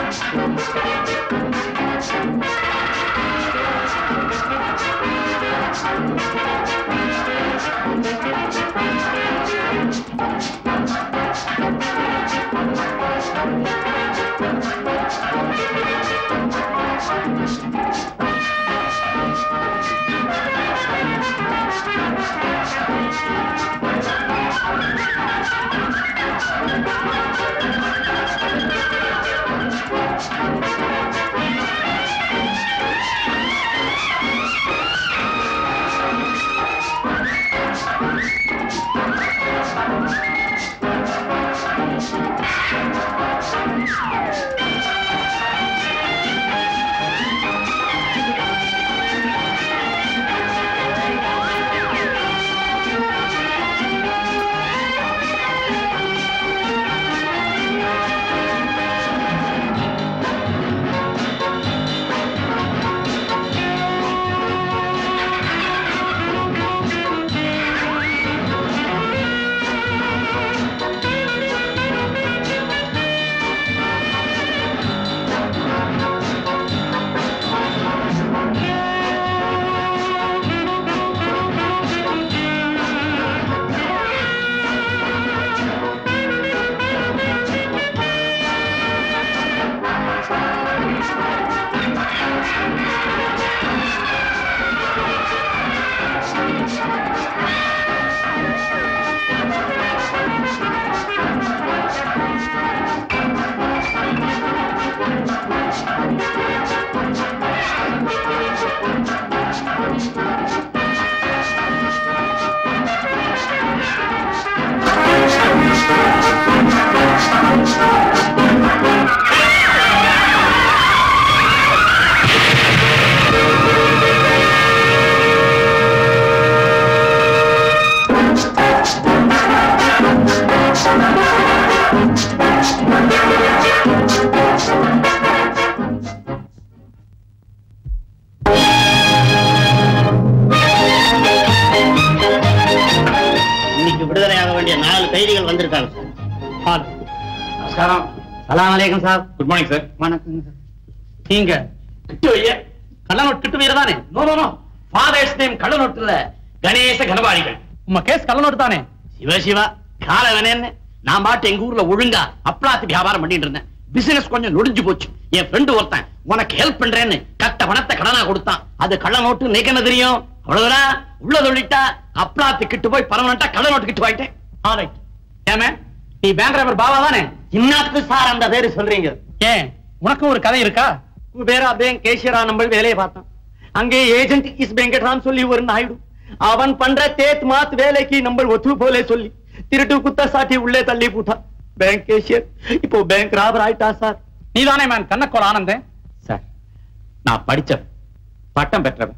இன்னைக்கு விடுதலையாக வேண்டிய நாலு கைதிகள் வந்திருக்காங்க சார் நமஸ்காரம் சலாம் அலைக்கும் சார் குட் மார்னிங் சார் வணக்கம் சார் நீங்க கிட்டுவைய கள்ளநோட்டு கிட்டுவீர தானே no no no father's name கள்ளநோட்டு இல்ல கணேச கனபாடிகள் உங்க கேஸ் கள்ளநோட்டு தானே சிவ சிவா கால வேணேன்னு நான் பாட்டு எங்க ஊர்ல ஒழுங்கா அப்ளாத்து வியாபாரம் பண்ணிட்டு இருந்தேன் பிசினஸ் கொஞ்சம் நொடிஞ்சு போச்சு என் ஃப்ரெண்டு ஒருத்தன் உனக்கு ஹெல்ப் பண்றேன்னு கட்ட பணத்தை கடனா கொடுத்தான் அது கள்ள நோட்டு நீக்கு என்ன தெரியும் அவ்வளவுதான் உள்ள சொல்லிட்டா அப்ளாத்து கிட்டு போய் பர்மனண்டா கள்ள நோட்டு கிட்டு வாங்கிட்டேன் ஆல்ரைட் ஏமே நீ பேங்க் டிரைவர் பாவா தானே இன்னத்துக்கு சார் அந்த பேரு சொல்றீங்க ஏன் உனக்கும் ஒரு கதை இருக்கா குபேரா பேங்க் கேஷியரா நம்ம வேலையை பார்த்தான் அங்கே ஏஜென்ட் இஸ் வெங்கட்ராம் சொல்லி ஒரு நாயுடு அவன் பண்ற தேத் மாத் வேலைக்கு நம்ம ஒத்து போலே சொல்லி திருட்டு குத்த சாட்டி உள்ளே தள்ளி போட்டான் பேங்க் கேஷியர் இப்போ பேங்க் ராபர் ஆயிட்டா சார் நீதானே மேன் கண்ணக்கோல் ஆனந்தன் சார் நான் படிச்சவன் பட்டம் பெற்றவன்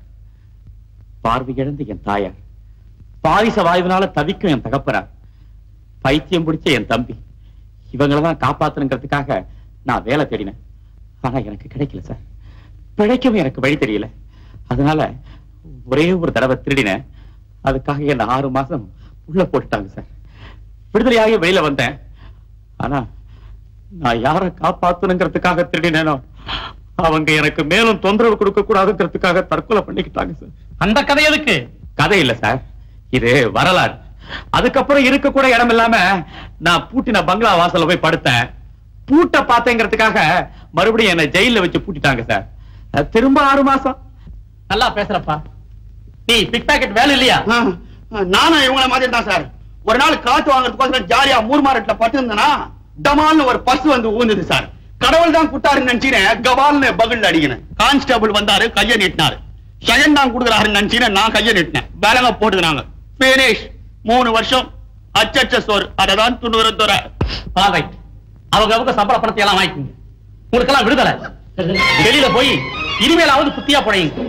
பார்வை இழந்து என் தாயார் பாரிச வாயுவினால தவிக்கும் என் தகப்பனார் பைத்தியம் பிடிச்ச என் தம்பி இவங்களை தான் காப்பாத்தணுங்கிறதுக்காக நான் வேலை தேடினேன் ஆனா எனக்கு கிடைக்கல சார் பிழைக்கவும் எனக்கு வழி தெரியல அதனால ஒரே ஒரு தடவை திருடினேன் அதுக்காக என்ன ஆறு மாசம் உள்ள போட்டுட்டாங்க சார் விடுதலையாகி வெளியில வந்தேன் ஆனா நான் யாரை காப்பாத்தணுங்கிறதுக்காக திருடினேனோ அவங்க எனக்கு மேலும் தொந்தரவு கொடுக்க கூடாதுங்கிறதுக்காக தற்கொலை பண்ணிக்கிட்டாங்க சார் அந்த கதை எதுக்கு கதை இல்ல சார் இது வரலாறு அதுக்கப்புறம் இருக்க கூட இடம் இல்லாம நான் பூட்டின பங்களா வாசல்ல போய் படுத்தேன் பூட்ட பார்த்தேங்கிறதுக்காக மறுபடியும் என்ன ஜெயில வச்சு பூட்டிட்டாங்க சார் அஹ் திரும்ப ஆறு மாசம் நல்லா பேசுறப்பா நீ பிக் பாக்கெட் வேலை இல்லையா நானும் இவங்கள மாதிரி தான் சார் ஒரு நாள் காத்து வாங்குறதுக்கோசரம் ஜாலியா மூர் மார்க்கெட்ல பட்டு டமால்னு ஒரு பஸ் வந்து ஊந்துது சார் கடவுள் தான் குட்டாருன்னு நினைச்சீனேன் கபால்னு பகல்ல அடிக்கினேன் கான்ஸ்டபிள் வந்தாரு கைய நீட்டினாரு செகண்ட் தான் கொடுக்குறாருன்னு நினைச்சீனேன் நான் கைய நீட்டினேன் வேலைங்க போட்டுக்கிறாங்க பினிஷ் மூணு வருஷம் அச்சச்ச சோறு அதை தான் துணுற துறை ஆல்ரைட் அவங்க அவங்க சம்பள பணத்தை எல்லாம் வாங்கிக்கோங்க உங்களுக்கெல்லாம் விடுதலை வெளியில போய் இனிமேலாவது புத்தியா பழையுங்க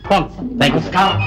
போங்க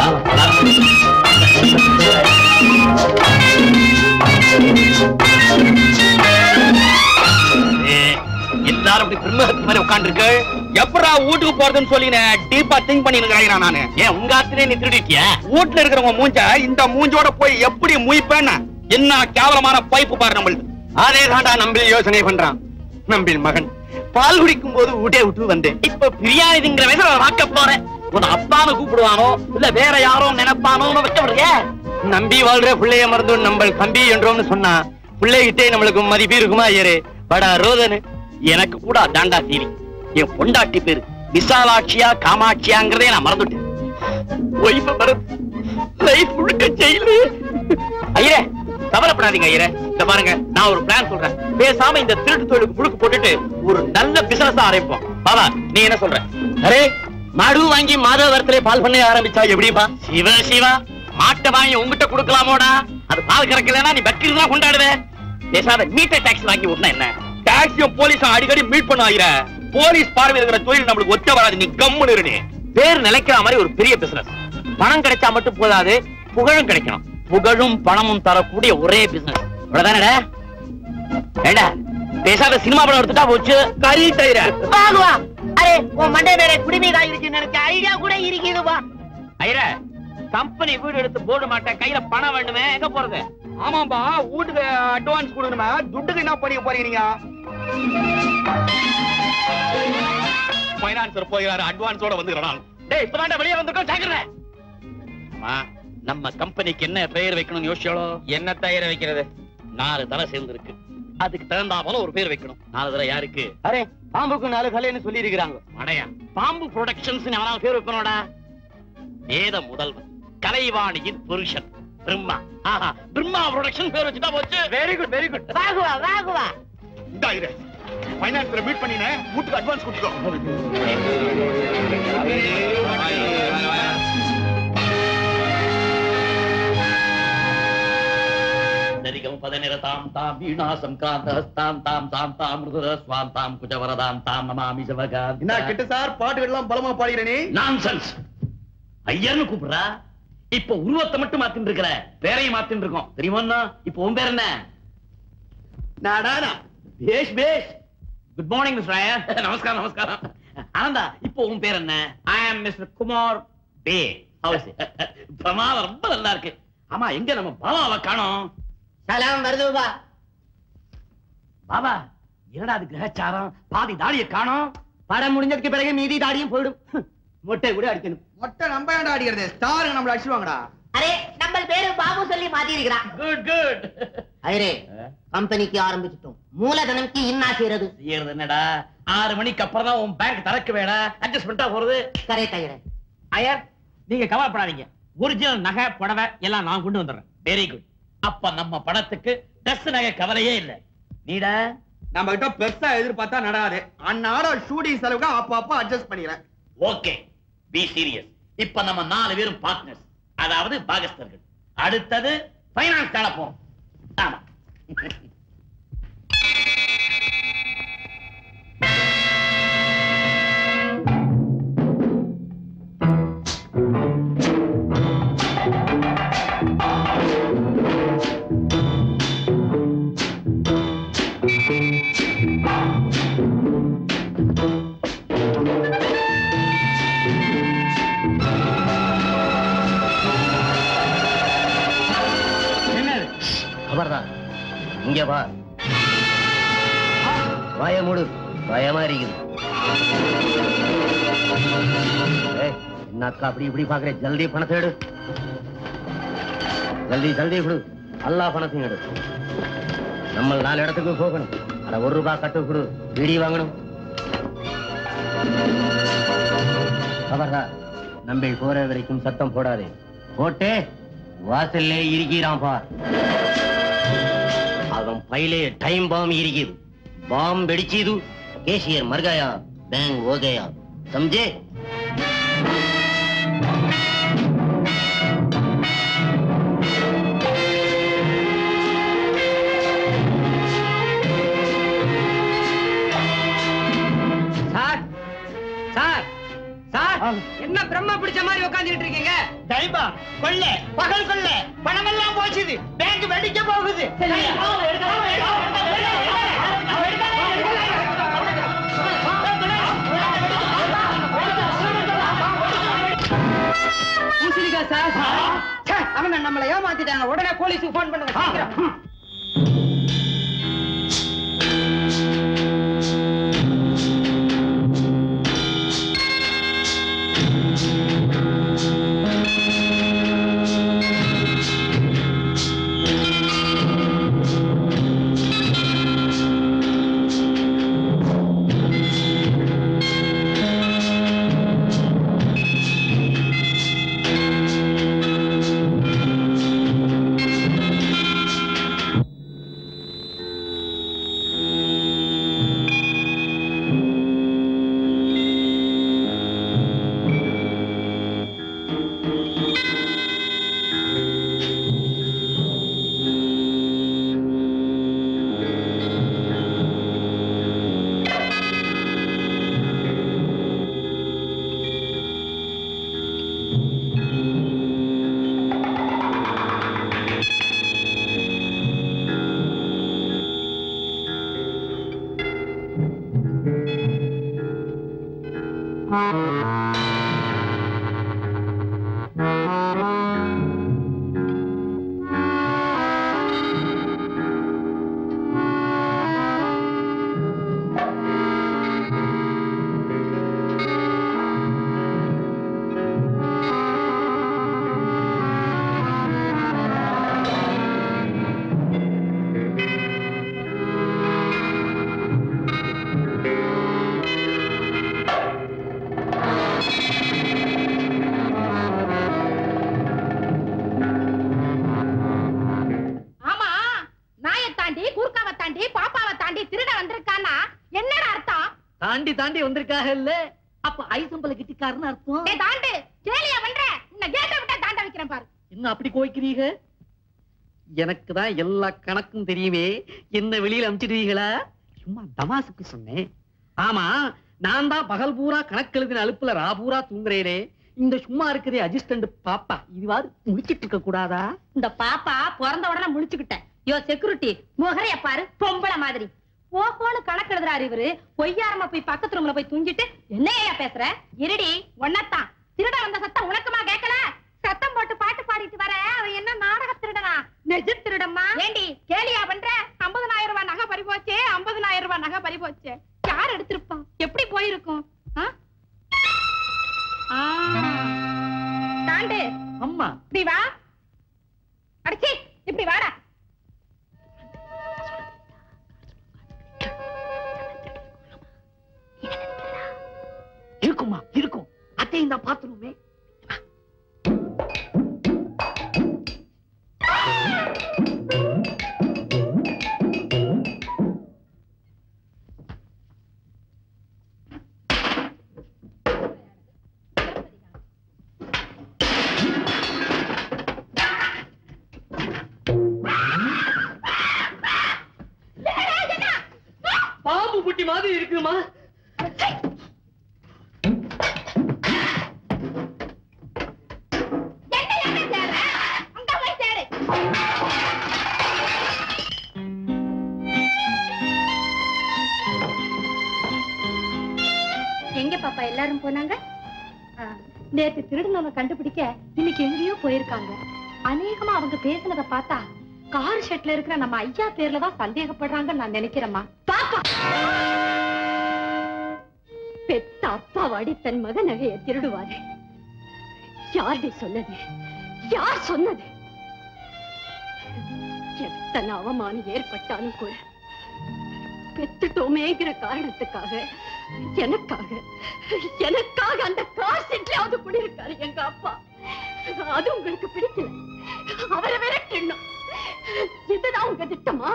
எல்லாரும் அப்படி பிரம்மகத்து மாதிரி உட்காந்துருக்கு எப்படா வீட்டுக்கு போறதுன்னு சொல்லி டீப்பா திங்க் பண்ணி இருக்கிறேன் நானு ஏன் உங்க ஆத்திரே நீ திருடிட்டியா வீட்டுல இருக்கிறவங்க மூஞ்ச இந்த மூஞ்சோட போய் எப்படி முய்ப்பேன்னு என்ன கேவலமான பைப்பு பாரு நம்மளுக்கு அதே தாண்டா நம்பில் யோசனை பண்றான் நம்பில் மகன் பால் குடிக்கும் போது ஊட்டே விட்டு வந்தேன் இப்ப பிரியாணி திங்கிற வயசுல அவன் வாக்க போறேன் உன் அப்பான்னு கூப்பிடுவானோ இல்ல வேற யாரோ நினைப்பானோன்னு வைக்கப்படுறிய நம்பி வாழ்ற பிள்ளைய மறந்து நம்ம தம்பி என்றோம்னு சொன்னா பிள்ளைகிட்டே நம்மளுக்கு மதிப்பு இருக்குமா ஐயரு படா ரோதனு எனக்கு கூட அதாண்டா தீரி என் பொண்டாட்டி பேரு விசாலாட்சியா காமாட்சியாங்கிறதே நான் மறந்துட்டேன் ஒய்ஃப மறந்து லைஃப் முழுக்க ஜெயிலு ஐயரே கவலைப்படாதீங்க ஐயரே இந்த பாருங்க நான் ஒரு பிளான் சொல்றேன் பேசாம இந்த திருட்டு தொழிலுக்கு முழுக்கு போட்டுட்டு ஒரு நல்ல பிசினஸ் ஆரம்பிப்போம் பாபா நீ என்ன சொல்ற அரே மாடு வாங்கி மாதவரத்திலே பால் பண்ண ஆரம்பிச்சா எப்படிப்பா சிவ சிவா மாட்டை வாங்கி உங்ககிட்ட கொடுக்கலாமோடா அது பால் கறக்கலன்னா நீ பக்கீர் தான் கொண்டாடுவே பேசாத மீட்டர் டாக்ஸ் வாங்கி விட்டா என்ன டாக்ஸியும் போலீஸும் அடிக்கடி மீட் பண்ண ஆகிற போலீஸ் பார்வை இருக்கிற தொழில் நம்மளுக்கு ஒத்த வராது நீ கம்முன்னு இரு நீ. பேர் நிலைக்கிற மாதிரி ஒரு பெரிய பிசினஸ் பணம் கிடைச்சா மட்டும் போதாது புகழும் கிடைக்கணும் புகழும் பணமும் தரக்கூடிய ஒரே பிசினஸ் அவ்வளவுதானடா ஏண்டா பேசாத சினிமா படம் எடுத்துட்டா போச்சு கறி தயிர வாங்குவா அரே உன் மண்டை மேல குடிமீதா இருக்குன்னு எனக்கு ஐடியா கூட இருக்குதுவா ஐயர கம்பெனி வீடு எடுத்து போட மாட்டேன் கையில பணம் வேண்டுமே எங்க போறது ஆமாம்பா வீட்டுக்கு அட்வான்ஸ் கொடுக்கணுமே துட்டுக்கு என்ன பண்ணி போறீங்க நீங்க பைனான்சர் போகிறாரு அட்வான்ஸோட வந்துக்கிறான் டேய் இப்பதான்டா வெளியே வந்திருக்கோம் ஜாக்கிரதை அம்மா நம்ம கம்பெனிக்கு என்ன பெயர் வைக்கணும்னு யோசிச்சாலோ என்ன பெயர் வைக்கிறது நாலு தலை சேர்ந்திருக்கு அதுக்கு தகுந்தா போல ஒரு பேர் வைக்கணும் நாலு தலை யாருக்கு அரே பாம்புக்கு நாலு தலைன்னு சொல்லி இருக்கிறாங்க அடையா பாம்பு ப்ரொடக்ஷன்ஸ் அவனால பேர் வைக்கணும்டா வேத முதல்வன் கலைவாணியின் புருஷன் பிரம்மா ஆஹா பிரம்மா ப்ரொடக்ஷன் பேர் வச்சுட்டா போச்சு வெரி குட் வெரி குட் வாகுவா வாகுவா இந்தா இரு பைனான்ஸ்ல மீட் பண்ணினேன் வீட்டுக்கு அட்வான்ஸ் கொடுத்துக்கோ சரிகம் பதநிரதாம் தாம் வீணாசம் காந்தஸ்தாம் தாம் தாம் தாம் மிருதுர ஸ்வாம் தாம் குஜவரதாம் தாம் நமாமி சிவகாந்த் என்ன கிட்ட சார் பாட்டுகள்லாம் பலமா பாடுகிற நீ நான்சென்ஸ் ஐயர்னு கூப்பிடுறா இப்ப உருவத்தை மட்டும் மாத்தின்னு இருக்கிற பேரையும் மாத்தின்னு இருக்கோம் தெரியுமா இப்ப உன் பேர் என்ன நாடானா பேஷ் பேஷ் குட் மார்னிங் மிஸ்டர் ஐயர் நமஸ்காரம் நமஸ்காரம் ஆனந்தா இப்போ உன் பேர் என்ன ஐ ஆம் மிஸ்டர் குமார் பே ஹவுஸ் பிரமாதம் ரொம்ப நல்லா இருக்கு ஆமா எங்க நம்ம பாபாவை காணோம் சலாம் வருதுவா பாபா என்னடா அது கிரகச்சாரம் பாதி தாடிய காணோம் படம் முடிஞ்சதுக்கு பிறகு மீதி தாடியும் போயிடும் மொட்டை கூட அடிக்கணும் மொட்டை நம்ம ஏன்டா அடிக்கிறது ஸ்டாருங்க நம்மள அடிச்சுவாங்கடா அரே நம்ம பேரு பாபு சொல்லி மாத்தி இருக்கிறான் குட் குட் ஐரே கம்பெனிக்கு ஆரம்பிச்சிட்டோம் மூலதனம்க்கு இன்னா செய்யறது செய்யறது என்னடா ஆறு மணிக்கு அப்புறம் தான் உன் பேங்க் திறக்க வேடா அட்ஜஸ்ட் பண்ணிட்டா போறது கரெக்ட் ஐயரே ஐயர் நீங்க கவலைப்படாதீங்க ஒரிஜினல் நகை புடவை எல்லாம் நான் கொண்டு வந்துடுறேன் வெரி குட் அப்ப நம்ம படத்துக்கு ட்ரெஸ் நகை கவலையே இல்ல நீடா நம்ம கிட்ட பெருசா எதிர்பார்த்தா நடாது அன்னாட ஷூட்டிங் செலவுக்கு அப்ப அப்ப அட்ஜஸ்ட் பண்ணிக்கிறேன் ஓகே பி சீரியஸ் இப்ப நம்ம நாலு பேரும் பார்ட்னர்ஸ் அதாவது பாகஸ்தர்கள் அடுத்தது ஃபைனான்ஸ் காண போறோம் ஆமா கபர்தான் இங்க வா வாய மூடு பயமா இருக்குது ஏய், என்னக்கா அப்படி இப்படி பாக்குற ஜல்தி பணத்தை எடு ஜல்தி ஜல்தி கொடு எல்லா பணத்தையும் எடு நம்ம நாலு இடத்துக்கு போகணும் அட ஒரு ரூபாய் கட்டு கொடு பீடி வாங்கணும் கபர்தா நம்பி போற வரைக்கும் சத்தம் போடாதே போட்டே வாசல்லே இருக்கிறான் பார் அவன் பையிலே டைம் பாம் இருக்குது பாம் வெடிச்சது கேஷியர் மர்காயா பேங்க் ஓகேயா சம்ஜே சார் சார் சார் என்ன பிரம்ம பிடிச்ச மாதிரி உட்கார்ந்துட்டு இருக்கீங்க டைபா கொள்ள பகல் கொள்ள பணம் எல்லாம் போச்சுது பேங்க் வெடிக்க போகுது பூசணிக்கா சார் ச்சே, அவங்க நம்மளை ஏமாத்திட்டாங்க உடனே போலீஸுக்கு போன் பண்ணுங்க சீக்கிரம் ஆமா நாயை தாண்டி கூர்க்காவை தாண்டி பாப்பாவை தாண்டி திருட வந்திருக்கானா என்னடா அர்த்தம் தாண்டி தாண்டி வந்திருக்காக இல்ல அப்ப ஐசம்பல கிட்டிக்காரன்னு அர்த்தம் டேய் தாண்டு கேலியா பண்ற உன்னை கேட்ட விட்டா தாண்ட வைக்கிறேன் பாரு என்ன அப்படி கோய்க்கிறீங்க எனக்கு தான் எல்லா கணக்கும் தெரியுமே என்ன வெளியில அனுப்பிச்சிடுவீங்களா சும்மா தமாசுக்கு சொன்னேன் ஆமா நான் தான் பகல் பூரா கணக்கு எழுதின அலுப்புல ரா பூரா தூங்குறேனே இந்த சும்மா இருக்கிறதே அசிஸ்டன்ட் பாப்பா இதுவாது முடிச்சிட்டு இருக்க கூடாதா இந்த பாப்பா பிறந்த உடனே முழிச்சுக்கிட்டேன் யோ செக்யூரிட்டி முகரைய பாரு பொம்பளை மாதிரி ஓஹோன்னு கணக்கு எழுதுறாரு இவரு பொய்யாரமா போய் பக்கத்து ரூம்ல போய் தூங்கிட்டு என்னையா பேசுற இருடி ஒன்னத்தான் திருட வந்த சத்தம் உனக்குமா கேட்கல சத்தம் போட்டு பாட்டு பாடிட்டு வர அவன் என்ன நாடக திருடனா நெஜ திருடம்மா ஏண்டி கேலியா பண்ற 50000 ரூபாய் நகை பறி போச்சே 50000 ரூபாய் நகை பறி போச்சே யார் எடுத்திருப்பா எப்படி போயிருக்கும் ஆ? ஆ. தாண்டு அம்மா இப்படி வா அடிச்சி இப்படி வாடா இருக்குமா இருக்கும் அத்தையும் தான் பாத்துருமே பாம்பு புட்டி மாதிரி இருக்குமா என்ன என்ன தேடுற அங்க போய் தேடு எங்க பாப்பா எல்லாரும் போனாங்க ஆ, நேத்து திருடனவனை கண்டுபிடிக்க இன்னைக்கு எங்கேயோ போயிருக்காங்க அநேகமா அவங்க பேசுனத பார்த்தா கார் ஷெட்ல இருக்கிற நம்ம ஐயா பேர்ல தான் சந்தேகப்படுறாங்கன்னு நான் நினைக்கிறேம்மா பாப்பா பெத்த அப்பாவாடி தன் மக நகையை திருடுவாரு யார்டி சொன்னது யார் சொன்னது எத்தனை அவமானம் ஏற்பட்டாலும் கூட பெத்துட்டோமேங்கிற காரணத்துக்காக எனக்காக எனக்காக அந்த கார் செட்லாவது குடியிருக்காரு எங்க அப்பா அது உங்களுக்கு பிடிக்கல அவரை விரட்டணும் இதுதான் உங்க திட்டமா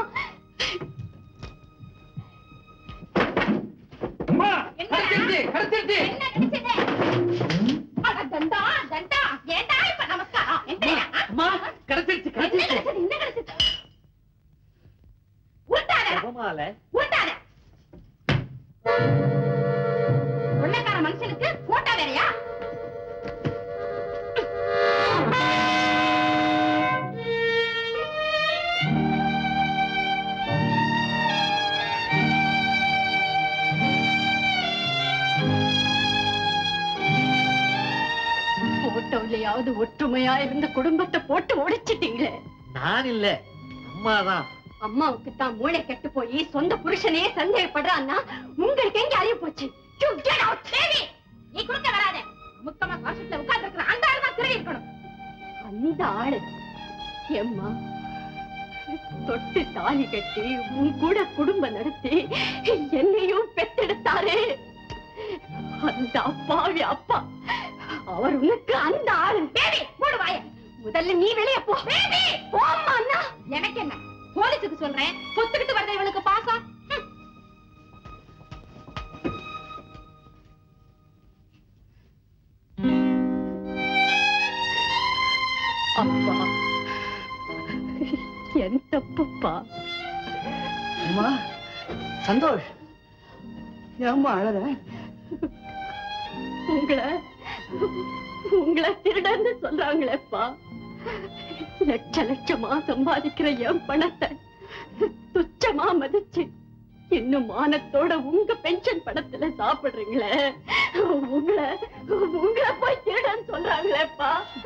என்ன? என்ன கிடைச்சது? அட தண்டா, தண்டா, ஏன்டா இப்ப நமஸ்காரம்? எந்திரிடா. அம்மா கிடைச்சிருச்சு என்ன கிடைச்சது? என்ன கிடைச்சது? உருட்டாதடா, கிடைச்சிருச்சு உருட்டாத. கொள்ளைக்கார மனுஷனுக்கு போட்டா வேறையா போட்டோலயாவது ஒற்றுமையா இருந்த குடும்பத்தை போட்டு உடைச்சிட்டீங்களே நான் இல்ல அம்மாதான் அம்மாவுக்கு தான் மூளை கெட்டு போய் சொந்த புருஷனே சந்தேகப்படுறான்னா உங்களுக்கு எங்க அறிய போச்சு You get out, baby! நீ குறுக்க வராத முத்தமா காசுல உட்கார்ந்து இருக்கிற அந்த ஆள் தான் திருடி இருக்கணும் அந்த ஆளு எம்மா தொட்டு தாலி கட்டி உன் கூட குடும்பம் நடத்தி என்னையும் பெத்தெடுத்தாரே அந்த அப்பாவி அப்பா அவர் உனக்கு அந்த ஆளு பேபி போடு வாய முதல்ல நீ வெளிய போ பேபி போம்மா அண்ணா எனக்கு என்ன போலீஸுக்கு சொல்றேன் பொத்துக்கிட்டு வரத இவளுக்கு பாசம் ஹம். அப்பா என் தப்புப்பா அம்மா சந்தோஷ் ஏம்மா அழற உங்களை உங்களை திருடன்னு சொல்றாங்களேப்பா லட்ச லட்சமா சம்பாதிக்கிற என் பணத்தை துச்சமா மதிச்சு இன்னும் மானத்தோட உங்க பென்ஷன் பணத்துல சாப்பிடுறீங்களே உங்களை உங்களை போய் திருடன்னு சொல்றாங்களேப்பா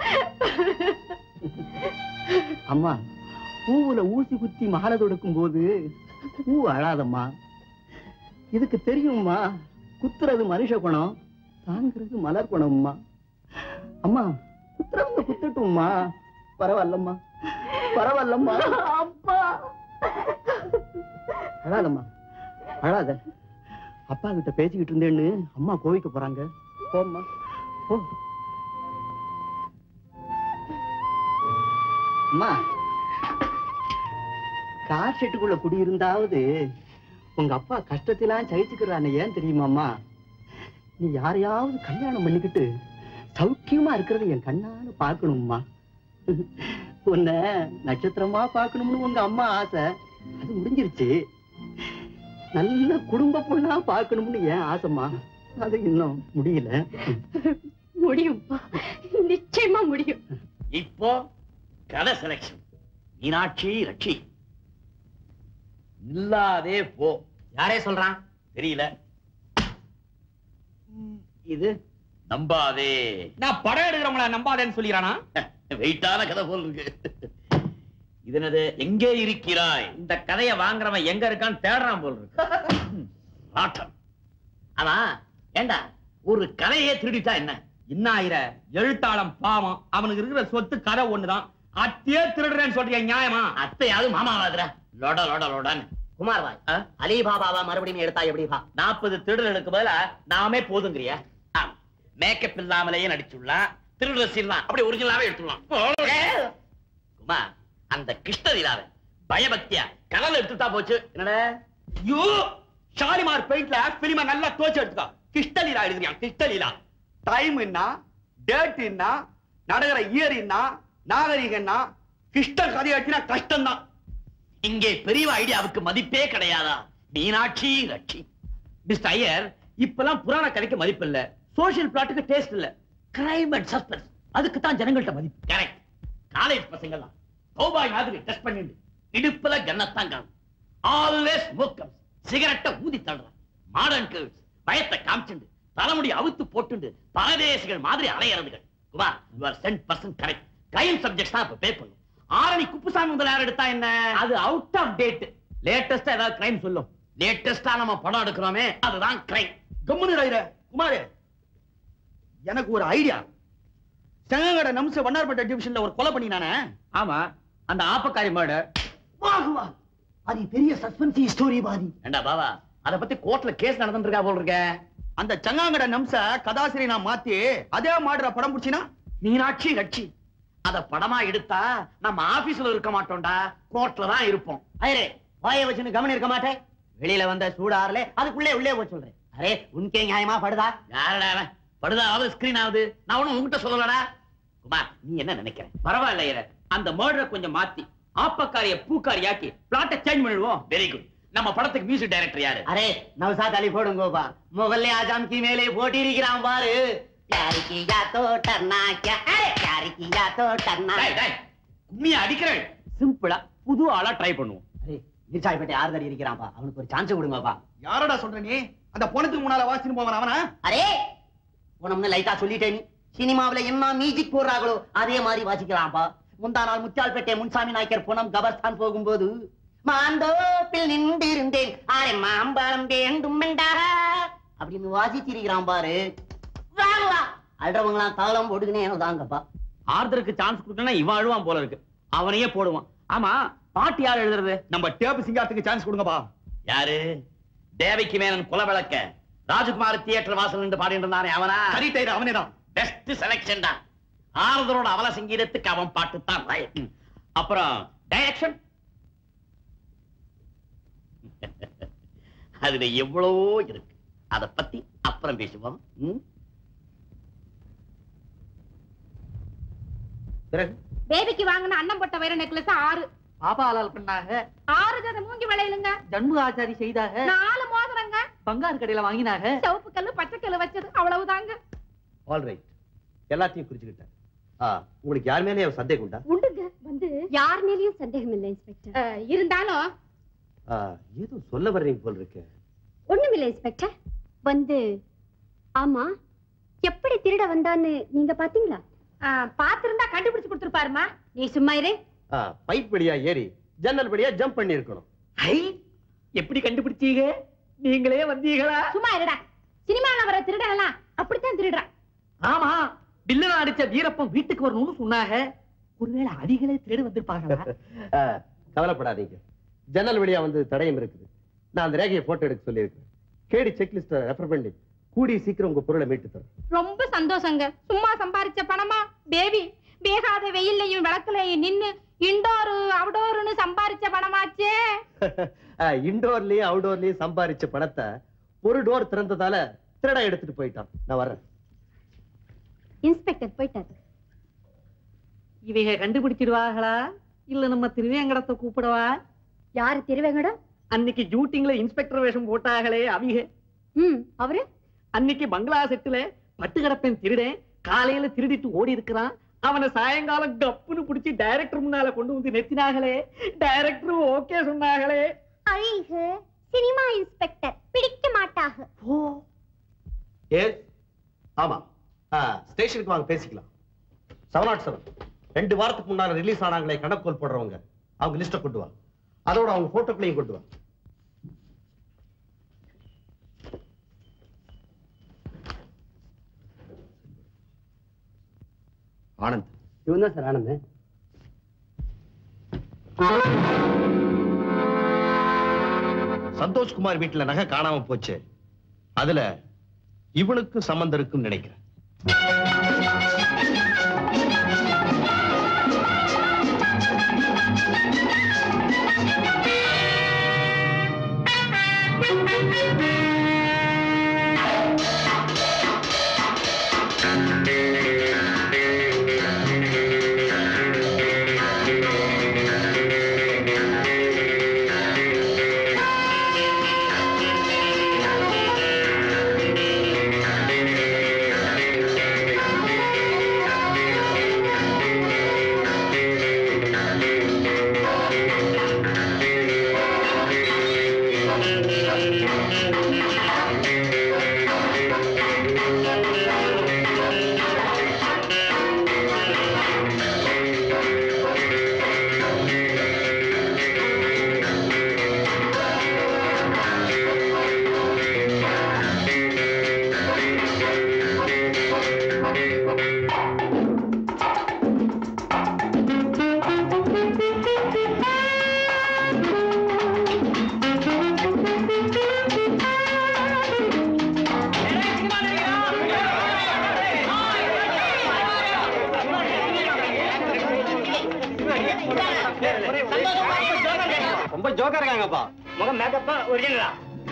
அம்மா பூவுல ஊசி குத்தி மாலை தொடுக்கும் போது பூ அழாதம்மா இதுக்கு தெரியும்மா குத்துறது மனுஷ குணம் தாங்கிறது மலர் குணம்மா அம்மா குத்துறவங்க குத்தட்டும்மா பரவாயில்லம்மா பரவாயில்லம்மா அப்பா அழாதம்மா அழாத அப்பா கிட்ட பேசிக்கிட்டு இருந்தேன்னு அம்மா கோவிக்க போறாங்க போம்மா போ அம்மா கார் ஷெட்டுக்குள்ள குடியிருந்தாவது உங்க அப்பா கஷ்டத்தெல்லாம் சகிச்சுக்கிறானே ஏன் தெரியுமாம்மா நீ யாரையாவது கல்யாணம் பண்ணிக்கிட்டு சௌக்கியமா இருக்கிறத என் கண்ணால பார்க்கணும்மா உன்னை நட்சத்திரமா பார்க்கணும்னு உங்க அம்மா ஆசை அது முடிஞ்சிருச்சு நல்ல குடும்ப பொண்ணா பார்க்கணும்னு ஏன் ஆசைம்மா அது இன்னும் முடியல முடியும்ப்பா நிச்சயமா முடியும் இப்போ கதை செலக்ஷன் மீனாட்சி ரட்சி இல்லாதே போ யாரே சொல்றான் தெரியல இது நம்பாதே நான் படம் எடுக்கிறவங்கள நம்பாதேன்னு சொல்லிடுறானா வெயிட்டான கதை போல் இருக்கு இது என்னது எங்கே இருக்கிறாய் இந்த கதையை வாங்குறவன் எங்க இருக்கான்னு தேடுறான் போல் இருக்கு ஆட்டம் ஆனா ஏண்டா ஒரு கதையே திருடிட்டா என்ன என்ன ஆயிர எழுத்தாளம் பாவம் அவனுக்கு இருக்கிற சொத்து கதை ஒண்ணுதான் அத்தையே திருடுறேன்னு சொல்றியா நியாயமா அத்தையாவது மாமாவாதுரா லொட லொட லொடான்னு குமார் பாய் ஆ? அலிபாபாவா மறுபடியும் எடுத்தா எப்படிப்பா நாற்பது திருடர்களுக்கு பதிலா நாமே போதுங்கிறியா மேக்கப் இல்லாமலேயே நடிச்சுடலாம் திருடுற சீன் தான் அப்படி ஒரிஜினலாவே எடுத்துடலாம் குமா அந்த கிருஷ்ணலீலாவை பயபக்தியா கடல் எடுத்துட்டா போச்சு என்னடா ஐயோ ஷாலிமார் பெயிண்ட்ல பிலிம நல்லா தோச்சு எடுத்துக்கோ கிருஷ்ணலீலா எழுதுறியான் கிருஷ்ணலீலா டைம் என்ன டேட் என்ன நடக்கிற இயர் என்ன நாகரிகம்னா கிருஷ்ண கதை எழுத்தினா கஷ்டம் தான் இங்கே பெரிய ஐடியாவுக்கு மதிப்பே கிடையாதா மீனாட்சி ரட்சி மிஸ்டர் ஐயர் இப்பெல்லாம் புராண கதைக்கு மதிப்பு இல்ல சோஷியல் பிளாட்டுக்கு டேஸ்ட் இல்ல கிரைம் அண்ட் சஸ்பென்ஸ் அதுக்கு தான் ஜனங்கள்ட்ட மதிப்பு கரெக்ட் காலேஜ் பசங்கெல்லாம் கௌபாய் மாதிரி டெஸ்ட் பண்ணிட்டு இடுப்புல கன்னத்தான் காணும் ஆல்வேஸ் ஸ்மோக்கர்ஸ் சிகரெட்டை ஊதி தள்ளுறான் மாடர்ன் கேர்ள்ஸ் பயத்தை காமிச்சுண்டு தலைமுடி அவுத்து போட்டுண்டு பரதேசிகள் மாதிரி அலையறதுகள் Kumar you are cent percent correct crime subjects தான் இப்ப பே பண்ணும் ஆரணி குப்புசாமி முதலியார் எடுத்தா என்ன அது அவுட் ஆஃப் டேட் லேட்டஸ்டா ஏதாவது கிரைம் சொல்லும் லேட்டஸ்டா நம்ம படம் எடுக்கிறோமே அதுதான் கிரைம் கம்முனு ஐயரே குமாரே எனக்கு ஒரு ஐடியா செங்கங்கட நம்ச வண்ணார்பேட்டை டிவிஷன்ல ஒரு கொலை பண்ணினானே ஆமா அந்த ஆப்பக்காரி மர்டர் அது பெரிய சஸ்பென்சி ஸ்டோரி பாதி ஏண்டா பாவா அத பத்தி கோர்ட்ல கேஸ் நடந்துட்டு இருக்கா போல் இருக்க அந்த சங்காங்கட நம்ச கதாசிரி நான் மாத்தி அதே மாடுற படம் பிடிச்சினா மீனாட்சி ரட்சி அத படமா எடுத்தா நம்ம ஆபீஸ்ல இருக்க மாட்டோம்டா கோர்ட்ல தான் இருப்போம் ஐயரே வாயை வச்சுன்னு கவனம் இருக்க மாட்டேன் வெளியில வந்த சூடாறுல அதுக்குள்ளே உள்ளே போய் சொல்றேன் அரே உனக்கே நியாயமா படுதா யாரடா அவன் படுதாவது ஸ்கிரீன் ஆகுது நான் ஒண்ணும் உன்கிட்ட சொல்லலடா குமார் நீ என்ன நினைக்கிற பரவாயில்ல ஐயரே அந்த மர்டரை கொஞ்சம் மாத்தி ஆப்பக்காரிய பூக்காரியாக்கி பிளாட்டை சேஞ்ச் பண்ணிடுவோம் வெரி குட் நம்ம படத்துக்கு மியூசிக் டைரக்டர் யாரு அரே நவசாத் அலி போடுங்கோப்பா முகல்லே ஆஜாம் கி மேலே போட்டி இருக்கிறான் பாரு யாரு கியா தோ டர்னா கியா அரே யாரு கியா தோ டர்னா டேய், டேய், கும்மிய அடிக்கிறேன் சிம்பிளா புது ஆளா ட்ரை பண்ணுவோம் அரே மிர்சாய்பேட்டை ஆறுதடி இருக்கிறான்ப்பா அவனுக்கு ஒரு சான்ஸ் கொடுங்கப்பா யாரடா சொல்ற நீ அந்த பொணத்துக்கு முன்னால வாசின்னு போவான் அவனா அரே உனம்னு லைட்டா சொல்லிட்டேன் நீ சினிமாவுல என்ன மியூசிக் போடுறாங்களோ அதே மாதிரி வாசிக்கலாம்ப்பா முந்தா நாள் முத்தியால்பேட்டை முன்சாமி நாயக்கர் புனம் கபர்ஸ்தான் போகும்போது மாந்தோப்பில் நின்றிருந்தேன் ஆரே மாம்பழம் வேண்டும் மெண்டா அப்படின்னு வாசிச்சிருக்கிறான் பாரு வாங்குவா அல்றவங்களாம் தாளம் போடுதுன்னு ஏனோ தாங்கப்பா ஆர்தருக்கு சான்ஸ் கொடுக்கணும்னா இவன் அழுவான் போல இருக்கு அவனையே போடுவான் ஆமா பாட்டு யார் எழுதுறது நம்ம டேப்பு சிங்காரத்துக்கு சான்ஸ் கொடுங்கப்பா யாரு தேவைக்கு மேனன் குல விளக்க ராஜகுமார் தியேட்டர் வாசல் நின்று பாடிட்டு இருந்தானே அவனா சரி டைர் அவனே தான் பெஸ்ட் செலக்ஷன் தான் ஆறுதலோட அவல சங்கீதத்துக்கு அவன் பாட்டு தான் right. அப்புறம் டைரக்ஷன் அதுல எவ்வளவோ இருக்கு அத பத்தி அப்புறம் பேசுவோம் ம்? பிறகு பேபிக்கு வாங்கின அன்னம் போட்ட வைர நெக்லஸ் ஆறு பாப்பா ஹலால் பண்ணாங்க ஆறு ஜத மூங்கி விளையலுங்க ஜன்மு ஆச்சாரி செய்தாக நாலு மோதிரங்க பங்காரு கடையில வாங்கினாங்க சிவப்பு கல்லு பச்சை கல்லு வச்சது அவ்வளவுதாங்க ஆல் ரைட் எல்லாத்தையும் குறிச்சுக்கிட்டேன் ஆ, உங்களுக்கு யார் மேலே சந்தேகம் உண்டா உண்டுங்க வந்து யார் மேலயும் சந்தேகம் இல்லை இன்ஸ்பெக்டர் அஹ், இருந்தாலும் ஆ, ஏதோ சொல்ல வர்றீங்க போல் இருக்கு ஒண்ணுமில்லை இன்ஸ்பெக்டர் வந்து ஆமா எப்படி திருட வந்தான்னு நீங்க பாத்தீங்களா பாத்திருந்தா கண்டுபிடிச்சு கொடுத்துருப்பாருமா நீ சும்மா இரு ஆ, பைப் வழியா ஏறி ஜன்னல் வழியா ஜம்ப் பண்ணி இருக்கணும் ஐ எப்படி கண்டுபிடிச்சீங்க நீங்களே வந்தீங்களா சும்மா இருடா சினிமால வர திருடலாம் அப்படித்தான் திருடுறான் ஆமா வில்லன் அடிச்ச வீரப்பன் வீட்டுக்கு வரணும்னு சொன்னாங்க ஒருவேளை அடிகளே திருடு வந்திருப்பாங்களா ஆ, கவலைப்படாதீங்க ஜன்னல் வழியா வந்து தடயம் இருக்குது நான் அந்த ரேகையை போட்டோ எடுக்க சொல்லியிருக்கேன் கேடி செக்லிஸ்ட ரெஃபர் பண்ணி கூடி சீக்கிரம் உங்க பொருளை மீட்டு தரேன் ரொம்ப சந்தோஷங்க சும்மா சம்பாரிச்ச பணமா பேபி வேகாத வெயில்லையும் விளக்குலையும் நின்னு இண்டோரு அவுடோருன்னு சம்பாரிச்ச பணமாச்சே இன்டோர்லயும் அவுடோர்லயும் சம்பாரிச்ச பணத்தை ஒரு டோர் திறந்ததால திருட எடுத்துட்டு போயிட்டான் நான் வர்றேன் இன்ஸ்பெக்டர் போயிட்டாரு இவைக கண்டுபிடிச்சிடுவாங்களா இல்ல நம்ம திருவேங்கடத்தை கூப்பிடவா யாரு திருவேங்கடம் அன்னைக்கு ஷூட்டிங்ல இன்ஸ்பெக்டர் வேஷம் போட்டாங்களே அவிக ம் அவரு அன்னைக்கு பங்களா செட்டுல பட்டு கிடப்பேன் திருடேன் காலையில திருடிட்டு ஓடி இருக்கிறான் அவனை சாயங்காலம் கப்புன்னு புடிச்சு டைரக்டர் முன்னால கொண்டு வந்து நிறுத்தினாங்களே டைரக்டர் ஓகே சொன்னாங்களே அழகு சினிமா இன்ஸ்பெக்டர் பிடிக்க மாட்டாக ஓ ஏ ஆமா ஆ, ஸ்டேஷனுக்கு வாங்க பேசிக்கலாம் செவன் நாட் செவன் ரெண்டு வாரத்துக்கு முன்னால ரிலீஸ் ஆனாங்களே கணக்கோல் போடுறவங்க அவங்க லிஸ்ட கொண்டு வா அதோட அவங்க போட்டோக்களையும் கொண்டு வா ஆனந்த் இவன் தான் சார் ஆனந்த் சந்தோஷ்குமார் வீட்டுல நகை காணாம போச்சு அதுல இவனுக்கும் சம்பந்தம் இருக்குன்னு நினைக்கிறேன் ரொம்ப ஜோக்கா இருக்காங்கப்பா முகம் மேக்கப்பா ஒரிஜினலா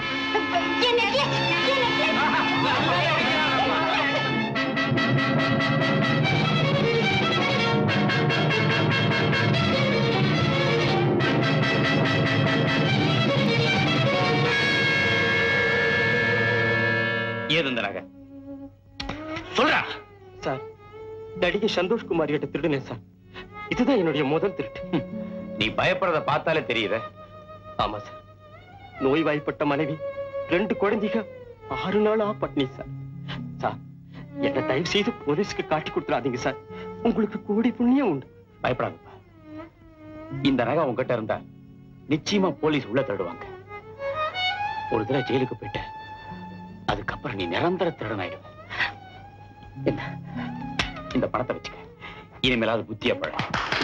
ஏது இந்த நகை சொல்றா சார் நடிகை சந்தோஷ் குமார் கிட்ட திருடுனேன் சார் இதுதான் என்னுடைய முதல் திருட்டு நீ பயப்படுறத பார்த்தாலே தெரியுது ஆமா சார் நோய் வாய்ப்பட்ட மனைவி ரெண்டு குழந்தைங்க ஆறு நாளா பட்னி சார் சார் என்ன தயவு செய்து போலீஸ்க்கு காட்டி கொடுத்துறாதீங்க சார் உங்களுக்கு கோடி புண்ணியம் உண்டு பயப்படாதப்பா இந்த நகை உன்கிட்ட இருந்தா நிச்சயமா போலீஸ் உள்ள தேடுவாங்க ஒரு தடவை ஜெயிலுக்கு போயிட்ட அதுக்கப்புறம் நீ நிரந்தர திருடனாயிடுவ இந்த இந்த பணத்தை வச்சுக்க இனிமேலாவது புத்தியா பழ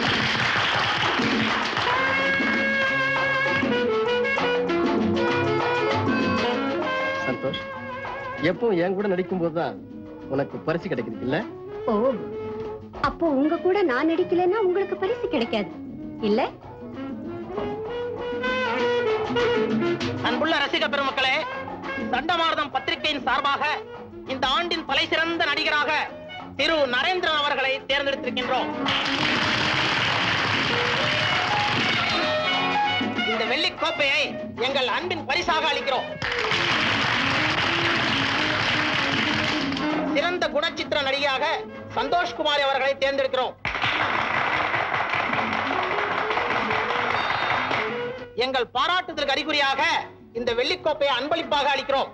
சந்தோஷ் எப்பவும் என் கூட நடிக்கும் போதுதான் உனக்கு பரிசு கிடைக்குது இல்ல ஓ அப்போ உங்க கூட நான் நடிக்கலைன்னா உங்களுக்கு பரிசு கிடைக்காது இல்ல அன்புள்ள ரசிக பெருமக்களே தண்டமாரதம் பத்திரிகையின் சார்பாக இந்த ஆண்டின் தலை சிறந்த நடிகராக திரு நரேந்திரன் அவர்களை தேர்ந்தெடுத்திருக்கின்றோம் இந்த வெள்ளிக் கோப்பையை எங்கள் அன்பின் பரிசாக அளிக்கிறோம் சிறந்த குணச்சித்திர நடிகையாக சந்தோஷ்குமாரி அவர்களை தேர்ந்தெடுக்கிறோம் எங்கள் பாராட்டுதலுக்கு அறிகுறியாக இந்த வெள்ளிக்கோப்பையை அன்பளிப்பாக அளிக்கிறோம்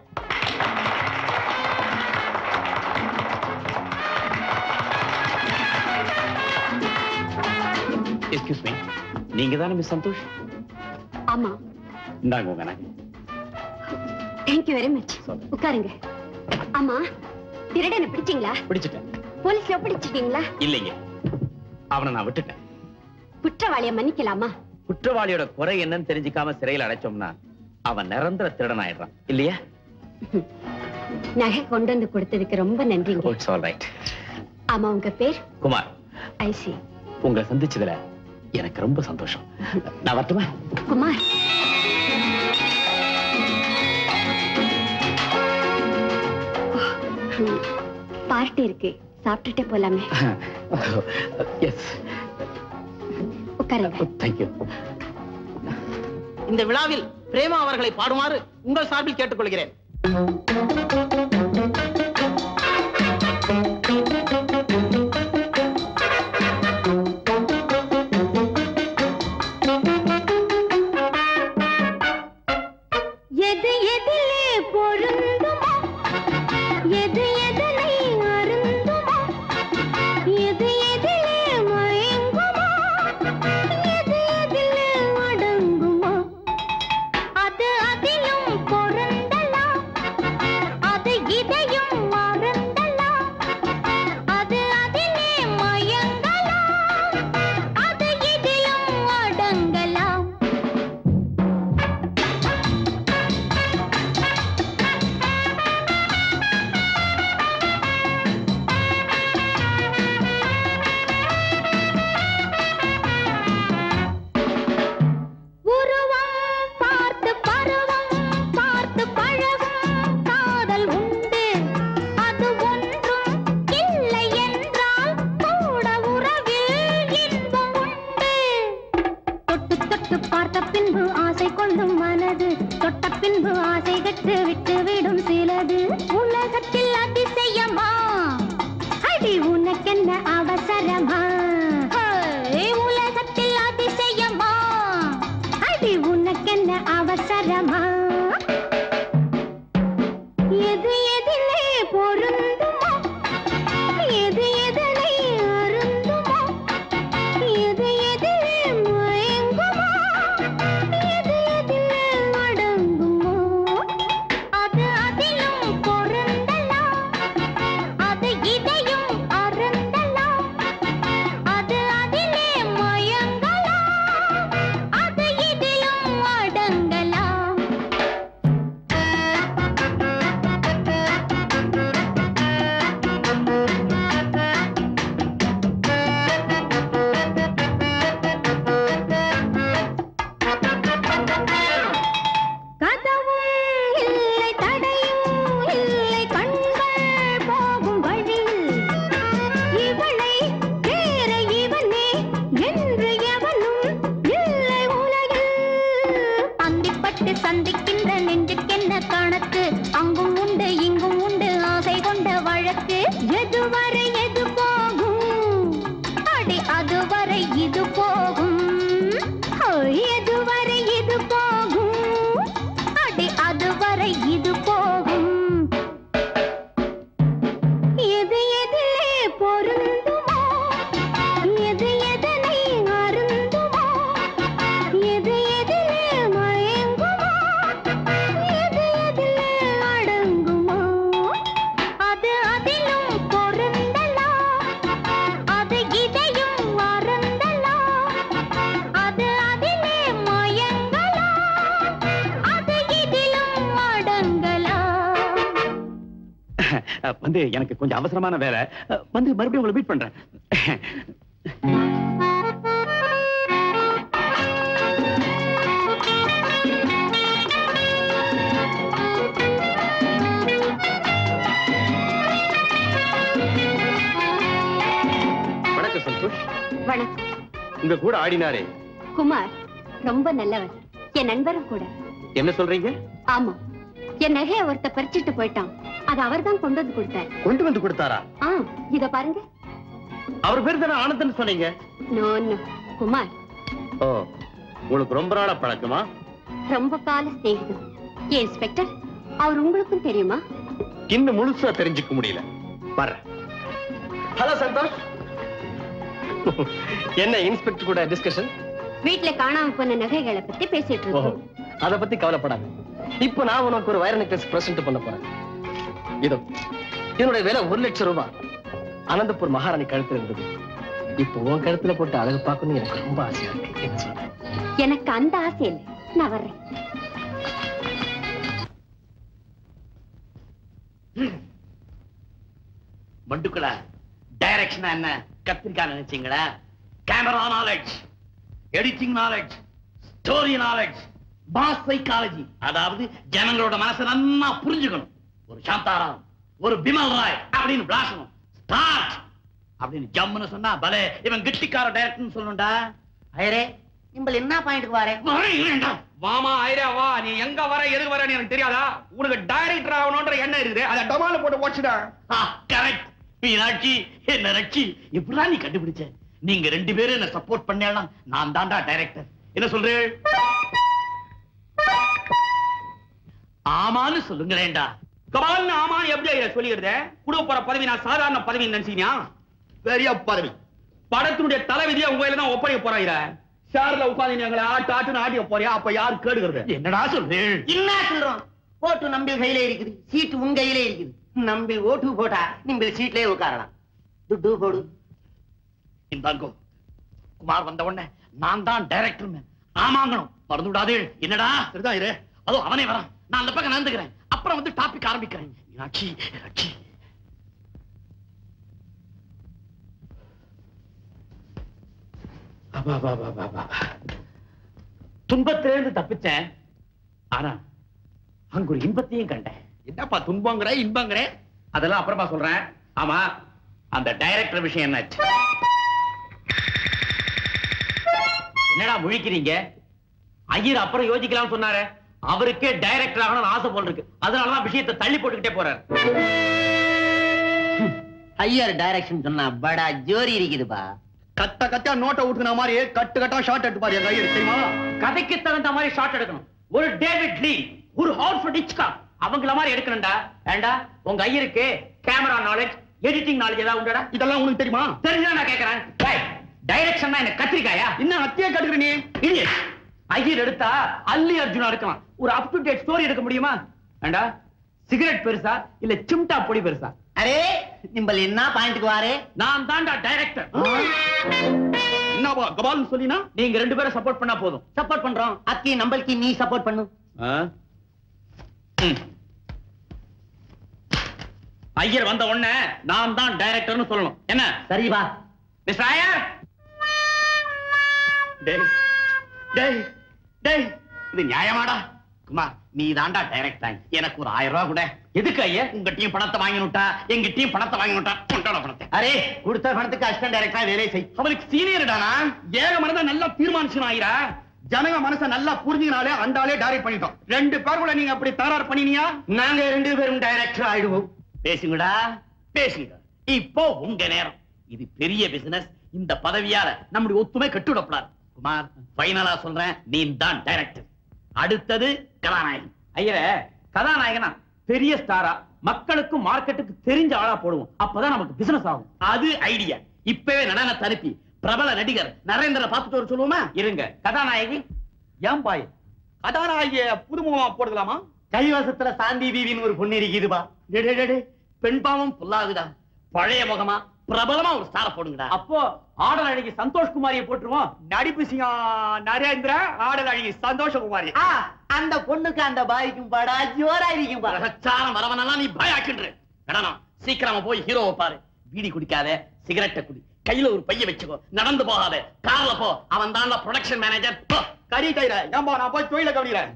எக்ஸ்கியூஸ் மீ நீங்க தானே மிஸ் சந்தோஷ் ஆமா இந்தாங்க உங்க நகை தேங்க்யூ வெரி மச் உட்காருங்க ஆமா திருடனை பிடிச்சீங்களா பிடிச்சிட்டேன் போலீஸ்ல ஒப்படைச்சிட்டீங்களா இல்லைங்க அவனை நான் விட்டுட்டேன் குற்றவாளியை மன்னிக்கலாமா குற்றவாளியோட குறை என்னன்னு தெரிஞ்சுக்காம சிறையில் அடைச்சோம்னா அவன் நிரந்தர திருடன் ஆயிடுறான் இல்லையா நகை கொண்டு வந்து கொடுத்ததுக்கு ரொம்ப நன்றிங்க இட்ஸ் ஆல் ரைட் ஆமா உங்க பேர் குமார் ஐசி உங்களை சந்திச்சதுல எனக்கு ரொம்ப சந்தோஷம் நான் வரட்டுமா குமார் பார்ட்டி இருக்கு சாப்பிட்டுட்டே போலாமே எஸ் உட்காருங்க தேங்க்யூ இந்த விழாவில் பிரேமா அவர்களை பாடுமாறு உங்கள் சார்பில் கேட்டுக்கொள்கிறேன் எது எதிலே பொருந்துமோ எது எதனை அருந்துமோ எது எதிலே மயங்குமோ எது எதிலே அடங்குமோ அது அதிலும் பொருந்தலாம் அது இதையும் மறந்தலாம் அது அதிலே மயங்கலாம் அது இதிலும் அடங்கலாம் உருவம் பார்த்து பருவம் பார்த்து பழகும் காதல் உண்டு அது ஒன்றும் இல்லை என்றால் கூட உறவில் இன்பம் உண்டு தொட்டு தொட்டு பார்த்த பின்பு ஆசை கொள்ளும் மனது தொட்ட பின்பு ஆசை கட்டு விட்டு விடும் சிலது உலகத்தில் அதிசயமா அடி உனக்கென்ன அவசரமா ஹே, உலகத்தில் அதிசயமா அடி உனக்கென்ன அவசரமா எது எதிலே பொருந்துமோ எது எதனை அருந்துமோ எது எதிலே மயங்குமோ எது எதிலே அடங்குமோ அது அதிலும் பொருந்தலாம் அது இதையும் அருந்தலாம் அது அதிலே மயங்கலாம் அது இதிலும் அடங்கலாம் கதவும் இல்லை தடையும் இல்லை கண்கள் போகும் வழியில் இவளை வேற இவனே என்று எவனும் இல்லை உலகில் அந்திப்பட்டு சந்திக்கின்ற நெஞ்சுக்கென்ன கணக்கு அங்கும் உண்டு இங்கும் உண்டு ஆசை கொண்ட வழக்கு எதுவரை எது போகும் அடி அதுவரை இது போகும் ஹோய், எதுவரை இது போகும் அடி அதுவரை இது போகும் எது எதிலே பொருந்துமோ எது எதனை அருந்துமோ எது எதிலே மயங்குமோ எது எதிலே அடங்குமோ அது அதிலும் பொருந்தலாம் அது இதையும் மறந்தலாம் அது அதிலே மயங்கலாம் அது இதிலும் அடங்கலாம் வந்து எனக்கு கொஞ்சம் அவசரமான வேலை வந்து மறுபடியும் உங்களை மீட் பண்றேன் வணக்கம் சந்தோஷ் வணக்கம் உங்க கூட ஆடினாரே குமார் ரொம்ப நல்லவர் என் நண்பரும் கூட என்ன சொல்றீங்க ஆமா என் நகையை ஒருத்த பறிச்சிட்டு போயிட்டான் அது அவர்தான் கொண்டு வந்து கொடுத்தார் கொண்டு வந்து கொடுத்தாரா ஆ இத பாருங்க அவர் பேர் தானே ஆனந்தன் சொன்னீங்க நோ நோ குமார் ஓ உங்களுக்கு ரொம்ப நாளா பழக்கமா ரொம்ப கால சிநேகிதம் ஏன் இன்ஸ்பெக்டர் அவர் உங்களுக்கும் தெரியுமா இன்னும் முழுசா தெரிஞ்சுக்க முடியல வர்றேன் ஹலோ சந்தோஷ் என்ன இன்ஸ்பெக்டர் கூட டிஸ்கஷன் வீட்ல காணாம போன நகைகளை பத்தி பேசிட்டு ஓஹோ இருக்கோம் அத பத்தி கவலைப்படாத இப்போ நான் உனக்கு ஒரு வயர் நெக்லஸ் பிரசன்ட் பண்ண போறேன் இதோ இதனுடைய விலை ஒரு லட்சம் ரூபாய் அனந்தபூர் மகாராணி கழுத்துல இருந்தது இப்போ உன் கழுத்துல போட்டு அழகு பார்க்கணும்னு எனக்கு ரொம்ப ஆசையா இருக்கு என்ன சொல்ற எனக்கு அந்த ஆசை இல்லை நான் வர்றேன் மண்டுக்களா டைரக்ஷனா என்ன கத்திரிக்காய் நினைச்சீங்களா camera knowledge editing knowledge story knowledge boss psychology அதாவது ஜனங்களோட மனசை நன்னா புரிஞ்சுக்கணும் ஒரு சாந்தாராம் ஒரு பிமல் ராய் அப்படின்னு பிளாசணும் ஸ்டார்ட் அப்படின்னு ஜம்முன்னு சொன்னா பலே இவன் கெட்டிக்கார டைரக்டர்னு சொல்லணும்டா ஐயரே நிம்பல் என்ன பாயிண்ட்க்கு வாரேன் வரேன்டா. வாமா ஐரா வா நீ எங்க வர எதுக்கு வர எனக்கு தெரியாதா உனக்கு டைரக்டர் ஆகணும்ன்ற எண்ணம் இருக்குது அதை டமால போட்டு ஓடிச்சுடா கரெக்ட் மீனாட்சி என்ன ரட்சி எப்படிதான் நீ கண்டுபிடிச்ச நீங்க ரெண்டு பேரும் என்ன சப்போர்ட் பண்ணலாம் நான் தான்டா டைரக்டர் என்ன சொல்றேன் ஆமான்னு சொல்லுங்களேன்டா கபால்னு ஆமா எப்படி ஐயா சொல்லிடுறத குடும்ப போற பதவி நான் சாதாரண பதவி நினைச்சீங்க பெரிய பதவி படத்தினுடைய தலைவிதியை உங்க கையில தான் ஒப்படைக்க போறாங்க ஷேர்ல உட்காந்து எங்களை ஆட்டு ஆட்டுன்னு ஆட்டிய போறியா அப்ப யாரு கேடுகிறது என்னடா சொல்றேன் என்ன சொல்றோம் ஓட்டு நம்பில் கையில இருக்குது சீட்டு உன் கையில இருக்குது நம்பில் ஓட்டு போட்டா நிம்பில் சீட்லயே உட்காரலாம் துட்டு போடு இந்தாங்கோ குமார் வந்த உடனே நான் தான் டைரக்டர் ஆமாங்கணும் மறந்து விடாதே என்னடா சரிதான் இரு அதோ அவனே வரான் நான் அந்த பக்கம் நடந்துக்கிறேன் அப்புறம் வந்து டாபிக் ஆரம்பிக்கிறேன் மீனாட்சி மீனாட்சி அப்பா, அப்பா, அப்பா, அப்பா, அப்பா. துன்பத்திலிருந்து தப்பிச்சேன் ஆனா அங்க ஒரு இன்பத்தையும் கண்டேன் என்னப்பா துன்பங்கிற இன்பங்கிற அதெல்லாம் அப்புறமா சொல்றேன் ஆமா அந்த டைரக்டர் விஷயம் என்னாச்சு என்னடா முழிக்கிறீங்க ஐயர் அப்புறம் யோசிக்கலாம்னு சொன்னாரு அவருக்கே டைரக்டர் ஆகணும்னு ஆசை போல் இருக்கு அதனாலதான் விஷயத்தை தள்ளி போட்டுக்கிட்டே போறாரு ஐயர் டைரக்ஷன் சொன்னா படா ஜோரி இருக்குதுப்பா கட்ட கட்டா நோட்டை ஊத்துன மாதிரி கட்டு கட்டா ஷார்ட் எடுத்து பாரு எங்க ஐயர் தெரியுமா கதைக்கு தகுந்த மாதிரி ஷாட் எடுக்கணும் ஒரு டேவிட் லீ ஒரு ஹால்ஃபர்ட் இச்கா அவங்கள மாதிரி எடுக்கணும்டா ஏண்டா உங்க ஐயருக்கு கேமரா நாலேஜ் எடிட்டிங் நாலேஜ் ஏதாவது உண்டடா இதெல்லாம் உனக்கு தெரியுமா தெரிஞ்சா நான் கேக்குறேன் டைரக்ஷன் என்ன கத்திரிக்காயா இன்னும் அத்தியே கட்டுக்கிற நீ Idiot. ஐயர் எடுத்தா அல்லி அர்ஜுனா எடுக்கலாம் ஒரு அப் டு டேட் ஸ்டோரி எடுக்க முடியுமா ஏண்டா சிகரெட் பெருசா இல்ல சிம்டா பொடி பெருசா அரே நிம்பல் என்ன பாயிண்ட்க்கு வாரே நான் தான்டா டைரக்டர் என்னப்பா கபால்னு சொல்லினா நீங்க ரெண்டு பேரும் சப்போர்ட் பண்ணா போதும் சப்போர்ட் பண்றோம் அக்கி நம்பளுக்கு நீ சப்போர்ட் பண்ணு ம். ஐயர் வந்த உடனே நான் தான் டைரக்டர்னு சொல்லணும் என்ன சரிப்பா மிஸ்டர் ஐயர் டேய் டேய் டேய் இது நியாயமாடா குமார் நீ தாண்டா டைரக்டர் எனக்கு ஒரு ஆயிரம் ரூபாய் கூட எதுக்கு ஐயா உங்க டீம் பணத்தை வாங்கினுட்டா எங்க டீம் பணத்தை வாங்கினுட்டா கொண்டாட பணத்தை அரே கொடுத்த பணத்துக்கு அசிஸ்டன்ட் டைரக்டரா வேலை செய் அவனுக்கு சீனியர்டானா ஏக மனதை நல்லா தீர்மானிச்சு ஆயிரா ஜனங்க மனசை நல்லா புரிஞ்சுனாலே அந்த ஆளே டைரக்ட் பண்ணிட்டோம் ரெண்டு பேர் கூட நீங்க அப்படி தரார் பண்ணினியா நாங்க ரெண்டு பேரும் டைரக்டர் ஆயிடுவோம் பேசுங்கடா பேசுங்க இப்போ உங்க நேரம் இது பெரிய பிசினஸ் இந்த பதவியால நம்முடைய ஒத்துமை கட்டுவிடப்படாது குமார் ஃபைனலா சொல்றேன் நீ தான் டைரக்டர் அடுத்தது கதாநாயகன் ஐயரே கதாநாயகனா பெரிய ஸ்டாரா மக்களுக்கும் மார்க்கெட்டுக்கு தெரிஞ்ச ஆளா போடுவோம் அப்பதான் நமக்கு பிசினஸ் ஆகும் அது ஐடியா இப்பவே நடனத்தை அனுப்பி பிரபல நடிகர் நரேந்திர பார்த்துட்டு வர சொல்லுவோமா இருங்க கதாநாயகி ஏன் பாய் கதாநாயகிய புதுமுகமா போடுக்கலாமா கைவசத்துல சாந்தி தீவின்னு ஒரு பொண்ணு இருக்குதுப்பா டே, டே, டே, டே. பெண் பாவம் புல்லாகுதா பழைய முகமா பிரபலமா ஒரு ஸ்டார போடுங்கடா அப்போ ஆடல் அழகி சந்தோஷ் குமாரியை போட்டுருவோம் நடிப்பு சிங்கா நரேந்திர ஆடல் அழகி சந்தோஷகுமாரி ஆ, அந்த பொண்ணுக்கு அந்த பாய்க்கும் படா ஜோரா இருக்கும் பா பிரச்சாரம் வரவனெல்லாம் நீ பயக்கின்ற நடனம் சீக்கிரமா போய் ஹீரோவை பாரு பீடி குடிக்காத சிகரெட்டை குடி கையில ஒரு பைய வச்சுக்கோ நடந்து போகாத கார்ல போ அவன் தான் ப்ரொடக்ஷன் மேனேஜர் போ கறி கையில ஏன்பா நான் போய் தொழில கவனிக்கிறேன்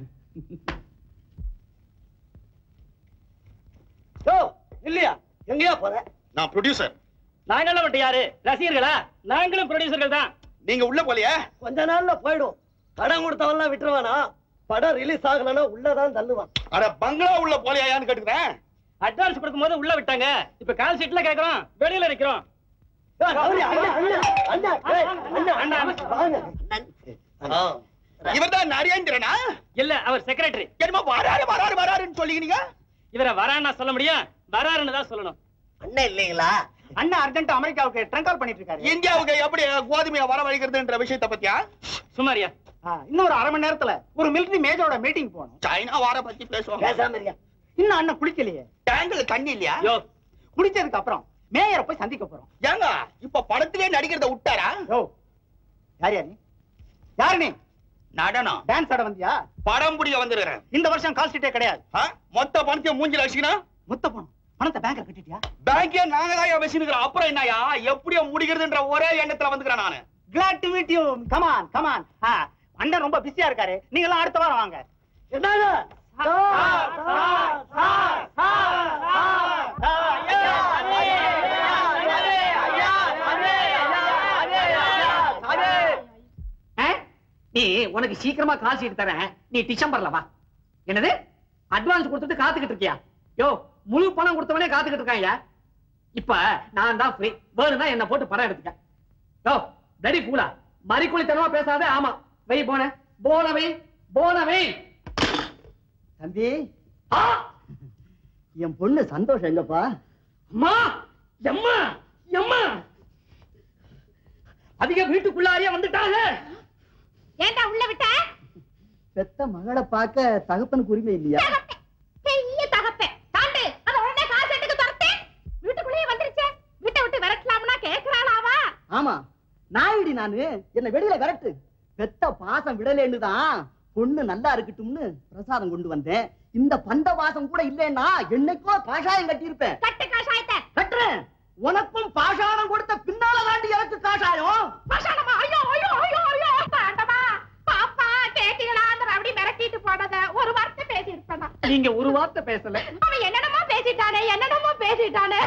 இல்லையா எங்கேயா போற நான் ப்ரொடியூசர் நாங்கெல்லாம் மட்டும் யாரு ரசிகர்களா நாங்களும் ப்ரொடியூசர்கள் தான் நீங்க உள்ள போலியா கொஞ்ச நாள்ல போயிடும் படம் கொடுத்தவன்லாம் விட்டுருவானா படம் ரிலீஸ் ஆகலன்னா உள்ளதான் தள்ளுவான் அட பங்களா உள்ள போலியான்னு கேட்டுக்கிறேன் அட்வான்ஸ் கொடுக்கும்போது உள்ள விட்டாங்க இப்ப கால் ஷீட்ல கேக்குறோம் வெளியில நிக்கிறோம் இவர்தான் நரேந்திரனா இல்ல அவர் செக்ரட்டரி என்னமோ வராரு வராரு வராருன்னு சொல்லிக்கிறீங்க இவரை வரான்னா சொல்ல முடியும் வராருன்னு தான் சொல்லணும் அண்ணன் இல்லைங்களா அண்ணா அர்ஜென்ட் அமெரிக்காவுக்கு ட்ரங்க் கால் பண்ணிட்டு இருக்காரு இந்தியாவுக்கு எப்படி கோதுமையை வரவழைக்கிறதுன்ற விஷயத்தை பத்தியா சுமாரியா ஆ, இன்னும் ஒரு அரை மணி நேரத்துல ஒரு மிலிட்டரி மேஜரோட மீட்டிங் போகணும் சைனா வார பத்தி பேசுவாங்க பேசாம இருங்க இன்னும் அண்ணன் குளிக்கலையே டேங்க்ல தண்ணி இல்லையா யோ குளிச்சதுக்கு அப்புறம் மேயரை போய் சந்திக்க போறோம் ஏங்க இப்ப படத்திலே நடிக்கிறத விட்டாரா யோ யார் யார் நீ யாரு நீ நடனம் டான்ஸ் ஆட வந்தியா படம் பிடிக்க வந்துருக்கிறேன் இந்த வருஷம் கால் ஷீட்டே கிடையாது ஆ? மொத்த பணத்தையும் மூஞ்சில வச்சுக்கணும் முத்த பணம் பணத்தை பேங்க்ல கட்டிட்டியா பேங்கே நாங்க தான் வச்சுக்கிறோம் அப்புறம் என்னயா எப்படியோ முடிக்கிறதுன்ற ஒரே எண்ணத்துல வந்துக்கிறேன் நானு glad to meet you come on come on அண்ணன் ரொம்ப பிஸியா இருக்காரு நீங்க எல்லாம் அடுத்த வாரம் வாங்க ஆ? நீ உனக்கு சீக்கிரமா கால் சீட்டு தரேன் நீ டிசம்பர்ல வா என்னது அட்வான்ஸ் கொடுத்துட்டு காத்துக்கிட்டு இருக்கியா யோ முழு பணம் கொடுத்தவனே காத்துக்கிட்டு இருக்காங்க இப்ப நான் தான் ஃப்ரீ வேணும்னா என்ன போட்டு படம் எடுத்துக்க யோ வெரி கூலா மறிக்குளித்தனமா பேசாத ஆமா வை போன போன வை போன வை தம்பி ஆ! என் பொண்ணு சந்தோஷம் எங்கப்பா அம்மா எம்மா எம்மா அதிக வீட்டுக்குள்ளாரியே வந்துட்டாங்க ஏன்டா உள்ள விட்ட பெத்த மகளை பார்க்க தகப்பனுக்கு உரிமை இல்லையா தகப்பே பெரிய தகப்பே தாண்டு அத உடனே கால் செட்டுக்கு துரத்து வீட்டுக்குள்ளேயே வந்துருச்சே வீட்டை விட்டு விரட்டலாம்னா கேக்குறாளாவா ஆமா நாயுடி நானு என்ன வெளியில விரட்டு பெத்த பாசம் விடலேன்னு தான் பொண்ணு நல்லா இருக்கட்டும்னு பிரசாதம் கொண்டு வந்தேன் இந்த பந்த வாசம் கூட இல்லைன்னா என்னைக்கோ காஷாயம் கட்டியிருப்பேன் கட்டு காஷாயத்தை கட்டுறேன் உனக்கும் பாஷாணம் கொடுத்த பின்னால தாண்டி எனக்கு காஷாயம் பாஷாணமா ஐயோ ஐயோ ஐயோ ஐயோ வேண்டமா பாப்பா கேட்டீங்களா அந்த ரவுடி மிரட்டிட்டு போனத ஒரு வார்த்தை பேசி இருப்பேன் நீங்க ஒரு வார்த்தை பேசல அவன் என்னென்னமோ பேசிட்டானே என்னென்னமோ பேசிட்டானே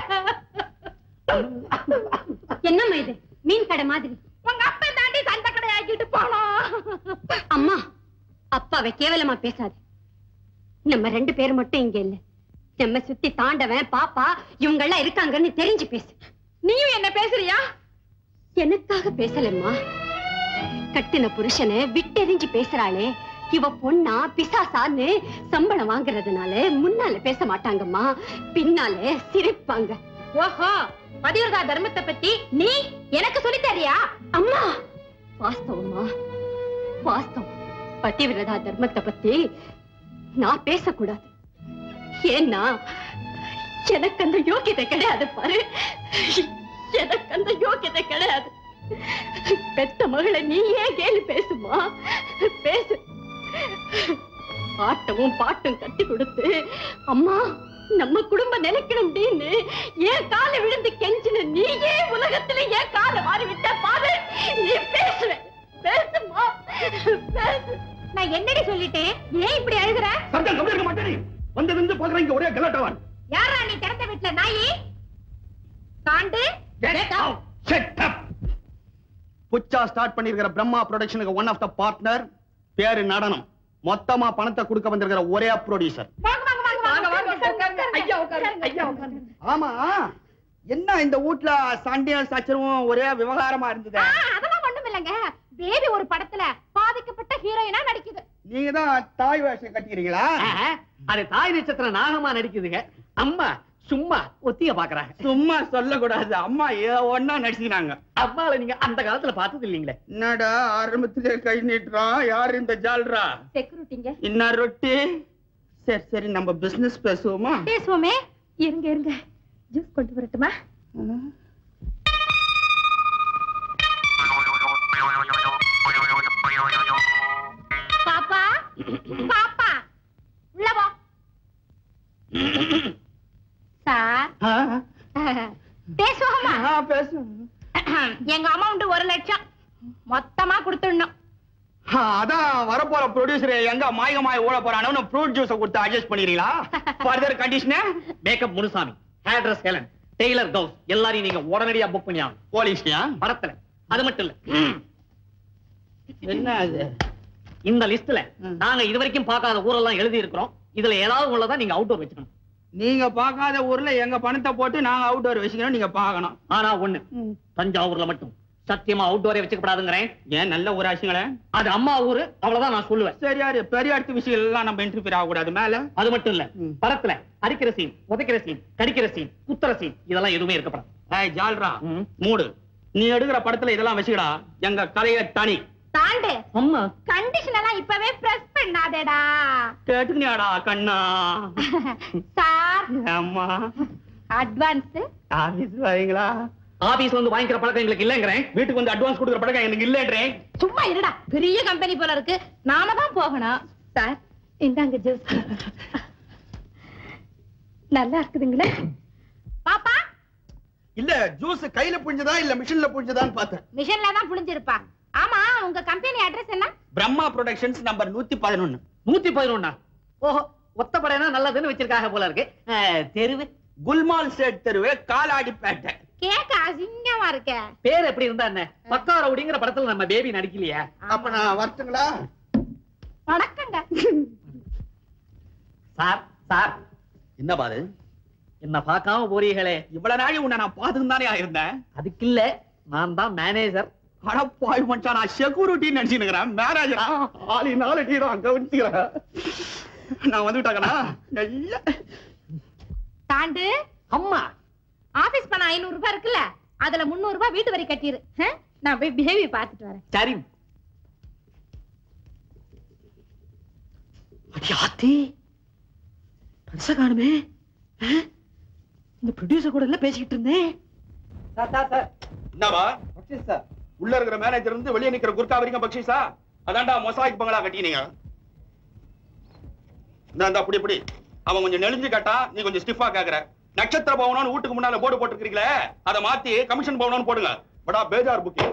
என்னம்மா இது மீன் கடை மாதிரி உங்க அப்பா தாண்டி சண்டை கடை ஆக்கிட்டு போனோம் அம்மா அப்பாவை கேவலமா பேசாது நம்ம ரெண்டு பேரும் மட்டும் இங்க இல்ல நம்ம சுத்தி தாண்டவன் பாப்பா இவங்க எல்லாம் இருக்காங்கன்னு தெரிஞ்சு பேசு நீயும் என்ன பேசுறியா எனக்காக பேசலம்மா கட்டின புருஷனை விட்டெறிஞ்சு பேசுறாளே இவ பொண்ணா பிசாசான்னு சம்பளம் வாங்குறதுனால முன்னால பேச மாட்டாங்கம்மா பின்னால சிரிப்பாங்க ஓஹோ பதிவிரதா தர்மத்தை பத்தி நீ எனக்கு சொல்லி தரியா அம்மா வாஸ்தவமா வாஸ்தவம் பதிவிரதா தர்மத்தை பத்தி நான் பேசக்கூடாது ஏன்னா எனக்கு அந்த யோகியதை கிடையாது பாரு எனக்கு அந்த யோகியதை கிடையாது பெத்த மகளை நீ ஏன் கேலி பேசுமா பேசு ஆட்டமும் பாட்டும் கட்டி கொடுத்து அம்மா நம்ம குடும்பம் நிலைக்கணும்னு ஏன் கால விழுந்து கெஞ்சின நீயே உலகத்துல ஏன் கால மாறி விட்ட பாரு நீ பேசுவ பேசுமா பேசு நான் என்னடி சொல்லிட்டேன் ஏன் இப்படி அழுகுற சத்தம் கம்மி இருக்க மாட்டேன் வந்து நின்று பாக்குறேன் இங்க ஒரே கலாட்டவான் யாரா நீ திறந்த வீட்டுல நாயி தாண்டு புச்சா ஸ்டார்ட் பண்ணிருக்கிற பிரம்மா ப்ரொடக்ஷனுக்கு ஒன் ஆஃப் த பார்ட்னர் பேரு நடனம் மொத்தமா பணத்தை கொடுக்க வந்திருக்கிற ஒரே ப்ரொடியூசர் வாங்க வாங்க வாங்க வாங்க, வாங்க, வாங்க உட்காருங்க. ஐயா, உட்காருங்க. ஐயா, உட்காருங்க. ஆமா என்ன இந்த வீட்ல சண்டையும் சச்சரவும் ஒரே விவகாரமா இருந்தது ஆ, அதெல்லாம் ஒண்ணும் இல்லைங்க பேபி ஒரு படத்துல பாதிக்கப்பட்ட ஹீரோயினா நடிக்குது நீங்க தான் தாய் வேஷம் கட்டிக்கிறீங்களா ஆ, அது தாய் நட்சத்திரம் நாகமா நடிக்குதுங்க அம்மா சும்மா ஒத்திய பாக்குறாங்க சும்மா சொல்லக்கூடாது அம்மா ஏ ஒன்னா நடிச்சுக்கிறாங்க அம்மாவை நீங்க அந்த காலத்துல பார்த்தது இல்லீங்களே என்னடா ஆரம்பத்திலே கை நீட்டுறான் யார் இந்த ஜால்ரா செக்யூரிட்டிங்க என்ன ரொட்டி சரி சரி நம்ம பிசினஸ் பேசுவோமா பேசுவோமே இருங்க இருங்க ஜூஸ் கொண்டு வரட்டுமா பாப்பா பாப்பா உள்ள வா சார் பேசுவோமா பேசு எங்க அமௌண்ட் ஒரு லட்சம் மொத்தமா கொடுத்துடணும் ஆ, அதான் வரப்போற ப்ரொடியூசர் எங்க மாயமாய் ஓட போறானு ஃப்ரூட் ஜூஸ கொடுத்து அட்ஜஸ்ட் பண்ணிடுறீங்களா further condition makeup Munusamy hair dress Helen tailor கவுஸ் எல்லாரையும் நீங்க உடனடியா புக் பண்ணி ஆகணும் போலீஸ்யா படத்துல அது மட்டும் இல்ல என்ன அது இந்த லிஸ்ட்ல ம். நாங்க இதுவரைக்கும் பார்க்காத ஊரெல்லாம் எழுதி இருக்கிறோம் இதுல ஏதாவது உள்ளதான் நீங்க அவுட்டோர் வச்சுக்கணும் நீங்க பார்க்காத ஊர்ல எங்க பணத்தை போட்டு நாங்க அவுட்டோர் வச்சுக்கணும் நீங்க பார்க்கணும் ஆனா ஒண்ணு தஞ்சாவூர்ல மட்டும் சத்தியமா அவுட்டோரே வச்சுக்கப்படாதுங்கிறேன் ஏன் நல்ல ஒரு ஆச்சுங்களே அது அம்மா ஊரு அவ்வளவுதான் நான் சொல்லுவேன் சரியாரு பெரிய அடுத்த விஷயம் எல்லாம் நம்ம இன்டர்ஃபியர் ஆகக்கூடாது மேல அது மட்டும் இல்ல ம். படத்துல அடிக்கிற சீன் உதைக்கிற சீன் கடிக்கிற சீன் குத்துற சீன் இதெல்லாம் எதுவுமே இருக்கப்படாது ஏய் ஜால்ரா ம். மூடு நீ எடுக்கிற படத்துல இதெல்லாம் வச்சுக்கடா எங்க கதைய தனி தாண்டு அம்மா கண்டிஷன் எல்லாம் இப்பவே பிரஸ் பண்ணாதேடா கேட்டுக்கினியாடா கண்ணா சார் அம்மா அட்வான்ஸ் ஆபீஸ் வரீங்களா ஆபீஸ்ல வந்து வாங்கிக்கிற பழக்கம் எங்களுக்கு இல்லங்கிறேன் வீட்டுக்கு வந்து அட்வான்ஸ் கொடுக்குற படக்கம் எனக்கு இல்லன்றேன் சும்மா இருடா பெரிய கம்பெனி போல இருக்கு நாம தான் போகணும் சார் இந்தாங்க ஜூஸ் நல்லா இருக்குதுங்களே பாப்பா இல்ல ஜூஸ் கையில புழிஞ்சதா இல்ல மிஷின்ல புழிஞ்சதான்னு பார்த்தேன் மிஷன்ல தான் புளிஞ்சிருப்பா ஆமா உங்க கம்பெனி அட்ரஸ் என்ன பிரம்மா ப்ரொடக்ஷன்ஸ் நம்பர் நூத்தி பதினொன்னு நூத்தி பதினொன்னா ஓஹோ ஒத்த படையனா நல்லதுன்னு வச்சிருக்காங்க போல இருக்கு அஹ், தெருவு குல்மால் சேட் தெருவு காலாடிப்பேட்டை கேக்க அசிங்கமா இருக்க பேர் எப்படி இருந்தா என்ன பக்கா ரவுடிங்கிற படத்துல நம்ம பேபி நடிக்கலையா அப்ப நான் வரட்டுங்களா வணக்கங்க சார் சார் என்ன பாரு என்ன பார்க்காம போறீங்களே இவ்வளவு நாளி உன்னை நான் பாத்துக்கு தானே இருந்தேன் அதுக்கு இல்ல நான் தான் மேனேஜர் ஆனா பாய் மச்சான் நான் செக்யூரிட்டி நினைச்சுக்கிறேன் மேனேஜரா ஆளி நாலு டீ தான் கவனிச்சுக்கிறேன் நான் வந்துட்டாங்கண்ணா ஐயா தாண்டு அம்மா ஆபீஸ் பணம் ஐநூறு ரூபாய் இருக்குல்ல அதுல முந்நூறு ரூபாய் வீட்டு வரி கட்டிரு ஆ? நான் போய் பேபி பார்த்துட்டு வரேன் சரி ஆத்தி பரிச காணுமே ஆ? இந்த ப்ரொடியூசர் கூட இல்ல பேசிக்கிட்டு இருந்தேன் என்னவா சார் உள்ள இருக்கிற மேனேஜர் இருந்து வெளியே நிக்கிற குர்கா வரைக்கும் பக்ஷிஸா அதான்டா மொசாய்க் பங்களா கட்டினீங்க இந்த அப்படி இப்படி அவன் கொஞ்சம் நெளிஞ்சு கேட்டா நீ கொஞ்சம் ஸ்டிஃபா கேக்குற நட்சத்திர பவனம்னு வீட்டுக்கு முன்னால போர்டு போட்டுருக்கீங்களே அதை மாத்தி கமிஷன் பவனம்னு போடுங்க படா பேஜார் புக்கி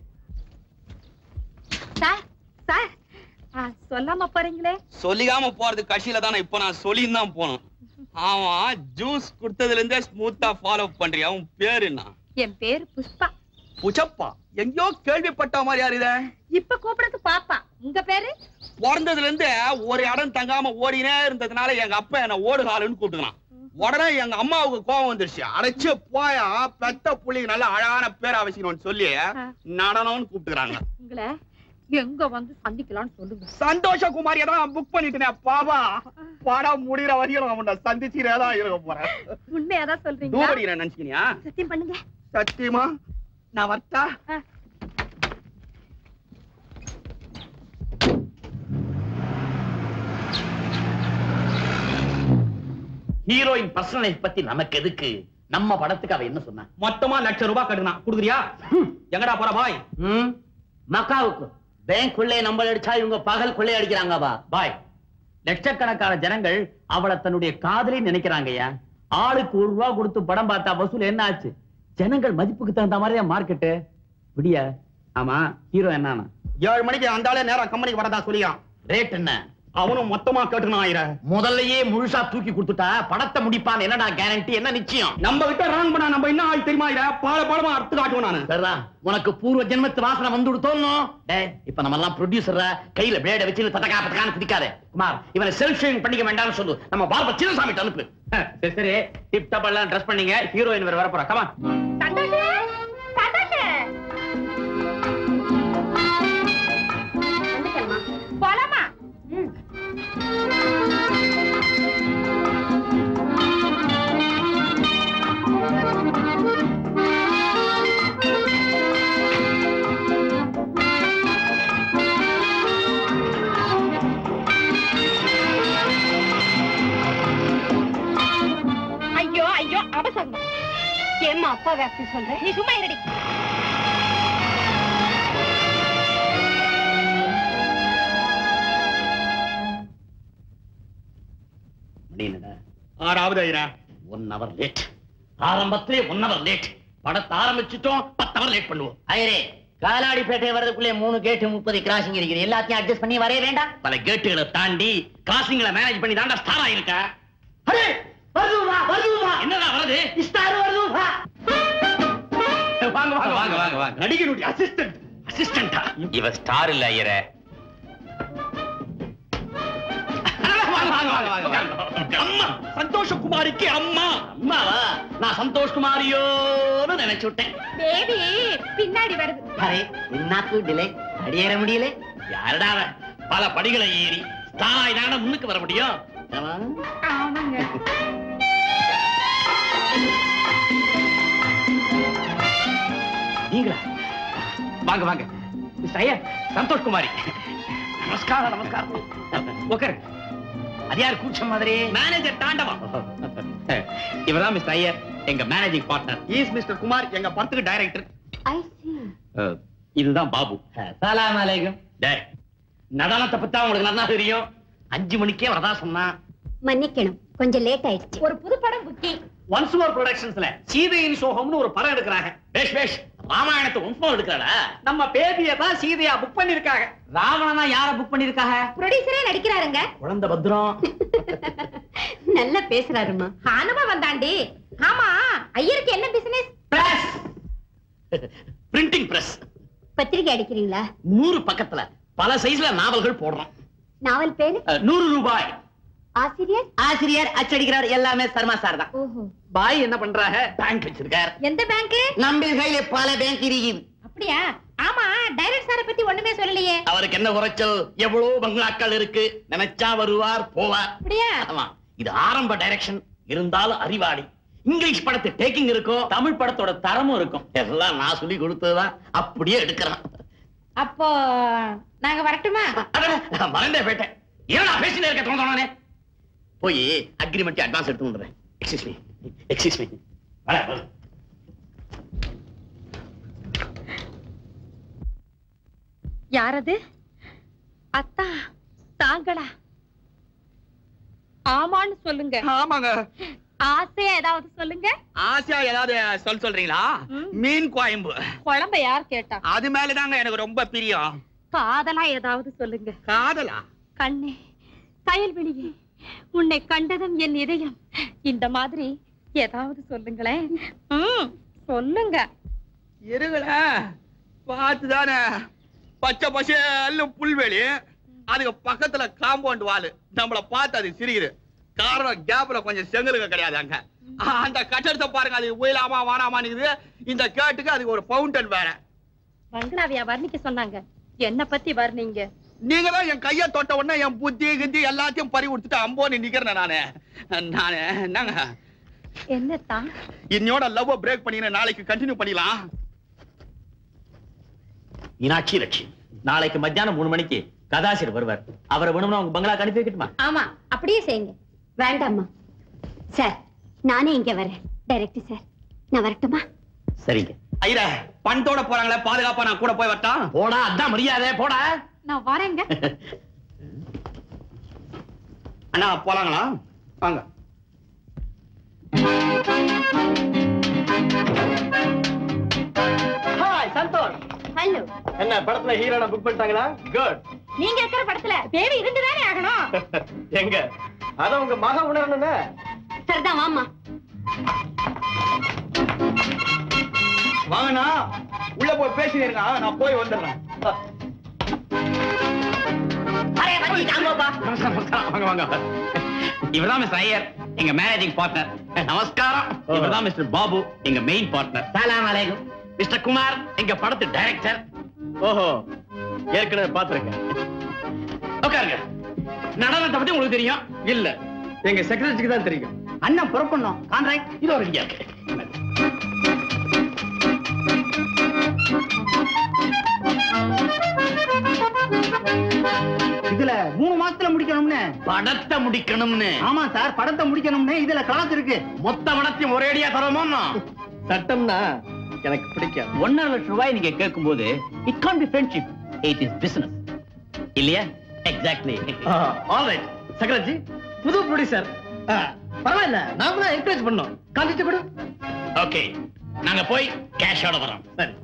சார் சார் ஆ, சொல்லாம போறீங்களே சொல்லிக்காம போறது கட்சியில தானே இப்ப நான் சொல்லின்னு தான் போனோம் ஆமா ஜூஸ் கொடுத்ததுல இருந்தே ஸ்மூத்தா ஃபாலோ பண்றியா உன் பேரு என்ன என் பேரு புஷ்பா புச்சப்பா எங்கேயோ கேள்விப்பட்ட மாதிரி யாரு இத இப்ப கூப்பிடுறது பாப்பா உங்க பேரு பிறந்ததுல இருந்து ஒரு இடம் தங்காம ஓடினே இருந்ததுனால எங்க அப்பா என்ன ஓடுகாலுன்னு கூப்பிட்டுக்கலாம் உடனே எங்க அம்மாவுக்கு கோவம் வந்துருச்சு அடைச்சு போயா பெத்த புள்ளிக்கு நல்ல அழகான பேர் அவசியம்னு சொல்லி நடனம்னு கூப்பிட்டுக்கிறாங்க உங்களை எங்க வந்து சந்திக்கலாம்னு சொல்லுங்க சந்தோஷ குமாரியை தான் புக் பண்ணிட்டேன் பாபா படம் முடிகிற வரையும் அவனை சந்திச்சுட்டே தான் இருக்க போறேன் உண்மையாதான் சொல்றீங்களா தூபடிக்கிறேன் நினைச்சுக்கினியா சத்தியம் பண்ணுங்க சத்தியமா நான் வரட்டா ஆ. ஹீரோயின் பர்சனல் லைஃப் பத்தி நமக்கு எதுக்கு நம்ம படத்துக்கு அவ என்ன சொன்னா மொத்தமா லட்சம் ரூபாய் கட்டுனா குடுக்குறியா எங்கடா போற பாய் ம் மக்காவுக்கு பேங்க் கொள்ளை நம்ம அடிச்சா இவங்க பகல் கொள்ளை அடிக்கிறாங்கப்பா பாய் லட்சக்கணக்கான ஜனங்கள் அவளை தன்னுடைய காதலி நினைக்கிறாங்கய்யா ஆளுக்கு ஒரு ரூபா கொடுத்து படம் பார்த்தா வசூல் என்ன ஆச்சு ஜனங்கள் மதிப்புக்கு தகுந்த மாதிரியா மார்க்கெட்டு விடியா ஆமா ஹீரோ என்னன்னா ஏழு மணிக்கு அந்த ஆளே நேரம் கம்பெனிக்கு வரதா சொல்லியான் ரேட் என்ன அவனும் மொத்தமா கட்டுனா ஆயிரம் முதல்லயே முழுசா தூக்கி கொடுத்துட்டா படத்தை முடிப்பான் என்னடா கேரண்டி என்ன நிச்சயம் நம்ம கிட்ட ராங் பண்ணா நம்ம என்ன ஆள் தெரியுமா ஆயிரம் பால பாலமா அறுத்து காட்டுவோம் நானு சரிதான் உனக்கு பூர்வ ஜென்மத்து வாசனை வந்து கொடுத்தோம் டேய் இப்ப நம்ம எல்லாம் ப்ரொடியூசரா கையில பிளேட வச்சு பத்தக்கா பத்தக்கான்னு குதிக்காத குமார் இவனை செல்ஃப் ஷேவிங் பண்ணிக்க வேண்டாம்னு சொல்லு நம்ம பார்ப்ப சின்னசாமி அனுப்பு சரி சரி டிப் டாப் எல்லாம் ட்ரெஸ் பண்ணீங்க ஹீரோயின் வேற வர போறா கமா சந்தோஷ் சந்தோஷ் வந்துட்டேம்மா. போலாமா ம். ஐயோ ஐயோ அவசரம் ஏம்மா அப்பா வேக்சி சொல்ற நீ சும்மா இருடி என்னடா ஆறாவது ஐயா ஒன் ஹவர் லேட் ஆரம்பத்திலே ஒன் ஹவர் லேட் படத்தை ஆரம்பிச்சிட்டோம் பத்து ஹவர் லேட் பண்ணுவோம் ஐயரே காலாடிப்பேட்டை வர்றதுக்குள்ளே மூணு கேட்டு முப்பது கிராசிங் இருக்குது எல்லாத்தையும் அட்ஜஸ்ட் பண்ணி வரைய வேண்டாம் பல கேட்டுகளை தாண்டி காசிங்களை மேனேஜ் பண்ணி தாண்டா ஸ்டார் ஆயிருக்கா அரே வருதுவா வருதுவா என்னடா வருது ஸ்டார் வருதுவா வாங்க வாங்க வாங்க வாங்க வாங்க நடிகனுடைய அசிஸ்டன்ட் அசிஸ்டண்டா இவ ஸ்டார் இல்ல ஐயரே அம்மா சந்தோஷ குமாரிக்கு அம்மா அம்மாவா நான் நான் சந்தோஷ் குமாரியோன்னு நினைச்சு விட்டேன் பேபி பின்னாடி வருது அரே என்னாக்கு டிலே அடியேற முடியல யாருடா அவன்? பல படிகளை ஏறி ஸ்டாராய் தானே முன்னுக்கு வர முடியும் ஆமா. ஆமாங்க நீங்களா வாங்க வாங்க மிஸ் ஐயர் சந்தோஷ் குமாரி நமஸ்காரம் நமஸ்காரம் உட்காரு அது யார் கூச்ச மாதிரி மேனேஜர் தாண்டவம் இவர்தான் மிஸ் ஐயர் எங்க managing partner is mister Kumar எங்க படத்துக்கு டைரக்டர் ஐ see இதுதான் பாபு சலாம் அலைக்கும் டேய் நடனத்தை பத்தி உங்களுக்கு நல்லா தெரியும் அஞ்சு மணிக்கே வரதா சொன்னா மன்னிக்கணும் கொஞ்சம் லேட் ஆயிடுச்சு ஒரு புது படம் புக்கிங் ஒன்ஸ் மோர் ப்ரொடக்ஷன்ஸ்ல சீதையின் சோகம்னு ஒரு படம் எடுக்கிறாங்க பேஷ் பேஷ் ராமாயணத்தை ஒன்ஸ் மோர் எடுக்கிறாடா நம்ம பேபியை தான் சீதையா புக் பண்ணிருக்காங்க ராவணனா யார புக் பண்ணிருக்காங்க ப்ரொடியூசரே நடிக்கிறாருங்க குழந்தை பத்திரம் நல்லா பேசுறாருமா அனுபவம் தாண்டி ஆமா ஐயருக்கு என்ன பிசினஸ் பிரஸ் பிரிண்டிங் பிரஸ் பத்திரிக்கை அடிக்கிறீங்களா நூறு பக்கத்துல பல சைஸ்ல நாவல்கள் போடுறோம் நாவல் பேரு அஹ், நூறு ரூபாய் ஆசிரியர் ஆசிரியர் அச்சடிக்கிறார் எல்லாமே சர்மா சார் தான் ஓஹோ பாய் என்ன பண்றாங்க பேங்க் வச்சிருக்கார் எந்த பேங்க் நம்ம கையில பல பேங்க் இருக்குது அப்படியா ஆமா டைரக்ட் சார பத்தி ஒண்ணுமே சொல்லலையே அவருக்கு என்ன குறைச்சல் எவ்வளவு பங்களாக்கள் இருக்கு நினைச்சா வருவார் போவார் அப்படியா ஆமா இது ஆரம்ப டைரக்ஷன் இருந்தாலும் அறிவாளி இங்கிலீஷ் படத்து டேக்கிங் இருக்கும் தமிழ் படத்தோட தரமும் இருக்கும் எல்லாம் நான் சொல்லி கொடுத்ததுதான் அப்படியே எடுக்கிறான் அப்போ நாங்க வரட்டுமா அட, மறந்தே போயிட்டேன் என்னடா பேசினே இருக்க தோணுதானே போய் அக்ரிமெண்ட் அட்வான்ஸ் எடுத்து வந்துடுறேன் எக்ஸ்கியூஸ் மீ எக்ஸ்கியூஸ் மீ யாரது அத்தா தாங்களா ஆமான்னு சொல்லுங்க ஆமாங்க ஆசையா ஏதாவது சொல்லுங்க ஆசையா ஏதாவது சொல் சொல்றீங்களா ம். மீன் குழம்பு குழம்ப யார் கேட்டா அது மேலதாங்க எனக்கு ரொம்ப பிரியம் காதலா ஏதாவது சொல்லுங்க காதலா கண்ணே கயல்வெளியே உன்னை கண்டதும் என் இதயம் இந்த மாதிரி ஏதாவது சொல்லுங்களேன் ம், சொல்லுங்க இருங்கள பார்த்துதானே பச்சை பசேல்னு புல்வெளி அதுக்கு பக்கத்துல காம்பவுண்ட் வாலு நம்மள பார்த்து அது சிரிக்குது காரணம் கேப்ல கொஞ்சம் செங்கலுங்க கிடையாது அங்க அந்த கட்டடத்தை பாருங்க அது உயலாமா வானாமான்னு இந்த கேட்டுக்கு அதுக்கு ஒரு ஃபவுண்டன் வேற பங்களாவியா வர்ணிக்க சொன்னாங்க என்ன பத்தி வர்ணீங்க நீங்க தான் என் கைய தொட்ட உடனே என் புத்தி கித்தி எல்லாத்தையும் பறி கொடுத்துட்டு அம்போன்னு நிக்கிறேன் நானு நானு என்னங்க என்னத்தான் இன்னையோட லவ் பிரேக் பண்ணின நாளைக்கு கண்டினியூ பண்ணிடலாம் மீனாட்சி லட்சுமி நாளைக்கு மத்தியானம் மூணு மணிக்கு கதாசிரியர் வருவார் அவரை வேணும்னா உங்க பங்களாக்கு அனுப்பி வைக்கட்டுமா ஆமா அப்படியே செய்யுங்க வேண்டாம்மா சார் நானே இங்க வரேன் டைரக்டர் சார் நான் வரட்டுமா சரிங்க ஐயர பணத்தோட போறாங்களே பாதுகாப்பா நான் கூட போய் வரட்டா போடா அதான் மரியாதை போடா நான் வரேங்க அண்ணா போலாங்களா வாங்க ஹாய் சந்தோஷ் ஹலோ என்ன படத்துல ஹீரோனை புக் பண்ணிட்டாங்களா குட் நீங்க இருக்கிற படத்துல பேபி இருந்துதானே ஆகணும் எங்க அத உங்க மக உணரணும்னு சரிதான் வாமா வாங்கண்ணா உள்ள போய் பேசினீங்க நான் போய் வந்துடுறேன் நமஸ்காரம், நமஸ்காரம். வாங்க வாங்க இவர்தான் மிஸ்டர் ஐயர் எங்க மேனேஜிங் பார்ட்னர் நமஸ்காரம் இவர்தான் மிஸ்டர் பாபு எங்க மெயின் பார்ட்னர் சலாம் அலைக்கும் மிஸ்டர் குமார் எங்க படத்து டைரக்டர் ஓஹோ ஏற்கனவே பாத்துருக்கேன் உட்காருங்க நடனத்தை பத்தி உங்களுக்கு தெரியும் இல்ல எங்க செக்ரட்டரிக்கு தான் தெரியும் அண்ணன் புறப்படணும் கான்ட்ராக்ட் இது ஒரு இருக்கு இதுல மூணு மாசத்துல முடிக்கணும்னு படத்தை முடிக்கணும்னு ஆமா சார் படத்தை முடிக்கணும்னு இதுல காசு இருக்கு மொத்த படத்தையும் ஒரேடியா தரமோன்னா சட்டம்னா எனக்கு பிடிக்காது ஒன்னரை லட்சம் ரூபாய் நீங்க கேட்கும்போது it can't be friendship it is business இல்லையா எக்ஸாக்ட்லி ஆல் ரைட் செக்ரட்டரி புது ப்ரொடியூசர் பரவாயில்ல நாம தான் என்கரேஜ் பண்ணோம் காந்திச்சு கொடு ஓகே நாங்க போய் கேஷோட வரோம் சரி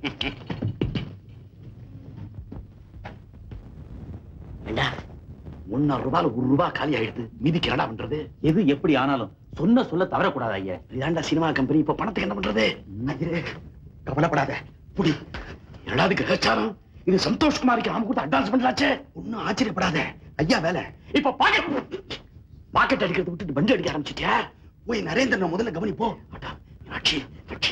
ஏண்டா முன்னூறு ரூபாய் ஒரு ரூபாய் காலி ஆயிடுது மீதிக்கு என்னடா பண்றது எது எப்படி ஆனாலும் சொன்ன சொல்ல தவறக்கூடாது ஐயா இதாண்டா சினிமா கம்பெனி இப்ப பணத்துக்கு என்ன பண்றது ஐயரே, கவலைப்படாத புடி என்னடாது கிரகச்சாரம் இது சந்தோஷ் குமாருக்கு நாம கூட அட்வான்ஸ் பண்ணலாச்சே ஒன்னும் ஆச்சரியப்படாத ஐயா வேலை இப்ப பாக்கெட் பாக்கெட் அடிக்கிறத விட்டுட்டு பண்டு அடிக்க ஆரம்பிச்சிட்டியா போய் நரேந்திரனை முதல்ல கவனிப்போ அட்டா லட்சி லட்சி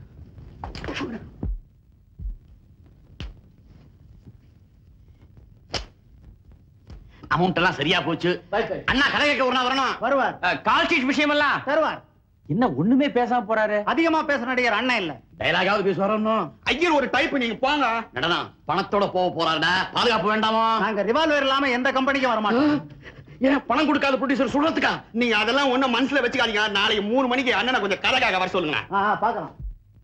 அமௌண்ட் எல்லாம் சரியா போச்சு அண்ணா கதை கேட்க ஒரு நாள் வரணும் வருவார் கால் ஷீட் விஷயம் எல்லாம் தருவார் என்ன ஒண்ணுமே பேசாம போறாரு அதிகமா பேச நடிகர் அண்ணன் இல்ல டைலாகாவது பேச வரணும் ஐயர் ஒரு டைப் நீங்க போங்க நடனா பணத்தோட போக போறாருடா பாதுகாப்பு வேண்டாமா நாங்க ரிவால்வர் இல்லாம எந்த கம்பெனிக்கும் வர மாட்டோம் ஏன் பணம் கொடுக்காத ப்ரொடியூசர் சொல்றதுக்கா நீங்க அதெல்லாம் ஒண்ணும் மனசுல வச்சுக்காதீங்க நாளைக்கு மூணு மணிக்கு அண்ணனை கொஞ்சம் கதைக்காக வர சொல்லுங்க ஆ பாக்கலாம்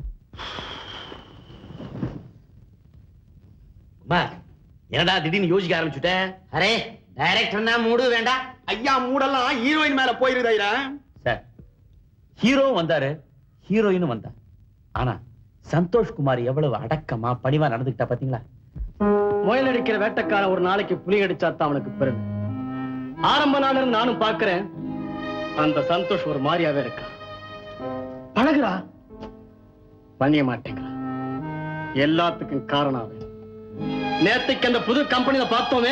என்னடா திடீர்னு யோசிக்க ஆரம்பிச்சுட்ட அரே டைரக்டர்னா மூடு வேண்டாம் ஐயா மூடெல்லாம் ஹீரோயின் மேல போயிருதா சார் ஹீரோ வந்தாரு ஹீரோயினும் வந்தா ஆனா சந்தோஷ் குமார் எவ்வளவு அடக்கமா பணிவா நடந்துக்கிட்டா பாத்தீங்களா முயல் அடிக்கிற வேட்டைக்காரன் ஒரு நாளைக்கு புலி அடிச்சா தான் அவனுக்கு பிறகு ஆரம்ப நாள்ல இருந்து நானும் பாக்குறேன் அந்த சந்தோஷ் ஒரு மாதிரியாவே இருக்கா பழகுறா பண்ணிய மாட்டேங்கிறா எல்லாத்துக்கும் காரணம் அவன் நேத்துக்கு அந்த புது கம்பெனில பார்த்தோமே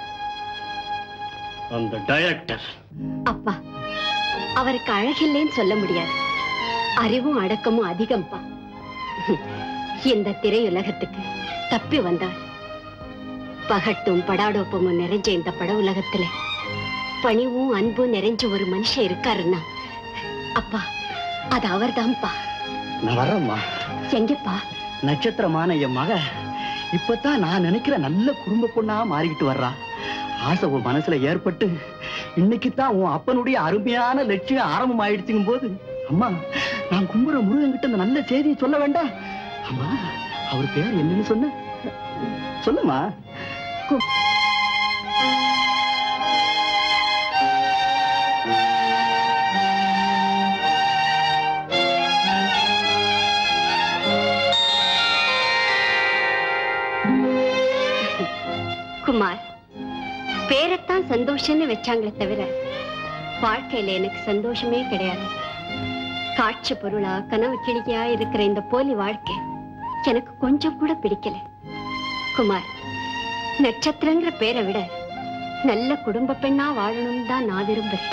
அந்த டைரக்டர் அப்பா அவருக்கு அழகில்லைன்னு சொல்ல முடியாது அறிவும் அடக்கமும் அதிகம்ப்பா இந்த திரையுலகத்துக்கு தப்பி வந்தார் பகட்டும் படாடோப்பமும் நிறைஞ்ச இந்த பட உலகத்துல பணிவும் அன்பும் நிறைஞ்ச ஒரு மனுஷன் இருக்காருன்னா அப்பா அது அவர்தான்ப்பா நான் வர்றேம்மா எங்கப்பா நட்சத்திரமான என் மக இப்பதான் நான் நினைக்கிற நல்ல குடும்ப பொண்ணா மாறிக்கிட்டு வர்றா ஆசை உன் மனசுல ஏற்பட்டு இன்னைக்கு தான் உன் அப்பனுடைய அருமையான லட்சியம் ஆரம்பம் ஆயிடுச்சுங்கும் போது அம்மா நான் கும்புற முருகன் கிட்ட இந்த நல்ல செய்தியை சொல்ல வேண்டாம் அம்மா அவர் பேர் என்னன்னு சொன்ன சொல்லுமா குமார் பேரைத்தான் சந்தோஷம்னு வச்சாங்களே தவிர வாழ்க்கையில எனக்கு சந்தோஷமே கிடையாது காட்சி பொருளா கனவு கிளிக்கையா இருக்கிற இந்த போலி வாழ்க்கை எனக்கு கொஞ்சம் கூட பிடிக்கல குமார் நட்சத்திரங்கிற பேரை விட நல்ல குடும்ப பெண்ணா வாழணும்னு தான் நான் விரும்புறேன்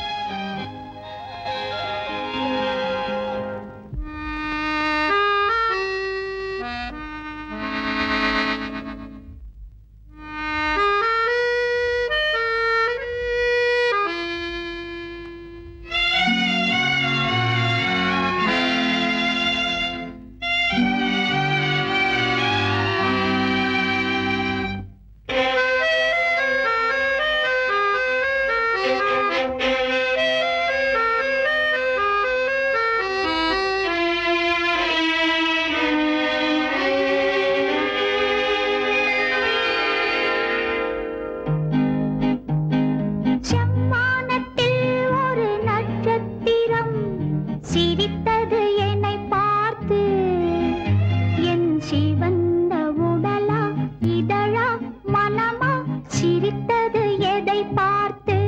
செம்மானத்தில் ஒரு நட்சத்திரம் சிரித்தது என்னை பார்த்து என் சிவந்த உடலா இதழா மனமா சிரித்தது எதை பார்த்து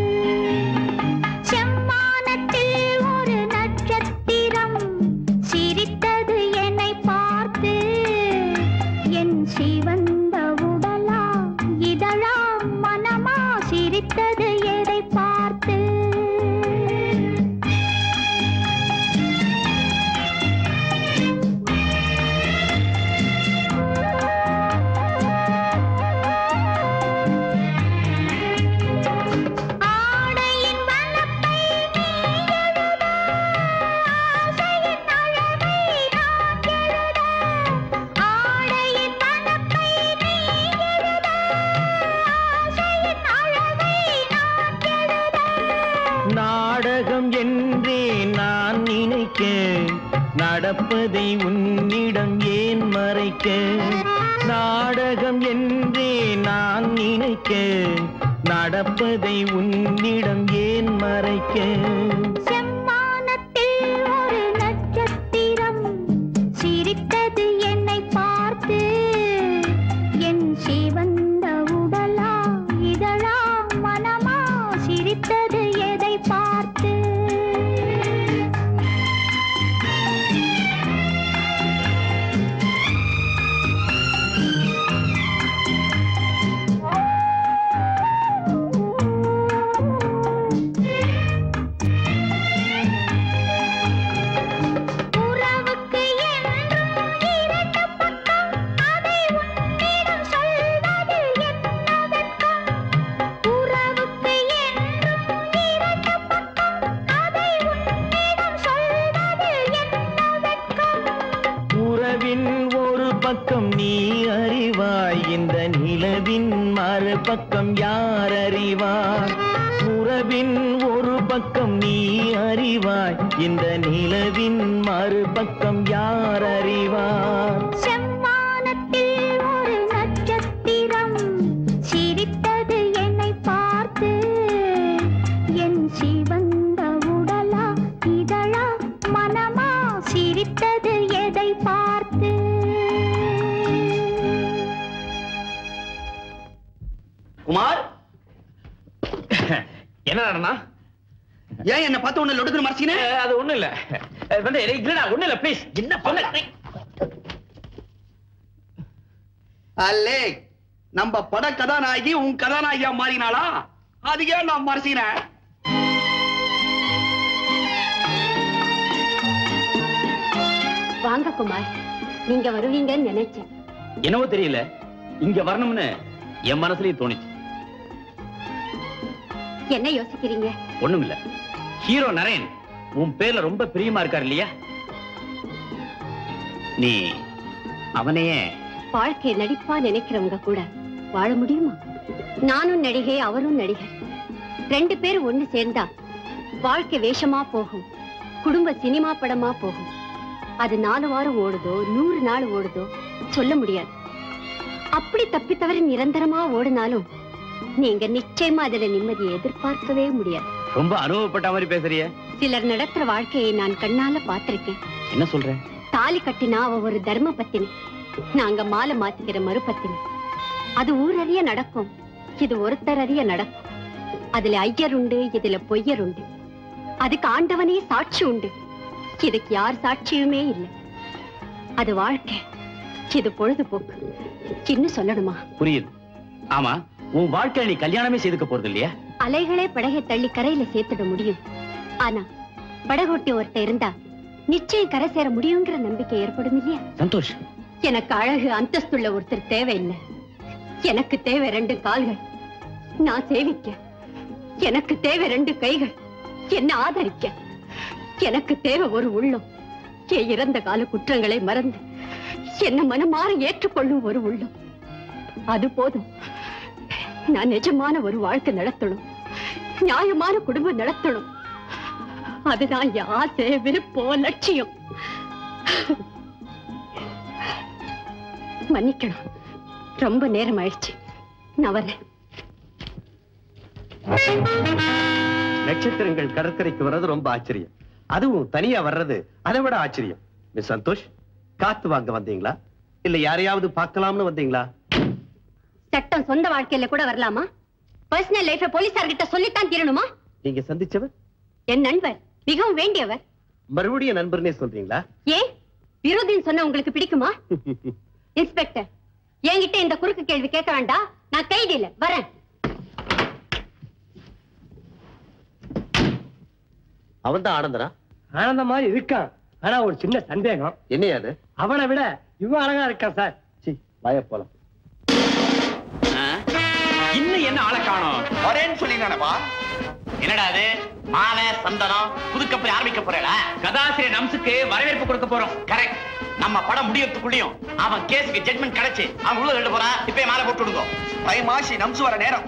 செம்மானத்தில் ஒரு நட்சத்திரம் சிரித்தது என்னை பார்த்து என் சிவந்த உடலா இதழா மனமா சிரித்தது எதை பார்த்து ஆடையின் வனப்பை நீ எழுத ஆசையின் அழகை நான் எழுத ஆடையின் வனப்பை நீ எழுத ஆசையின் அழகை நான் எழுத நாடகம் என்றே நான் நினைக்க நடப்பதை உன்னிடம் ஏன் மறைக்க நாடகம் என்றே நான் நினைக்க நடப்பதை உன்னிடம் ஏன் மறைக்க செம்மானத்தில் ஒரு நட்சத்திரம் சிரித்தது என்னை பார்த்து என் சிவந்த உடலா இதழா மனமா சிரித்தது எதை பார்த்து பக்கம் நீ அறிவாய் இந்த நிலவின் மறுபக்கம் யார் அறிவார் உறவின் ஒரு பக்கம் நீ அறிவாய் இந்த நிலவின் மறுபக்கம் யார் அறிவார் செம்மானத்தில் ஒரு நட்சத்திரம் சிரித்தது என்னை பார்த்து என் சிவந்த உடலா இதழா மனமா சிரித்தது எதை பார்த்து குமார் என்ன நடனா ஏன் என்ன பார்த்து உன்னை லொடுக்குன்னு மறைச்சினே அது ஒண்ணும் இல்ல அஹ் வந்து இல்லடா ஒண்ணும் இல்ல ப்ளீஸ் என்ன பண்ண அல்லே நம்ம பட கதாநாயகி உன் கதாநாயகியா மாறினாளா அது ஏன் நான் மறைச்சினேன் வாங்க குமார் நீங்க வருவீங்கன்னு நினைச்சேன் என்னவோ தெரியல இங்க வரணும்னு என் மனசுலயே தோணுச்சு என்ன யோசிக்கிறீங்க ஒண்ணும் இல்ல ஹீரோ நரேன் உன் பேர்ல ரொம்ப பிரியமா இருக்காரு இல்லையா நீ அவனையே வாழ்க்கை நடிப்பா நினைக்கிறவங்க கூட வாழ முடியுமா நானும் நடிகை அவரும் நடிகர் ரெண்டு பேரும் ஒண்ணு சேர்ந்தா வாழ்க்கை வேஷமா போகும் குடும்ப சினிமா படமா போகும் அது நாலு வாரம் ஓடுதோ நூறு நாள் ஓடுதோ சொல்ல முடியாது அப்படி தப்பி தவறி நிரந்தரமா ஓடினாலும் நீங்க நிச்சயமா அதுல நிம்மதியை எதிர்பார்க்கவே முடியாது ரொம்ப அனுபவப்பட்ட மாதிரி பேசுறிய சிலர் நடத்துற வாழ்க்கையை நான் கண்ணால பார்த்திருக்கேன் என்ன சொல்ற தாலி கட்டினா அவ ஒரு தர்ம பத்தினி நாங்க மாலை மாத்திக்கிற மறுபத்தினி அது ஊரறிய நடக்கும் இது ஒருத்தர் அறிய நடக்கும் அதுல ஐயர் உண்டு இதுல பொய்யர் உண்டு அதுக்கு ஆண்டவனே சாட்சி உண்டு இதுக்கு யார் சாட்சியுமே இல்லை அது வாழ்க்கை இது பொழுதுபோக்கு இன்னும் சொல்லணுமா புரியுது ஆமா உன் வாழ்க்கையில நீ கல்யாணமே செய்துக்க போறது இல்லையா அலைகளே படகை தள்ளி கரையில சேர்த்துட முடியும் ஆனா படகோட்டி ஒருத்த இருந்தா நிச்சயம் கரை சேர முடியுங்கிற நம்பிக்கை ஏற்படும் இல்லையா சந்தோஷ் எனக்கு அழகு அந்தஸ்துள்ள ஒருத்தர் தேவையில்லை எனக்கு தேவை ரெண்டு கால்கள் நான் சேவிக்க எனக்கு தேவை ரெண்டு கைகள் என்ன ஆதரிக்க எனக்கு தேவை ஒரு உள்ளம் என் இறந்த கால குற்றங்களை மறந்து என்ன மனமாற ஏற்றுக்கொள்ளும் ஒரு உள்ளம் அது போதும் நான் நிஜமான ஒரு வாழ்க்கை நடத்தணும் நியாயமான குடும்பம் நடத்தணும் அதுதான் என் ஆசை விருப்பம் லட்சியம் மன்னிக்கணும் ரொம்ப நேரம் ஆயிடுச்சு நான் வரேன் நட்சத்திரங்கள் கடற்கரைக்கு வர்றது ரொம்ப ஆச்சரியம் அதுவும் தனியா வர்றது அதை விட ஆச்சரியம் மிஸ் சந்தோஷ் காத்து வாங்க வந்தீங்களா இல்ல யாரையாவது பார்க்கலாம்னு வந்தீங்களா சட்டம் சொந்த வாழ்க்கையில கூட வரலாமா பர்சனல் லைஃப போலீசார்கிட்ட சொல்லித்தான் தீரணுமா நீங்க சந்திச்சவர் என் நண்பர் மிகவும் வேண்டியவர் மறுபடியும் நண்பர்னே சொல்றீங்களா ஏன் விரோதின்னு சொன்ன உங்களுக்கு பிடிக்குமா இன்ஸ்பெக்டர் என்கிட்ட இந்த குறுக்கு கேள்வி கேட்க வேண்டாம் நான் கைதி இல்ல வரேன் அவன் தான் ஆனந்தனா ஆனந்த மாதிரி இருக்கான் ஆனா ஒரு சின்ன சந்தேகம் என்னையா அது அவனை விட இவன் அழகா இருக்கான் சார் சி வாய போலாம் இன்னும் என்ன ஆளை காணோம் வரேன்னு சொல்லி நினைப்பா என்னடா அது மாலை சந்தனம் புதுக்கப்படி ஆரம்பிக்க போறா கதாசிரியர் நம்சுக்கு வரவேற்பு கொடுக்க போறோம் கரெக்ட் நம்ம படம் முடியறதுக்குள்ளயும் அவன் கேஸுக்கு ஜட்மெண்ட் கிடைச்சு அவன் உள்ள எழுத போறான் இப்பயே மாலை போட்டு விடுங்க தை மாசி நம்சு வர நேரம்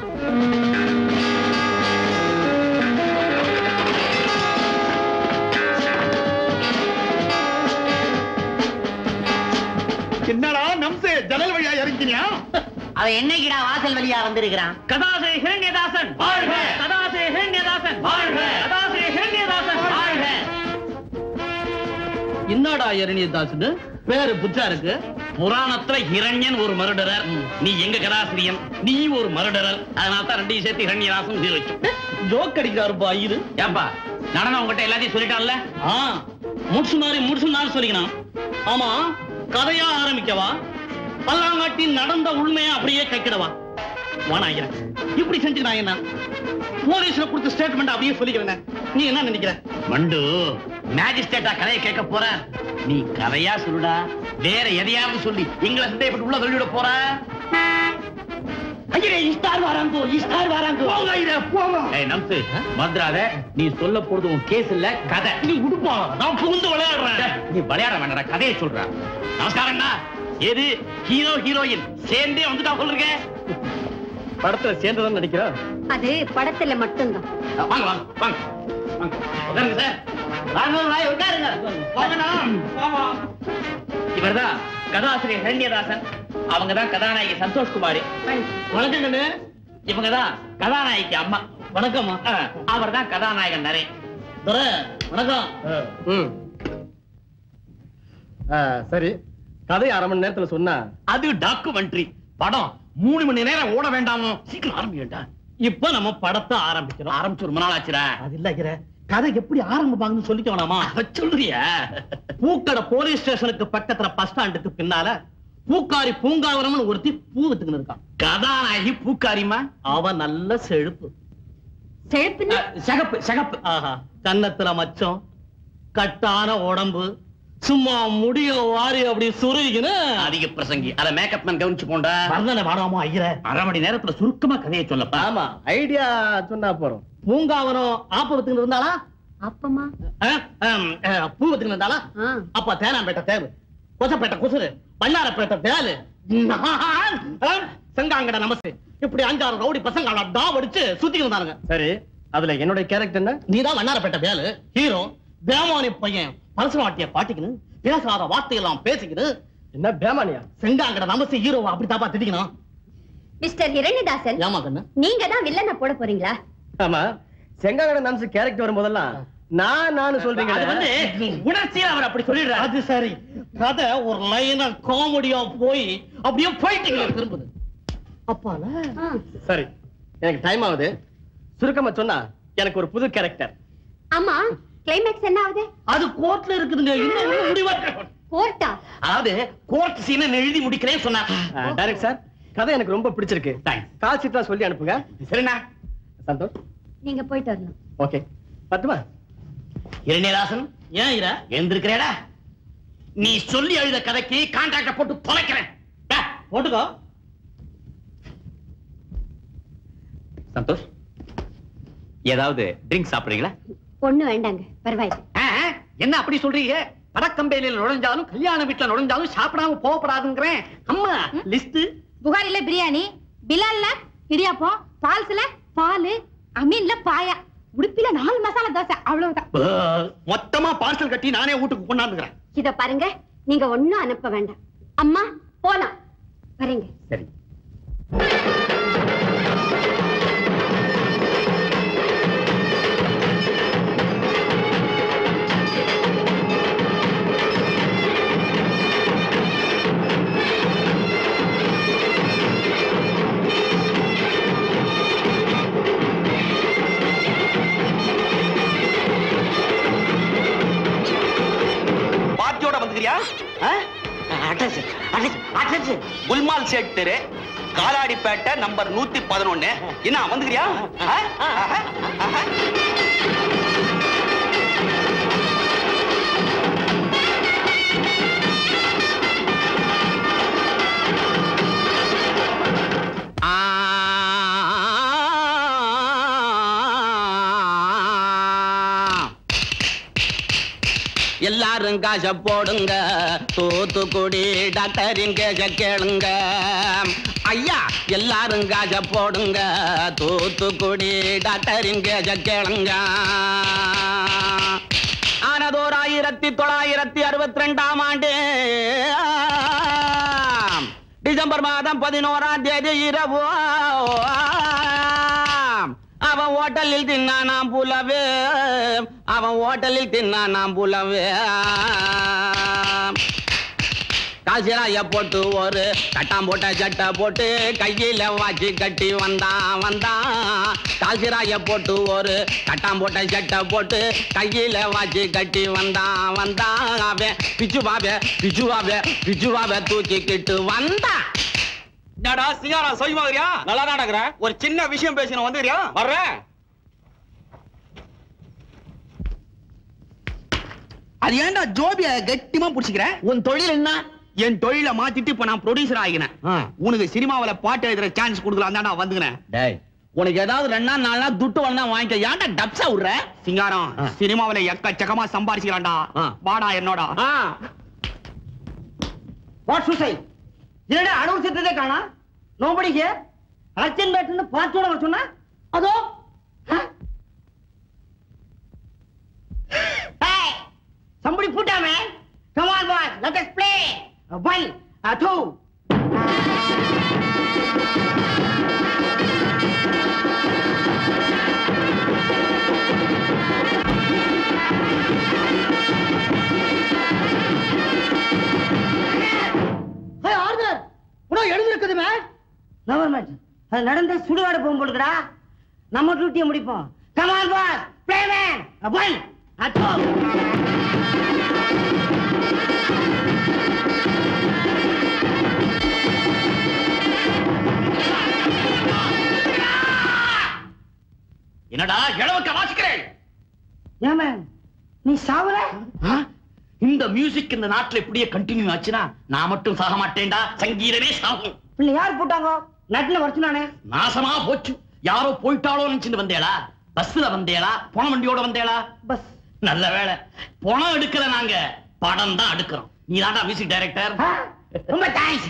என்னடா நம்சு ஜன்னல் வழியா இறங்கினியா அவன் என்னைக்குடா வாசல் வழியா வந்திருக்கிறான் கதாசிரியர் ஹிரண்யதாசன் வாழ்க கதாசிரியர் ஹிரண்யதாசன் வாழ்க கதாசிரியர் ஹிரண்யதாசன் வாழ்க என்னடா எரணியதாசுன்னு பேரு புத்தா இருக்கு புராணத்துல ஹிரண்யன் ஒரு மருடரர் நீ எங்க கதாசிரியன் நீ ஒரு மருடரர் அதனால தான் ரெண்டையும் சேர்த்து ஹிரண்யதாசன் பேர் வச்சு ஜோக் அடிக்கிறாருப்பா இது ஏப்பா நடனம் உங்ககிட்ட எல்லாத்தையும் சொல்லிட்டான்ல ஆ முடிச்சு மாதிரி முடிச்சு மாதிரி சொல்லிக்கணும் ஆமா கதையா ஆரம்பிக்கவா பல்லாங்காட்டி நடந்த உண்மையை அப்படியே கைக்கிடவா வானாகிறேன் இப்படி செஞ்சு நான் என்ன போலீஸ்ல கொடுத்த ஸ்டேட்மெண்ட் அப்படியே சொல்லிக்கிறேன் நீ என்ன நினைக்கிற மண்டு மேஜிஸ்ட்ரேட்டா கதையை கேட்க போற நீ கதையா சொல்லுடா வேற எதையாவது சொல்லி எங்களை சந்தேகப்பட்டு உள்ள சொல்லிவிட போற ஐயே இஸ்டார் வராங்கோ இஸ்டார் வராங்கோ போங்க இத போங்க ஏய் நம்சு மந்திராத நீ சொல்ல போறது உன் கேஸ் இல்ல கதை நீ உடுப்பா நான் புகுந்து விளையாடுறேன் நீ விளையாட வேண்டாம் கதையை சொல்ற நமஸ்காரம்ண்ணா ஏது ஹீரோ ஹீரோயின் சேர்ந்தே வந்துட்டா சொல்லுங்க படத்துல சேர்ந்துதான் நடிக்கிறோம் அது படத்துல மட்டும்தான் வாங்க வாங்க வாங்க வாங்க உட்காருங்க சார் வாங்க வாங்க உட்காருங்க வாங்கண்ணா இவர்தான் கதாசிரியர் ஹரண்யதாசன் அவங்க தான் கதாநாயகி சந்தோஷ் குமாரி வணக்கம் கண்ணு இவங்க தான் கதாநாயகி அம்மா வணக்கம் அவர் தான் கதாநாயகன் நரேன் துரை வணக்கம் ம் ஆ, சரி கதை அரை மணி நேரத்துல சொன்னா அது டாக்குமெண்ட்ரி படம் மூணு மணி நேரம் ஓட வேண்டாமோ சீக்கிரம் ஆரம்பிக்கட்டா இப்ப நம்ம படத்தை ஆரம்பிக்கிறோம் ஆரம்பிச்சு ரொம்ப நாள் ஆச்சுடா அது இல்ல கதை எப்படி ஆரம்பிப்பாங்கன்னு சொல்லிக்க வேணாமா சொல்றியா பூக்கடை போலீஸ் ஸ்டேஷனுக்கு பக்கத்துல பஸ் ஸ்டாண்டுக்கு பின்னால பூக்காரி பூங்காவரம்னு ஒருத்தி பூ வித்துக்கின்னு இருக்கான் கதாநாயகி பூக்காரிமா அவன் நல்ல செழுப்பு செழுப்புன்னு சகப்பு சகப்பு ஆஹா கன்னத்துல மச்சம் கட்டான உடம்பு சும்மா முடிய வாரி அப்படி சுருகின்னு அதிக பிரசங்கி அத மேக்கப் மேன் கவனிச்சு போண்டா வர்ணனை வாடாமோ ஐயர அரை மணி நேரத்துல சுருக்கமா கதையை சொல்லப்பா ஆமா ஐடியா சொன்னா போறோம் பூங்காவனம் ஆப்ப வித்துக்கிட்டு இருந்தாளா அப்பமா ஆ, ஆம், ஆ, பூ வித்துக்கிட்டு இருந்தாளா ஆ. அப்ப தேனாம்பேட்டை தேவு கொசப்பேட்டை குசுரு பண்டாரப்பேட்டை தேலு நான், ஆ, செங்காங்கட நமசு இப்படி அஞ்சாறு ரவுடி பசங்க டாப் அடிச்சு சுத்திக்கிட்டு இருந்தானுங்க சரி அதுல என்னுடைய கேரக்டர் என்ன நீதான் வண்ணாரப்பேட்டை வேலு ஹீரோ தேவானி பையன் பரசுவாட்டிய பாட்டிக்கின்னு பேசாத வார்த்தையெல்லாம் பேசிக்கின்னு என்ன பேமானியா செங்காங்கட நமசு ஹீரோவா அப்படி தாப்பா திட்டிக்கணும் மிஸ்டர் ஹிரண்யதாசன் ஏமா கண்ணு நீங்க தான் வில்லனை போட போறீங்களா ஆமா செங்காங்கட நம்சு கேரக்டர் வரும்போதெல்லாம் நான் நானு சொல்றீங்க அது வந்து உணர்ச்சியா அவர் அப்படி சொல்லிடுறாரு அது சரி கதை ஒரு லைனா காமெடியா போய் அப்படியே ஃபைட்டிங்ல திரும்புது அப்பால ஆ. சரி எனக்கு டைம் ஆகுது சுருக்கமா சொன்னா எனக்கு ஒரு புது கேரக்டர் ஆமா கிளைமேக்ஸ் என்ன ஆகுது அது கோர்ட்ல இருக்குதுங்க இன்னும் ஒண்ணும் முடிவா கோர்ட்டா அதாவது கோர்ட் சீனை எழுதி முடிக்கிறேன் சொன்னார் டைரக்ட் சார் கதை எனக்கு ரொம்ப பிடிச்சிருக்கு Thanks. கால் சீட்லாம் சொல்லி அனுப்புங்க சரிண்ணா சந்தோஷ் நீங்க போயிட்டு வரணும் ஓகே பத்துமா இரண்யதாசன் ஏன் இர எழுந்திருக்கிறேடா நீ சொல்லி எழுத கதைக்கு கான்ட்ராக்ட போட்டு தொலைக்கிறேன் டா, போட்டுக்கோ சந்தோஷ் ஏதாவது ட்ரிங்க் சாப்பிடுறீங்களா ஒண்ணு வேண்டாங்க பரவாயில்ல ஆ, என்ன அப்படி சொல்றீங்க படக்கம்பெனியில நுழைஞ்சாலும் கல்யாண வீட்டுல நுழைஞ்சாலும் சாப்பிடாம போகப்படாதுங்கிறேன் அம்மா லிஸ்ட் புகாரில பிரியாணி பிலால்ல இடியாப்பம் பால்ஸ்ல பால் அமீன்ல பாயா உடுப்பில நாலு மசாலா தோசை அவ்வளவுதான் மொத்தமா பார்சல் கட்டி நானே வீட்டுக்கு கொண்டாந்துக்கிறேன் இத பாருங்க நீங்க ஒண்ணும் அனுப்ப வேண்டாம் அம்மா போலாம் வரேங்க சரி பார்ட்டியோட வந்துக்கிறியா address address address Gulmal Sait தெரு காலாடிப்பேட்டை நம்பர் நூத்தி பதினொன்னு என்ன வந்துக்கிறியா ஆ? ஆஹா, ஆஹா. எல்லாரும் காச போடுங்க தூத்துக்குடி டாக்டரின் கேச கேளுங்க ஐயா எல்லாரும் காச போடுங்க தூத்துக்குடி டாக்டரின் கேச கேளுங்க ஆனதோர் ஆயிரத்தி தொள்ளாயிரத்தி அறுபத்தி ரெண்டாம் ஆண்டு டிசம்பர் மாதம் பதினோராம் தேதி இரவு அவன் ஹோட்டலில் தின்னானாம் புலவே அவன் ஹோட்டலில் தின்னானாம் புலவே காசிராய போட்டு ஒரு கட்டாம் போட்ட சட்டை போட்டு கையில வாச்சி கட்டி வந்தான் வந்தான் காசிராய போட்டு ஒரு கட்டாம் போட்ட சட்டை போட்டு கையில வாச்சி கட்டி வந்தான் வந்தான் அவன் பிச்சுவாவே பிச்சுவாவே பிச்சுவாவே தூக்கிக்கிட்டு வந்தான் என்னடா சிங்காரா சொய் மாதிரியா நல்லா நடக்கிற ஒரு சின்ன விஷயம் பேசணும் வந்துக்கிறியா வர்றேன் அது ஏன்டா ஜோபிய கட்டிமா புடிச்சுக்கிற உன் தொழில் என்ன என் தொழில மாத்திட்டு இப்ப நான் ப்ரொடியூசர் ஆகினேன் உனக்கு சினிமாவுல பாட்டு எழுதுற சான்ஸ் கொடுக்கலாம் தான் நான் வந்துக்கிறேன் டேய் உனக்கு ஏதாவது ரெண்டு நாள் நாலு நாள் துட்டு வேணா வாங்கிக்க ஏன்டா டப்ஸா விடுற சிங்காரம் சினிமாவுல எக்கச்சக்கமா சம்பாரிச்சுக்கலாம்டா வாடா என்னோட வாட் சூசைட் என்னடா அடவு சித்தத்தை காணா நோபடி ஹியர் அர்ச்சன் பேட்னு பாத்தோட வர சொன்னா அதோ Hey, somebody put down, man. Come on, boys, let us play. A one, a two. Hey, Arthur, உனக்கு எழுந்திருக்குது மேம் கவர்மெண்ட் அது நடந்த சுடுகாடு போகும் போடுக்கடா நம்ம டியூட்டியை முடிப்போம் come on boss play man one அட்டோ என்னடா இளவக்க வாசிக்கிறேன் ஏன் மேம் நீ சாவல இந்த மியூசிக் இந்த நாட்டுல இப்படியே கண்டினியூ ஆச்சுன்னா நான் மட்டும் சாக மாட்டேன்டா சங்கீதமே சாகும் பிள்ளை யார் போட்டாங்க நட்டுல வரைச்சுனானே நாசமா போச்சு யாரோ போயிட்டாலோ நினைச்சுட்டு வந்தேளா பஸ்ல வந்தேளா போன வண்டியோட வந்தேளா பஸ் நல்ல வேலை பணம் எடுக்கல நாங்க படம் தான் எடுக்கிறோம் நீ தான்டா மியூசிக் டைரக்டர் ரொம்ப தேங்க்ஸ்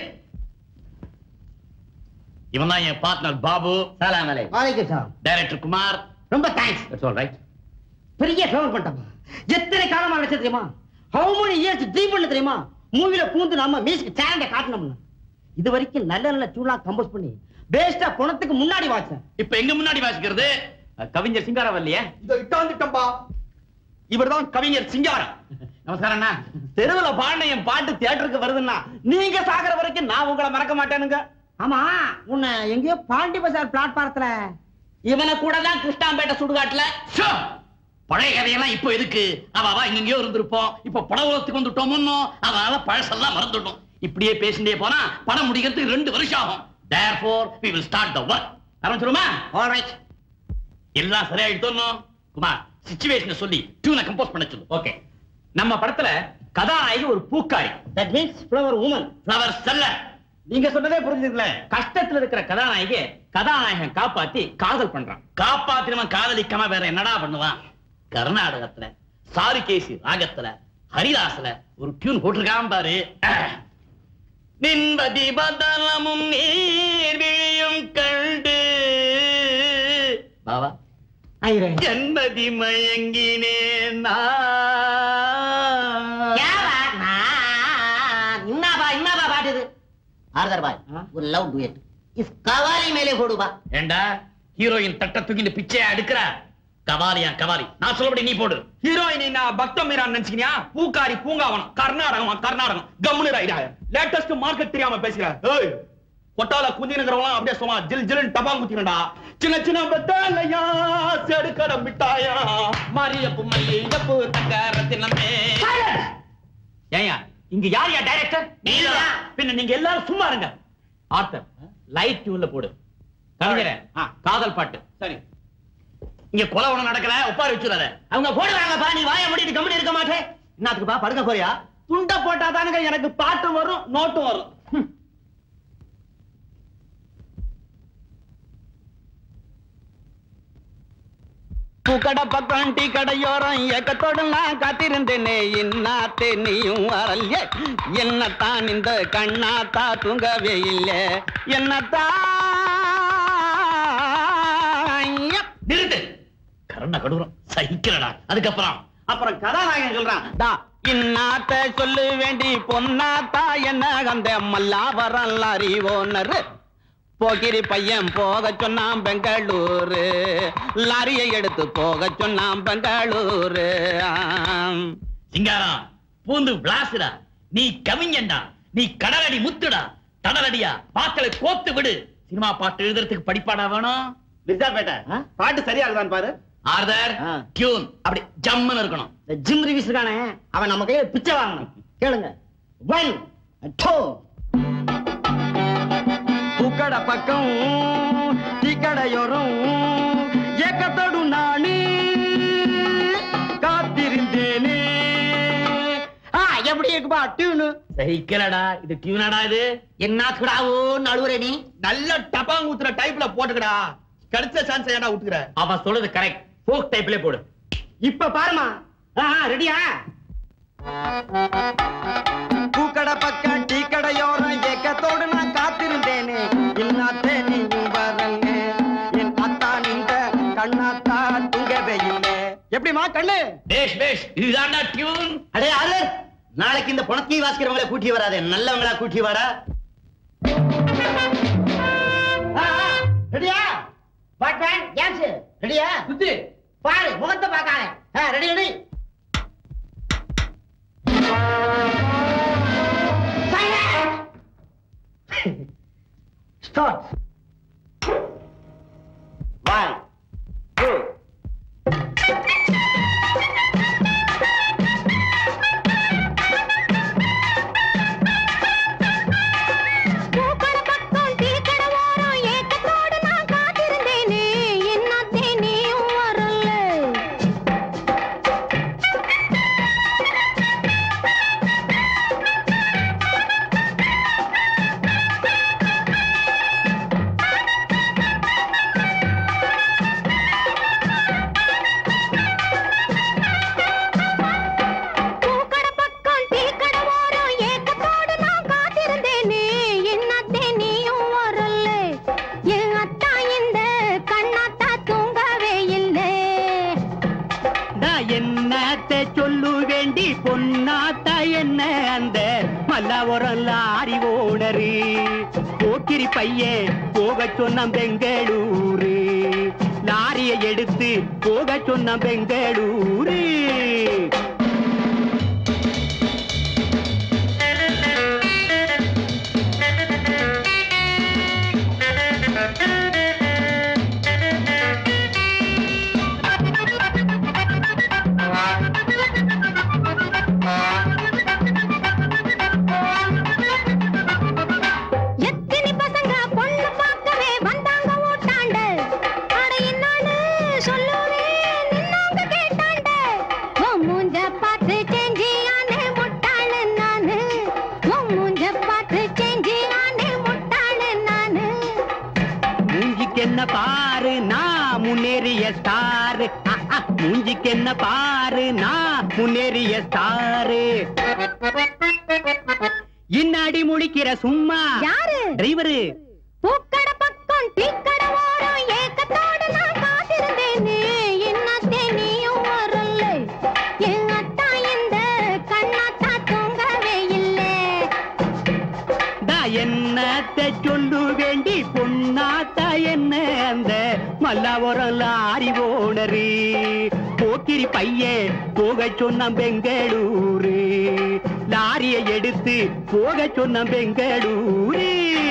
இவன் தான் என் பார்ட்னர் பாபு சலாம் அலை வாலைக்கும் சலாம் டைரக்டர் குமார் ரொம்ப தேங்க்ஸ் தட்ஸ் ஆல் ரைட் பெரிய ஃபேவர் பண்ணிட்டப்பா எத்தனை காலமா நினைச்ச தெரியுமா ஹவு many இயர்ஸ் ட்ரீம் பண்ண தெரியுமா மூவில பூந்து நம்ம மியூசிக் டேலண்ட காட்டணும்னு இது வரைக்கும் நல்ல நல்ல டியூன்லாம் கம்போஸ் பண்ணி பேஸ்டா பணத்துக்கு முன்னாடி வாச்சேன் இப்ப எங்க முன்னாடி வாசிக்கிறது கவிஞர் சிங்காரம் இல்லையே இதோ இட்டாந்துட்டம்பா இவர்தான் கவிஞர் சிங்காரம் நமஸ்காரம் அண்ணா தெருவுல பாடின என் பாட்டு தியேட்டருக்கு வருதுன்னா நீங்க சாகுற வரைக்கும் நான் உங்களை மறக்க மாட்டேனுங்க ஆமா உன்னை எங்கேயோ பாண்டி பஜார் பிளாட்பாரத்துல இவனை கூட தான் கிருஷ்ணாம்பேட்டை சுடுகாட்டுல ஷோ! பழைய கதையெல்லாம் இப்போ எதுக்கு அவ அவ எங்கெங்கயோ இருந்திருப்போம் இப்ப படகுலத்துக்கு வந்துட்டோமோ அதனால பழசெல்லாம் மறந்துட்டோம் இப்படியே பேசிட்டே போனா படம் முடிக்கிறதுக்கு ரெண்டு வருஷம் ஆகும் therefore we will start the work ஆரம்பிச்சிருமா ஆல்ரைட் எல்லாம் சரியாயிட்டோம் குமார் சிச்சுவேஷனை சொல்லி டியூனை கம்போஸ் பண்ண சொல்லு ஓகே நம்ம படத்துல கதாநாயகி ஒரு பூக்காரி that means flower woman flower seller நீங்க சொன்னதே புரிஞ்சுக்கல கஷ்டத்துல இருக்கிற கதாநாயகி கதாநாயகன் காப்பாத்தி காதல் பண்றான் காப்பாத்தினவன் காதலிக்காம வேற என்னடா பண்ணுவான் கர்நாடகத்துல சாருகேசி ராகத்துல ஹரிதாஸ்ல ஒரு டியூன் போட்டிருக்கான் பாரு நின்பதி பதலமும் நீர்விழியும் கண்டு பாவா ஐரே ஜன்மதி மயங்கினேன் क्या बात ना इन्ना बा इन्ना बा बात இது ஆர்தர் பாய் ஒரு லவ் டுயட் இஸ் கவாலி மேலே போடுபா ஏண்டா ஹீரோயின் தட்ட தூக்கிட்டு பிச்சையா எடுக்கிற கவாலியா கவாலி நான் சொல்லபடி நீ போடு ஹீரோயின் நான் பக்த மீரான் நினைச்சுக்கினியா பூக்காரி பூங்காவனம் கர்நாடகமா கர்நாடகம் கம்முனு ரைடா லேட்டஸ்ட் மார்க்கெட் தெரியாம பேசுற ஏய் கொட்டால குந்தினுங்கிறவங்களாம் அப்படியே சும்மா ஜில் ஜில் டபாங் குத்தினடா சின்ன சின்ன பெத்தாலையா செடுக்கட மிட்டாயா மரியப்பு மல்லிகப்பு தங்கரத்தினமே ஏயா இங்க யார் யா டைரக்டர் நீதான். பின்ன நீங்க எல்லாரும் சும்மா இருங்க ஆர்த்தர் லைட் டியூன்ல போடு கவிஞரே ஆ. காதல் பாட்டு சரி இங்க கொலை ஒண்ணு நடக்கல ஒப்பாரி வச்சுடாத அவங்க போடுறாங்கப்பா நீ வாய மூடிட்டு கம்பெனி இருக்க மாட்டே என்னத்துக்குப்பா படுக்க போறியா துண்ட போட்டா தானுங்க எனக்கு பாட்டு வரும் நோட்டும் வரும் பூக்கடை பக்கம் டீ கடையோரம் ஏக்கத்தோடு நான் காத்திருந்தேனே இன்னாத்தே நீயும் வரல்ல என்னத்தான் இந்த கண்ணாத்தா தூங்கவே இல்லை என்னத்தான் நிறுத்து கருண கடூரம் சகிக்கிறடா அதுக்கப்புறம் அப்புறம் கதாநாயகன் சொல்றான் டா இன்னாத்த சொல்லு வேண்டி பொன்னாத்தா என்ன அந்த மல்லாவரம் லாரி ஓனர் போக்கிரி பையன் போக சொன்னான் பெங்களூரு லாரியை எடுத்து போக சொன்னான் பெங்களூரு ஆம். சிங்காரம் பூந்து பிளாசுடா நீ கவிஞன்டா நீ கடலடி முத்துடா கடலடியா பாக்களை கோத்து விடு சினிமா பாட்டு எழுதுறதுக்கு படிப்பாடா வேணும் மிர்சாபேட்டை பாட்டு சரியா இருக்குதான் பாரு ஆர்தர் ஆ. டியூன் அப்படி ஜம்முன்னு இருக்கணும் இந்த ஜிம் ரிவிஸ் இருக்கானே அவன் நம்ம கையில பிச்சை வாங்கணும் கேளுங்க ஒன் டூ பூக்கடை பக்கம் டீக்கடையோரம் ஏக்கத்தோடு நானு காத்திருந்தேனே ஆ எப்படி இருக்குப்பா டியூனு சகிக்கலடா இது டியூனாடா இது என்னத்துக்குடாவோ நழுவுற நீ நல்ல டபாங் ஊத்துற டைப்ல போட்டுக்கடா கிடைச்ச சான்ஸ் ஏன்டா விட்டுக்கிற அவன் சொல்றது கரெக்ட் போக் டைப்ல போடு இப்ப பாருமா ரெடியா பூக்கடை பக்கம் டீ கடையோரம் ஏக்கத்தோடு நான் காத்திருந்தேனே இன்னாத்தே நீயும் வரல என் அத்தா நீங்க கண்ணாத்தா தூங்கவே இல்லை எப்படிமா கண்ணு பேஷ் பேஷ் இதுதான்டா டியூன் அடே ஆளு நாளைக்கு இந்த புணத்தி வாசிக்கிறவங்கள கூட்டி வராதே நல்லவங்களா கூட்டி வாடா ரெடியா பாட்மேன் டான்ஸ் ரெடியா குத்து பாரு முகத்தை பார்க்காத ready ready start one two பூக்கடை பக்கம் டீக்கடை ஓரம் ஏக்கத்தோடு நான் காத்திருந்தேனே என்னத்தே நீயும் வரல பூக்கடை பக்கம் டீக்கடை ஓரம் ஏக்கத்தோடு நான் காத்திருந்தேனே என்னத்தே நீயும் வரல என் அத்தா இந்த கண்ணாத்தா தூங்கவே இல்லை நான் என்னத்த சொல்லு வேண்டி பொன்னாத்தா என்ன அந்த மல்லாவரம் லாரி ஓனரு போக்கிரி பையன் போக சொன்ன பெங்களூரு லாரியை எடுத்து போக சொன்ன பெங்களூரு எத்தனை பசங்க பொண்ணு பார்க்கவே வந்தாங்க ஓட்டாண்ட அட என்னான்னு சொல்லுவேன் நின்னாங்க கேட்டாண்ட உன் மூஞ்ச பார்த்து சேஞ்சி ஆனே முட்டாளு நானு உன் மூஞ்ச பார்த்து சேஞ்சி ஆனே முட்டாளு நானு மூஞ்சிக்கு என்ன பாரு நான் முன்னேறிய ஸ்டாரு மூஞ்சிக்கு என்ன பாரு நான் முன்னேறிய ஸ்டாரு இன்னாடி முழிக்கிற சும்மா யாரு டிரைவரு பூக்கடை பக்கம் டீக்கடை ஓரம் ஏக்கத்தோடு நான் காத்திருந்தேனே என்னத்தே நீயும் வரல என் அத்தா இந்த கண்ணாத்தா தூங்கவே இல்லை தா என்னத்த சொல்லு வேண்டி பொன்னாத்தா என்ன அந்த மல்லாவரம் லாரி ஓனரு போக்கிரி பையன் போக சொன்ன பெங்களூரு லாரியை எடுத்து போக சொன்ன பெங்களூரு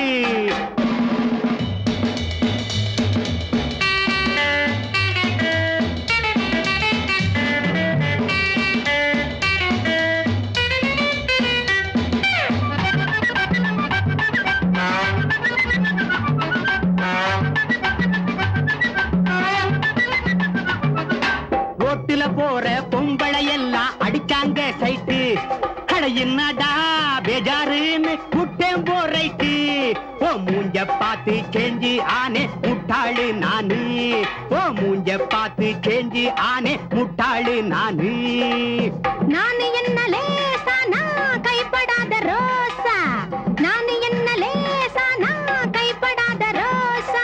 ரோட்டுல போற பொம்பளை எல்லாம் அடிச்சாங்க சைட்டு அட என்னடா பேஜாருன்னு குட்டேன் போரைட்டு ஓ மூஞ்ச பார்த்து சேஞ்சி ஆனே முட்டாளு நானு ஓ மூஞ்ச பார்த்து சேஞ்சி ஆனே முட்டாளு நானு நான் என்ன லேசா நான் கைப்படாத ரோசா நான் என்ன லேசா நான் கைப்படாத ரோசா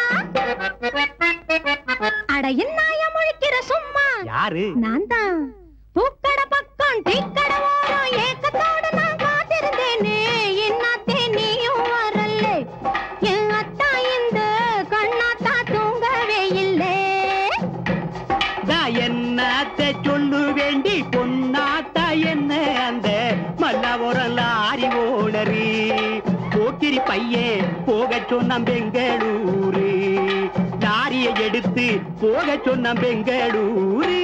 அட என்னாய முழிக்கிற சும்மா யாரு நான் தான் பூக்கடை பக்கம் டீக்கடை ஓரம் ஏக்கத்தோடு நான் காத்திருந்தேனே என்னத்தே நீயும் வரல என் அத்தா இந்த கண்ணாத்தா தூங்கவே இல்லை தா என்னத்த சொல்லு வேண்டி பொன்னாத்தா என்ன அந்த மல்லாவரம் லாரி ஓனரு போக்கிரி பையன் போக சொன்ன பெங்களூரு லாரியை எடுத்து போக சொன்ன பெங்களூரு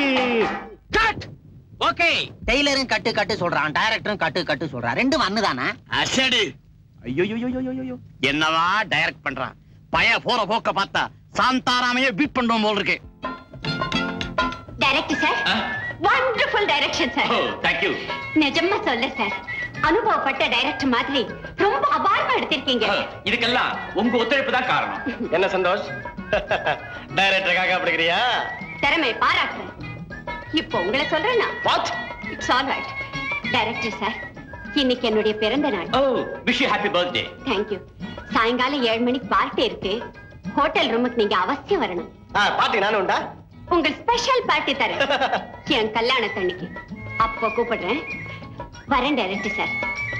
ஓகே டெய்லரும் கட்டு கட்டு சொல்றான் டைரக்டரும் கட்டு கட்டு சொல்றான் ரெண்டும் அண்ணு தானே அசடு ஐயோ என்னவா டைரக்ட் பண்றான் பய போற போக்க பார்த்தா சாந்தாராமையே பீட் பண்றோம் போல் இருக்கு director sir wonderful direction sir thank you நிஜமா சொல்ல சார் அனுபவப்பட்ட டைரக்டர் மாதிரி ரொம்ப அபாரமா எடுத்திருக்கீங்க இதுக்கெல்லாம் உங்க ஒத்துழைப்பு தான் காரணம் என்ன சந்தோஷ் டைரக்டருக்காக அப்படிங்கிறியா திறமை பாராட்டுறேன் இப்போ உங்களை சொல்றேன்னா what it's all right director sir இன்னைக்கு என்னுடைய பிறந்த நாள் oh wish happy birthday thank you சாயங்காலம் ஏழு மணிக்கு பார்ட்டி இருக்கு ஹோட்டல் ரூமுக்கு நீங்க அவசியம் வரணும் பாட்டி நானும் உண்டா உங்கள் ஸ்பெஷல் பார்ட்டி தரேன் என் கல்யாணத்தன்னைக்கு அப்போ கூப்பிடுறேன் வரேன் டைரக்டர் சார்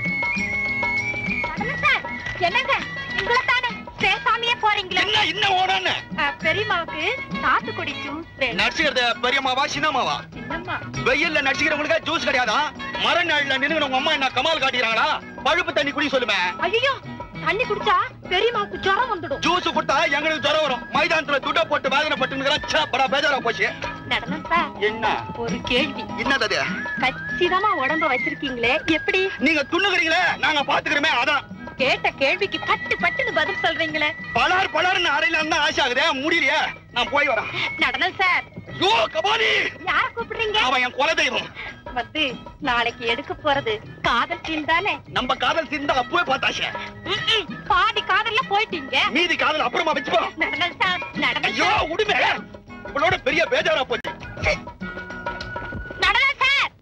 சார் என்னங்க உங்களை தானே பேசாமையே போறீங்களா என்ன இன்னும் ஓடான்னு பெரியமாவுக்கு சாத்துக்குடி ஜூஸ் வேணும் நடிச்சுக்கிறது பெரியம்மாவா சின்னம்மாவா சின்னம்மா வெயில்ல நடிச்சுக்கிறவங்களுக்கு ஜூஸ் கிடையாதா மர நாள்ல நின்னு உங்க அம்மா என்ன கமால் காட்டிக்கிறாங்களா பழுப்பு தண்ணி குடி சொல்லுமே ஐயோ தண்ணி குடிச்சா பெரியமாவுக்கு ஜுரம் வந்துடும் ஜூஸ் கொடுத்தா எங்களுக்கு ஜுரம் வரும் மைதானத்துல துட்ட போட்டு வேதனை பட்டு படா பேஜாரா போச்சு நடனம் சார் என்ன ஒரு கேள்வி என்னது அது? கச்சிதமா உடம்ப வச்சிருக்கீங்களே எப்படி நீங்க துண்ணுகிறீங்களே நாங்க பாத்துக்கிறோமே அதான் கேட்ட கேள்விக்கு பட்டு பட்டுன்னு பதில் சொல்றீங்களே பலார் பலார்னு அறையில இருந்தா ஆசை ஆகுதே முடியலையே நான் போய் வரேன் நடனம் சார் ஐயோ கபாலி யார கூப்பிடுறீங்க அவன் என் குல தெய்வம் வந்து நாளைக்கு எடுக்க போறது காதல் சீன் தானே நம்ம காதல் சிந்தா அப்பவே பார்த்தாச்சே ம்ம். பாதி காதல்ல போயிட்டீங்க மீதி காதல் அப்புறமா வச்சுப்போ நடனம் சார் நடனம் ஐயோ உடுமே இவளோட பெரிய பேஜாரா போச்சு நடனம் சார்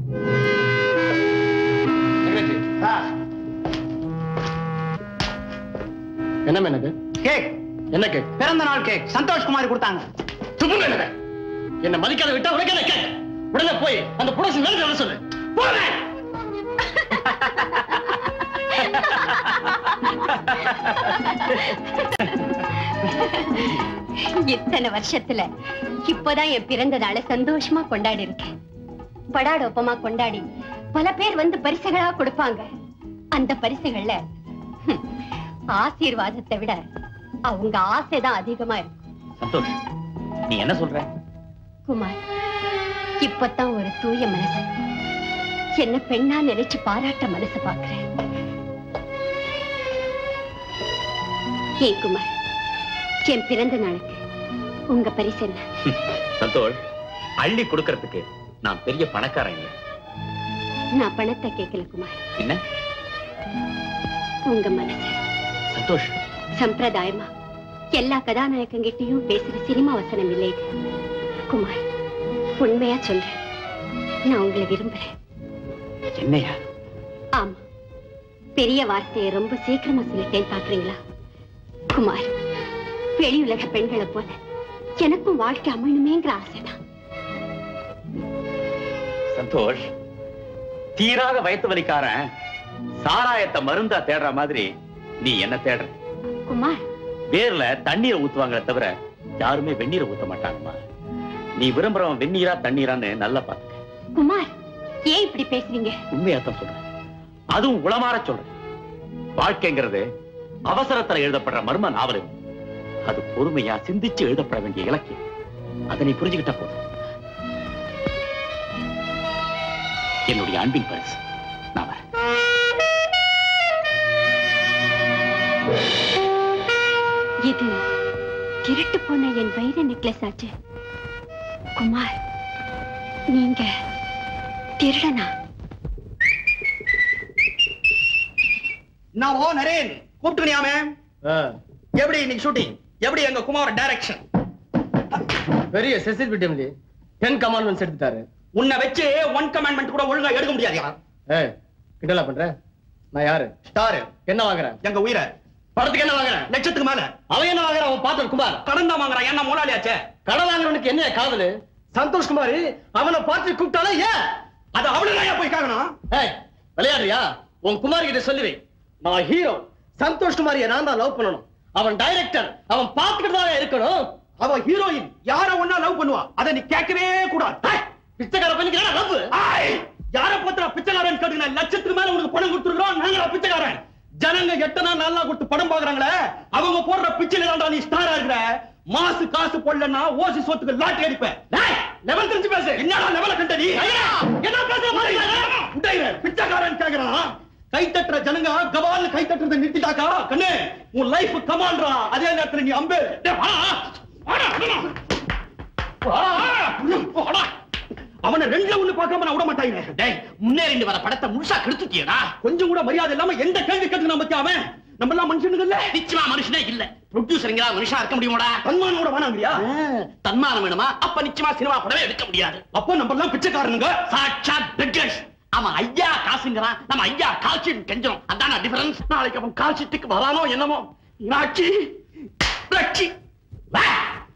என்ன மேனது கேக் என்ன கேக் பிறந்த நாள் கேக் சந்தோஷ் குமார் கொடுத்தாங்க துப்புங்க என்ன என்ன மதிக்காத விட்டா உனக்கு என்ன கேக் உடனே போய் அந்த ப்ரொடக்ஷன் மேனேஜர் வர சொல்லு போவேன் இத்தனை வருஷத்துல இப்பதான் என் பிறந்த நாளை சந்தோஷமா கொண்டாடி இருக்கேன் படாடோப்பமா கொண்டாடி பல பேர் வந்து பரிசுகளா கொடுப்பாங்க அந்த பரிசுகள்ல ஹம், ஆசீர்வாதத்தை விட அவங்க ஆசைதான் அதிகமா இருக்கும் சந்தோஷ் நீ என்ன சொல்ற குமார் இப்பதான் ஒரு தூய மனசு என்ன பெண்ணா நினைச்சு பாராட்ட மனசு பாக்குறேன் ஏன் குமார் என் பிறந்த நாளுக்கு உங்க பரிசு என்ன சந்தோஷ் அள்ளி கொடுக்கறதுக்கு நான் பெரிய பணக்காரன் இல்லை நான் பணத்தை கேட்கல குமார் என்ன உங்க மனசு சந்தோஷ் சம்பிரதாயமா எல்லா கதாநாயகங்கிட்டையும் பேசுற சினிமா வசனம் இல்லை இது குமார் உண்மையா சொல்றேன் நான் உங்களை விரும்புறேன் என்னையா ஆமா பெரிய வார்த்தையை ரொம்ப சீக்கிரமா சொல்லிட்டேன் பாக்குறீங்களா குமார் வெளியுலக பெண்களை போல எனக்கும் வாழ்க்கை அமையணுமேங்கிற ஆசைதான் சந்தோஷ் தீராத வயத்து வலிக்காரன் சாராயத்தை மருந்தா தேடுற மாதிரி நீ என்ன தேடுற குமார் வேர்ல தண்ணீரை ஊத்துவாங்களே தவிர யாருமே வெந்நீரை ஊத்த மாட்டாங்கம்மா நீ விரும்புறவன் வெந்நீரா தண்ணீரான்னு நல்லா பாத்துக்க குமார் ஏன் இப்படி பேசுறீங்க உண்மையாத்தான் சொல்றேன் அதுவும் உளமாற சொல்றேன் வாழ்க்கைங்கிறது அவசரத்துல எழுதப்படுற மர்ம நாவல் இல்லை. அது பொறுமையா சிந்திச்சு எழுதப்பட வேண்டிய இலக்கியம் அதை நீ புரிஞ்சுக்கிட்டா போதும் என்னுடைய அன்பின் பரிசு நான் வரேன் இது திருட்டு போன என் வைர நெக்லஸ் ஆச்சு குமார் நீங்க திருடனா நான் ஓ நரேன் கூப்பிட்டுனியாமே எப்படி இன்னைக்கு ஷூட்டிங் எப்படி எங்க குமார் டைரக்ஷன் பெரிய செசில் டெம்லி டென் கமாண்ட்மெண்ட்ஸ் எடுத்துட்டாரு உன்னை வச்சு ஒன் கமாண்ட்மெண்ட் கூட ஒழுங்கா எடுக்க முடியாதுயா ஏய் கிண்டலா பண்ற நான் யாரு ஸ்டார் என்ன வாங்குறேன் எங்க உயிரை படத்துக்கு என்ன வாங்குறேன் லட்சத்துக்கு மேல அவன் என்ன வாங்குறான் அவன் பாத்து குமார் கடன் தான் வாங்குறான் என்ன முதலாளியாச்சே கடன் வாங்குறவனுக்கு என்ன காதலு சந்தோஷ் குமார் அவனை பார்த்து கூப்பிட்டாலே ஏன் அது அவனுதான் போய் காக்கணும் ஏய் விளையாடுறியா உன் குமார் கிட்ட சொல்லுவே நான் ஹீரோ சந்தோஷ் குமாரிய நான் தான் லவ் பண்ணணும் அவன் டைரக்டர் அவன் பார்த்துக்கிட்டு தான் இருக்கணும் அவ ஹீரோயின் யார ஒன்னா லவ் பண்ணுவா அதை நீ கேட்கவே கூடாது ஏய், பிச்சைக்கார பண்ணிக்கிறா லவ் ஆய்! யார பத்திர பிச்சைக்காரன் கேட்டுங்க லட்சத்துக்கு மேல உனக்கு பணம் கொடுத்துருக்கோம் நாங்களா பிச்சைக்காரன் ஜனங்க எட்டனா நல்லா கொடுத்து படம் பாக்குறாங்களே அவங்க போடுற பிச்சையில தான்டா நீ ஸ்டாரா இருக்கிற மாசு காசு போடலன்னா ஓசி சொத்துக்கு லாட்டி அடிப்பேன் லெவல் தெரிஞ்சு பேசு என்னடா லெவல கண்ட நீ என்ன பேசுற பிச்சைக்காரன் கேக்குறான் கை தட்டுற ஜனங்க கபால் கை தட்டுறதை நிறுத்திட்டாக்கா கண்ணு உன் லைஃப் கமான்றா அதே நேரத்துல நீ அம்பு டேய், வாடா, வாடா, வாடா. வாடா, வாடா. அவனை ரெண்டுல ஒண்ணு பார்க்காம நான் விட மாட்டாங்க டேய் முன்னேறிண்டு வர படத்தை முழுசா கெடுத்துட்டியடா கொஞ்சம் கூட மரியாதை இல்லாம எந்த கேள்வி கேட்டு நான் பத்தி அவன் நம்ம எல்லாம் மனுஷனுங்க இல்ல நிச்சயமா மனுஷனே இல்ல ப்ரொடியூசருங்களா மனுஷனா இருக்க முடியுமாடா தன்மானோட வேணாங்கறியா தன்மானம் வேணுமா அப்ப நிச்சயமா சினிமா படமே எடுக்க முடியாது அப்போ நம்ம எல்லாம் பிச்சைக்காரனுங்க சாட்சாத் பெக்கர்ஸ் அவன் ஐயா காசுங்கிறான் நம்ம ஐயா கால்ஷீட் கெஞ்சணும் அதான டிஃபரன்ஸ் நாளைக்கு அவன் கால்ஷீட்டுக்கு வரானோ என்னமோ மீனாட்சி லட்சி வா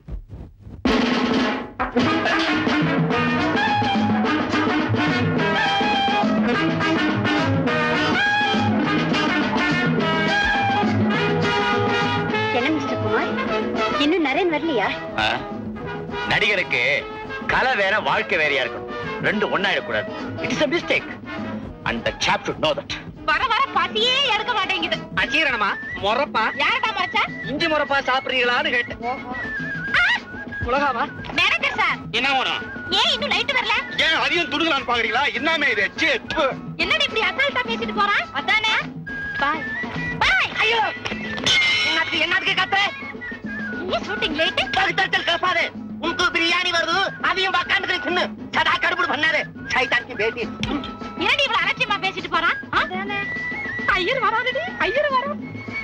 என்ன மிஸ்டர் குமார் இன்னும் நரேன் வரலையா நடிகருக்கு கலை வேற வாழ்க்கை வேறையா இருக்கணும் ரெண்டு ஒன்னாயிடக்கூடாது it's a mistake and the chap should know that வர வர பசியே எடுக்க மாட்டேங்குது அஜீரணமா முறப்பா யார்டா மறைச்சா இஞ்சி முறப்பா சாப்பிடுறீங்களான்னு கேட்டேன் உலகாமா மேனேஜர் சார் என்ன வேணும் ஏன் இன்னும் லைட் வரல ஏன் அதையும் துடுங்கலான்னு பாக்குறீங்களா என்னமே இது ச்சே, ப்பு. என்னடி இப்படி அசால்ட்டா பேசிட்டு போறான் அதானே பாய் பாய் ஐயோ என்னத்துக்கு என்னத்துக்கு கத்துற ஏன் ஷூட்டிங் லேட் தடுத்தல் கலப்பாது உனக்கு பிரியாணி வருது அதையும் உட்காந்து தின்னு சதா கடுபுடு பண்ணாரு சைத்தாக்கி பேட்டி என்னடி இவ்வளவு அலட்சியமா பேசிட்டு போறான் அதானே ஐயர் வராதுடி ஐயர் வரும்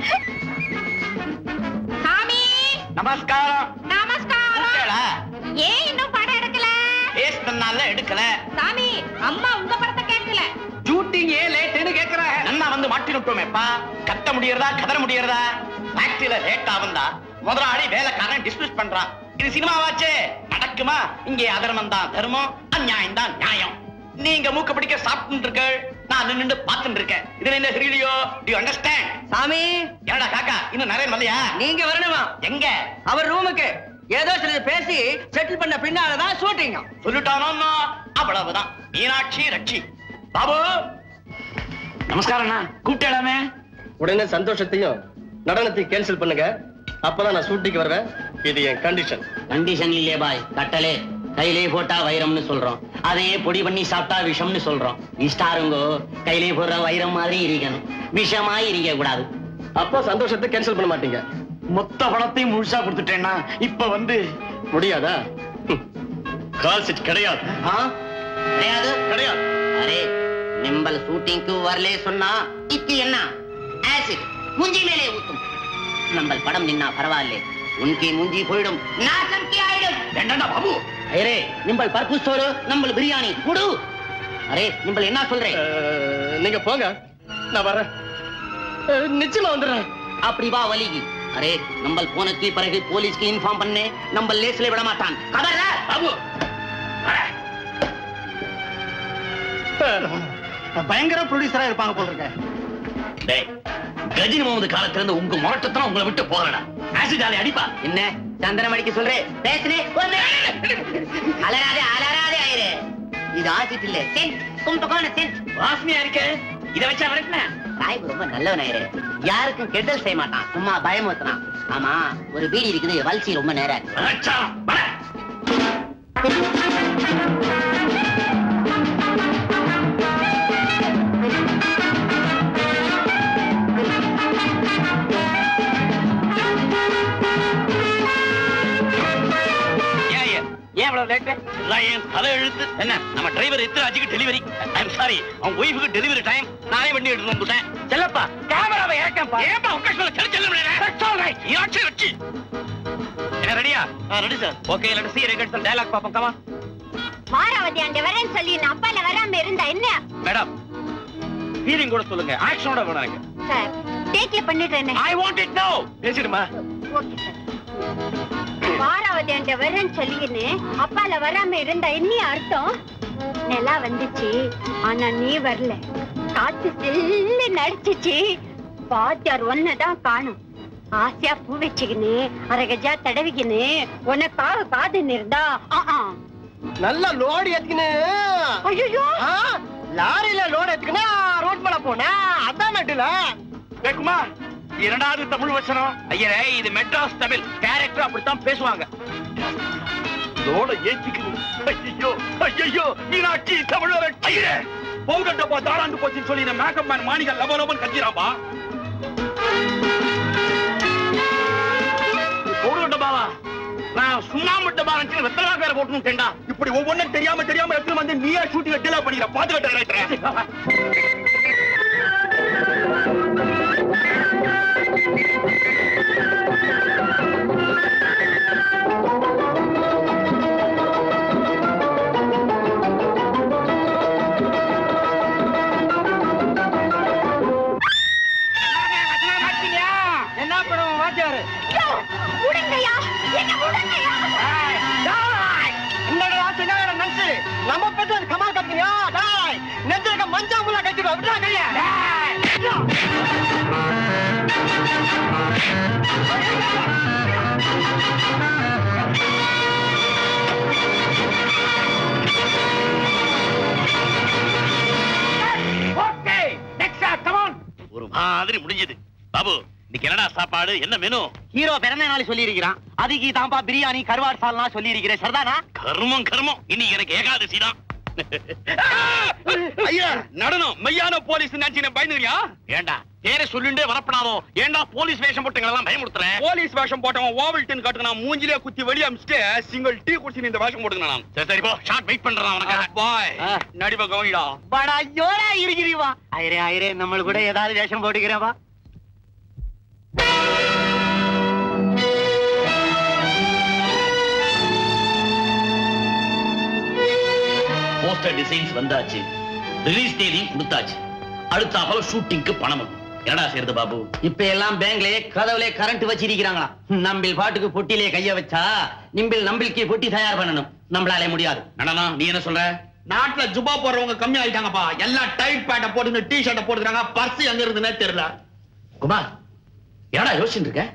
சாமி நமஸ்காரம் நமஸ்காரம் கூப்பிட்டேளா? ஏன் இன்னும் படம் எடுக்கல பேசுனதுனால எடுக்கல சாமி அம்மா உங்க படத்தை கேட்கல ஷூட்டிங் ஏன் லேட்டுன்னு கேக்குறேன் நன்னா வந்து மாட்டி விட்டோமேப்பா கத்த முடியறதா கதற முடியறதா ஃபேக்டரியில லேட்டா வந்தா முதலாளி வேலைக்காரன் டிஸ்மிஸ் பண்றான் இது சினிமாவாச்சே நடக்குமா இங்கே அதர்மம் தான் தர்மம் அநியாயம் தான் நியாயம் நீங்க மூக்க பிடிக்க சாப்பிட்டு இருக்க நான் நின்னு பார்த்துட்டு இருக்கேன் இதுல என்ன தெரியலையோ டு அண்டர்ஸ்டாண்ட் சாமி என்னடா காக்கா இன்னும் நிறைய வரலையா நீங்க வரணுமா எங்க அவர் ரூமுக்கு ஏதோ சிலது பேசி செட்டில் பண்ண பின்னாலதான் ஷூட்டிங் சொல்லிட்டானோ அவ்வளவுதான் மீனாட்சி ரட்சி பாபு நமஸ்காரம்ண்ணா கூப்பிட்டேடாமே உடனே சந்தோஷத்தையும் நடனத்தையும் கேன்சல் பண்ணுங்க அப்பதான் நான் ஷூட்டிங் வருவேன் இது என் கண்டிஷன் கண்டிஷன் இல்லையே பாய் கட்டலே கையிலே போட்டா வைரம்னு சொல்றோம் அதையே பொடி பண்ணி சாப்பிட்டா விஷம்னு சொல்றோம் இஷ்டாருங்கோ கையிலே போடுற வைரம் மாதிரி இருக்கணும் விஷமா இருக்க கூடாது அப்போ சந்தோஷத்தை கேன்சல் பண்ண மாட்டீங்க மொத்த பணத்தையும் முழுசா கொடுத்துட்டேன்னா இப்ப வந்து முடியாதா கால் சீட் கிடையாது ஆ? கிடையாது கிடையாது அரே நிம்பல் ஷூட்டிங்க்கு வரலே சொன்னா இக்கு என்ன ஆசிட் மூஞ்சி மேலே ஊத்தும் நம்பல் படம் நின்னா பரவாயில்லை உன்கி மூஞ்சி போயிடும் நாசம் கி ஆயிடும் வேண்டாண்டா பாபு அரே நிம்பல் பருப்பு சோறு நம்பல் பிரியாணி குடு அரே நிம்பல் என்ன சொல்றேன் அஹ், நீங்க போங்க நான் வரேன் அஹ், நிச்சயமா வந்துடுறேன் அப்படி வா வலிகி அரே நம்பல் போனக்கு பிறகு போலீஸ்க்கு இன்ஃபார்ம் பண்ணு நம்பல் லேஸ்ல விட மாட்டான் கதற பாபு பயங்கர ப்ரொடியூசரா இருப்பாங்க போல இருக்க டேய் கஜினி முகமது காலத்துல இருந்து உங்க முரட்டத்தான் உங்களை விட்டு போகலடா ஆசிட் ஆலை அடிப்பா என்ன சந்தனம் அடிக்க சொல்றேன் பேசுனே ஒண்ணு. அலறாதே அலறாதே ஆயிரு இது ஆசிட் இல்ல சென்ட் கும்பகோண சென்ட் வாசனையா இருக்கே இத வச்சா விளக்குன சாய்பு ரொம்ப நல்லவன் ஆயிரு யாருக்கும் கெட்டல் செய்ய மாட்டான் சும்மா பயமுறுத்துறான் ஆமா ஒரு பீடி இருக்குது வல்சி ரொம்ப நேரம் அச்சா வர ஏன் ஏன் ஏன் இவ்வளவு லேட் எல்லாம் ஏன் தலை எழுத்து என்ன நம்ம டிரைவர் எத்தனை ஆச்சுக்கு டெலிவரி ஐம் சாரி அவன் ஒய்ஃபுக்கு டெலிவரி டைம் நானே வண்டி எடுத்து வந்துட்டேன் செல்லப்பா கேமராவை இறக்கப்பா ஏன்பா உட்கார செல்ல செல்ல முடியல ஈராட்சி வச்சு என்ன ரெடியா ready sir okay let see regard some dialogue பாப்போம் கமா மாராவதி அங்க வரேன்னு சொல்லி நான் அப்பால வராம இருந்தா என்ன மேடம் ஃபீலிங் கூட சொல்லுங்க ஆக்ஷனோட வேணும் எனக்கு சார் டேக்ல பண்ணிடுறேன் ஐ வாண்ட் இட் நோ பேசிடுமா ஓகே சார் மாராவதி அங்க வரேன்னு சொல்லிக்கின்னு அப்பால வராம இருந்தா என்ன அர்த்தம் நிலா வந்துச்சு ஆனா நீ வரல காத்து செல்லு நடிச்சிச்சு பாத்தியார் ஒன்னதான் காணும் ஆசையா பூ வச்சுக்கின்னு அரகஜா தடவிக்கின்னு உனக்காக காது இருந்தா நல்ல லோடு ஏத்துக்கினு ஐயோ ஆ, லாரியில லோடு ஏத்துக்கினா ரோட் மேல போனா அதான் நட்டுல கேக்குமா இரண்டாவது தமிழ் வசனம் ஐயரே இது மெட்ராஸ் தமிழ் கேரக்டர் அப்படித்தான் பேசுவாங்க லோட ஏத்திக்குது ஐயோ ஐயோ மீனாட்சி தமிழர் ஐயரே பவுடர் டப்பா தாராண்டு போச்சுன்னு சொல்லி இந்த மேக்கப் மேன் மாணிகள் லப லபன் கத்திராப்பா பவுடர் டப்பாவா நான் சுண்ணாம்பு டப்பா நினைச்சு வெத்தலா பேர போட்டுன்னு கேண்டா இப்படி ஒவ்வொன்றும் தெரியாம தெரியாம எடுத்து வந்து நீயே ஷூட்டிங் டிலே பண்ணிக்கிற பாத்துக்கிட்ட வச்சுக்கோ விட்றா கைய okay next shot come on ஒரு மாதிரி முடிஞ்சது பாபு இன்னைக்கு என்னடா சாப்பாடு என்ன மெனு ஹீரோ பிறந்த நாள் சொல்லி இருக்கிறான் அதுக்கு தாம்பா பிரியாணி கருவாடு சால்னா சொல்லி இருக்கிறேன் சரிதானா கர்மம் கர்மம் இன்னைக்கு எனக்கு ஏகாதசி தான் ஐயா நடனம் மெய்யான போலீஸ் நினைச்சு பயந்துறியா ஏண்டா பேரை சொல்லிண்டே வரப்படாதோ ஏண்டா போலீஸ் வேஷம் போட்டுங்களெல்லாம் பயமுறுத்துறேன் போலீஸ் வேஷம் போட்டவன் ஓவல் டின் காட்டுக்கு நான் மூஞ்சிலே குத்தி வெளிய அமிச்சிட்டு சிங்கிள் டீ குடிச்சு இந்த வேஷம் போட்டுங்க நான் சரி சரி போ ஷார்ட் வெயிட் பண்றான் உனக்கு பாய் நடிப்ப கவனிடா படா ஜோரா இருக்கிறீவா ஐரே ஐரே நம்ம கூட ஏதாவது வேஷம் போட்டுக்கிறவா போஸ்டர் டிசைன்ஸ் வந்தாச்சு ரிலீஸ் தேதியும் கொடுத்தாச்சு அடுத்தாப்பல ஷூட்டிங்க்கு பணம் என்னடா செய்யறது பாபு இப்ப எல்லாம் பேங்க்லயே கதவுலே கரண்ட் வச்சிருக்கிறாங்களா நம்பில் பாட்டுக்கு பொட்டிலே கைய வச்சா நிம்பில் நம்பில்க்கு பொட்டி தயார் பண்ணணும் நம்மளாலே முடியாது நடனா நீ என்ன சொல்ற நாட்டுல ஜுபா போடுறவங்க கம்மி ஆயிட்டாங்கப்பா எல்லாம் டைட் பேண்ட போட்டு டி ஷர்ட்ட போட்டுக்கிறாங்க பர்ஸ் எங்க இருக்குதுன்னே தெரியல குமார் என்னடா யோசிச்சுட்டு இருக்க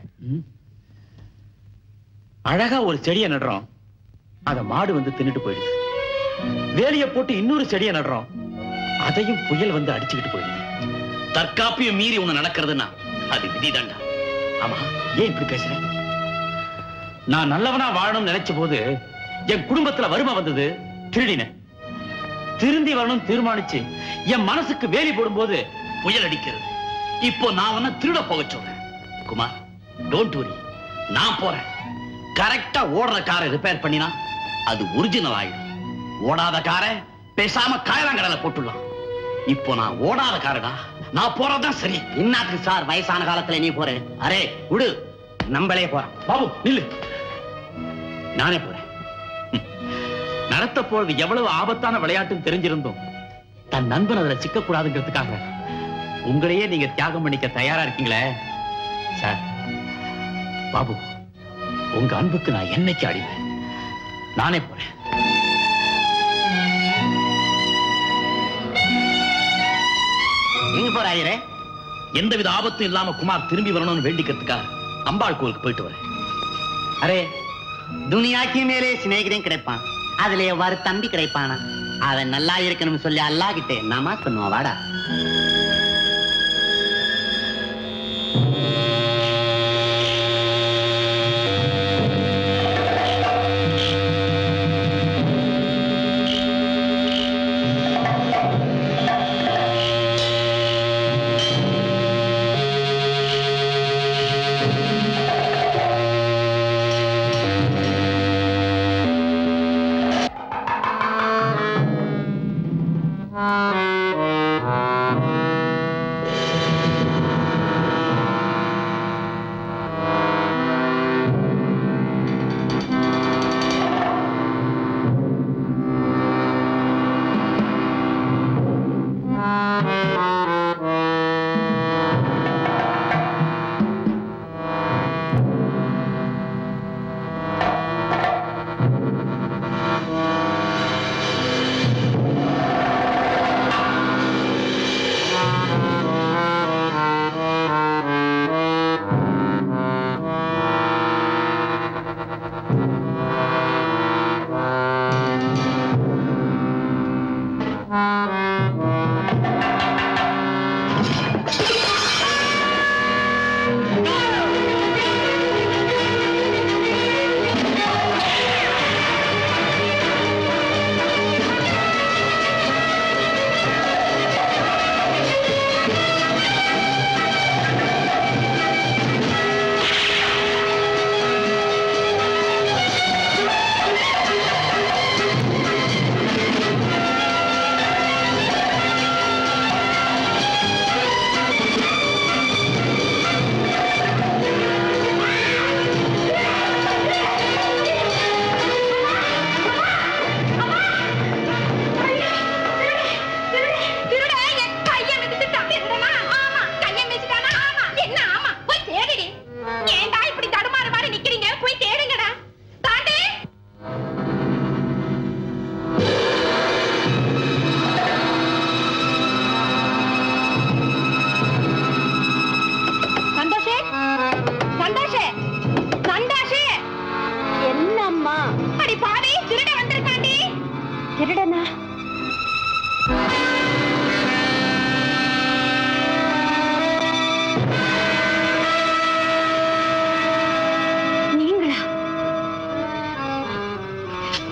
அழகா ஒரு செடியை நடுறோம் அத மாடு வந்து தின்னுட்டு போயிடுது வேலிய போட்டு இன்னொரு செடியை நடுறோம் அதையும் புயல் வந்து அடிச்சுக்கிட்டு போயிடுது தற்காப்பையும் மீறி ஒண்ணு நடக்கிறதுன்னா அது விதிதாண்டா ஆமா ஏன் இப்படி பேசுற நான் நல்லவனா வாழணும்னு நினைச்ச போது என் குடும்பத்துல வறுமை வந்தது திருடினேன் திருந்தி வரணும் தீர்மானிச்சு என் மனசுக்கு வேலி போடும்போது புயல் அடிக்கிறது இப்போ நான் உன்னை திருட போக சொல்றேன் குமார் டோன்ட் வரி நான் போறேன் கரெக்டா ஓடுற காரை ரிப்பேர் பண்ணினா அது ஒரிஜினல் ஆயிடும் ஓடாத காரை பேசாம காயலாங்கடல போட்டுடலாம் இப்போ நான் ஓடாத காரடா நான் போறதுதான் சரி என்னத்துக்கு சார் வயசான காலத்துல நீ போற அரே விடு நம்மளே போறோம் பாபு நில்லு நானே போறேன் ம். நடத்த போறது எவ்வளவு ஆபத்தான விளையாட்டுன்னு தெரிஞ்சிருந்தோம் தன் நண்பன் அதுல சிக்கக்கூடாதுங்கிறதுக்காக உங்களையே நீங்க தியாகம் பண்ணிக்க தயாரா இருக்கீங்களே சார் பாபு உங்க அன்புக்கு நான் என்னைக்கு அடிமை நானே போறேன் எங்க போற ஐயரே எந்தவித ஆபத்தும் இல்லாம குமார் திரும்பி வரணும்னு வேண்டிக்கிறதுக்காக அம்பாள் கோவிலுக்கு போயிட்டு வரேன் அரே துனியாக்கு மேலே சிநேகிதன் கிடைப்பான் அதுல எவ்வாறு தம்பி கிடைப்பானா அவன் நல்லா இருக்கணும்னு சொல்லி அல்லா கிட்டே நமாஸ் பண்ணுவான் வாடா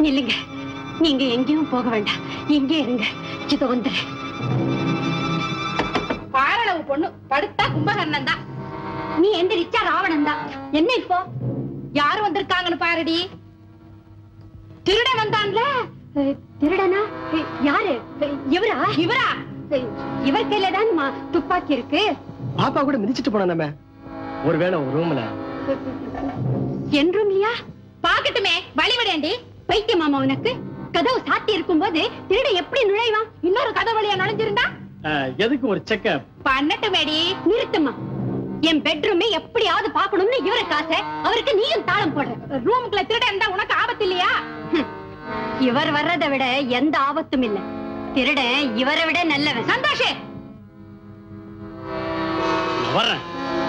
நில்லுங்க நீங்க எங்கேயும் போக வேண்டாம் இங்கே இருங்க இதோ வந்துடுறேன் பாரளவு பொண்ணு படுத்தா கும்பகர்ணன் தான் நீ எந்திரிச்சா ராவணன் தான் என்ன இப்போ யார் வந்திருக்காங்கன்னு பாருடி திருடன் வந்தான்ல அஹ், திருடனா அஹ், யாரு அஹ், இவரா இவரா அஹ், இவர் கையில தான் மா- துப்பாக்கி இருக்கு பாப்பா கூட மிதிச்சிட்டு போனா நம்ம ஒருவேளை ஒரு ரூம்ல என் ரூம்லயா பாக்கட்டுமே வழிவிடேண்டி பைத்தியம் மாமா உனக்கு கதவு சாத்தி இருக்கும்போது திருட எப்படி நுழைவான் இன்னொரு கதை வழியா நுழைஞ்சிருந்தா எதுக்கு ஒரு செக்கப் பண்ணட்டுமேடி நிறுத்துமா என் பெட்ரூமே எப்படியாவது பார்க்கணும்னு இவருக்கு ஆசை அவருக்கு நீயும் தாளம் போடுற ரூமுக்குள்ள திருடன் இருந்தா உனக்கு ஆபத்து இல்லையா ஹம். இவர் வர்றதை விட எந்த ஆபத்தும் இல்ல திருடன் இவரை விட நல்லவன் சந்தோஷே வர்றேன்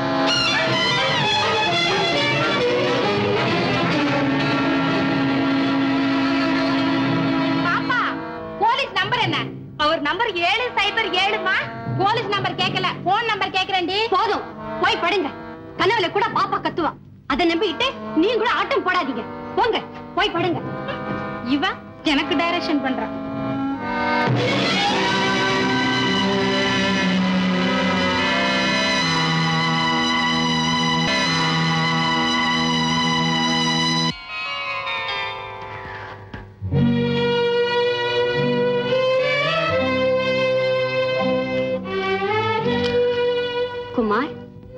பாப்பா போலீஸ் நம்பர் என்ன அவர் நம்பர் ஏழு சைபர் ஏழுமா போலீஸ் நம்பர் கேட்கல போன் நம்பர் கேக்குறேன்டி போதும் போய் படுங்க கனவுல கூட பாப்பா கத்துவா அதை நம்பிக்கிட்டு நீங்க கூட ஆட்டம் போடாதீங்க போங்க போய் படுங்க இவன் எனக்கு டைரக்ஷன் பண்றான் குமார்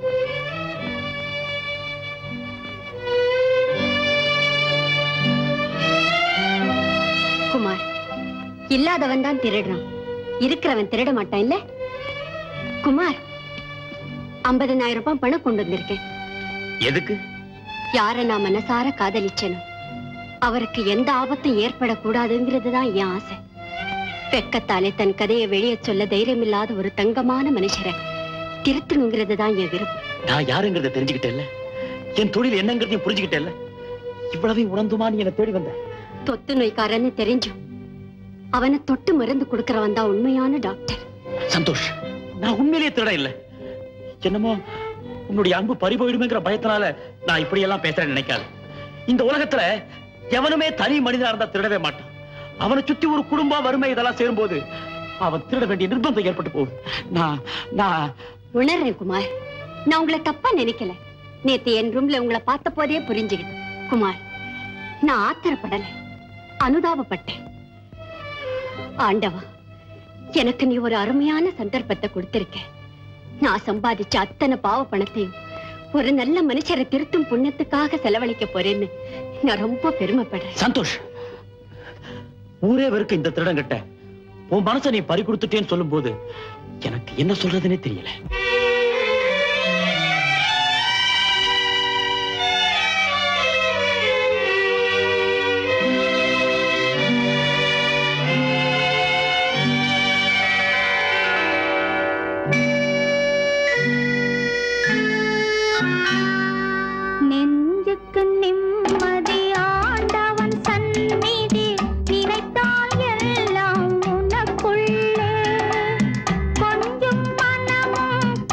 குமார் இல்லாதவன் தான் திருடுறான் இருக்கிறவன் திருட மாட்டான் இல்ல குமார் ஐம்பதனாயிரம் ரூபாய் பணம் கொண்டு வந்திருக்கேன் எதுக்கு யார நான் மனசார காதலிச்சேனோ அவருக்கு எந்த ஆபத்தும் ஏற்படக்கூடாதுங்கிறது தான் என் ஆசை வெக்கத்தாலே தன் கதையை வெளியே சொல்ல தைரியமில்லாத ஒரு தங்கமான மனுஷரை திருத்தணுங்கிறது தான் என் விருப்பம் நான் யாருங்கிறத தெரிஞ்சுக்கிட்டேல்ல என் தொழில் என்னங்கிறதையும் புரிஞ்சுக்கிட்டேல்ல இவ்வளவையும் உணர்ந்துமா நீ என்ன தேடி வந்த தொத்து நோய்க்காரன்னு தெரிஞ்சும் அவனை தொட்டு மருந்து கொடுக்கறவன் தான் உண்மையான டாக்டர் சந்தோஷ் நான் உண்மையிலேயே திருட இல்ல என்னமோ உன்னுடைய அன்பு பறி போயிடுமேங்கிற பயத்தினால நான் இப்படி எல்லாம் பேசுறேன்னு நினைக்காது இந்த உலகத்துல எவனுமே தனி மனிதனா இருந்தா திருடவே மாட்டான் அவனை சுத்தி ஒரு குடும்பம் வறுமை இதெல்லாம் சேரும்போது அவன் திருட வேண்டிய நிர்பந்தம் ஏற்பட்டு போகுது நான் நான் உணர்றேன் குமார் நான் உங்களை தப்பா நினைக்கல நேத்து என் ரூம்ல உங்களை பார்த்த போதே புரிஞ்சுக்கிட்டேன் குமார் நான் ஆத்திரப்படல அனுதாபப்பட்டேன் ஆண்டவா எனக்கு நீ ஒரு அருமையான சந்தர்ப்பத்தை கொடுத்திருக்க நான் சம்பாதிச்ச அத்தனை பாவ பணத்தையும் ஒரு நல்ல மனுஷரை திருத்தும் புண்ணியத்துக்காக செலவழிக்க போறேன்னு நான் ரொம்ப பெருமைப்படுறேன் சந்தோஷ் ஊரே வெறுக்க இந்த திருடங்கிட்ட உன் மனசை நீ பறி கொடுத்துட்டேன்னு சொல்லும்போது எனக்கு என்ன சொல்றதுன்னே தெரியல நெஞ்சுக்கு நிம்மதி ஆண்டவன் சந்நிதி நினைத்தால் எல்லாம் உனக்குள்ளே கொஞ்சம் மனமும்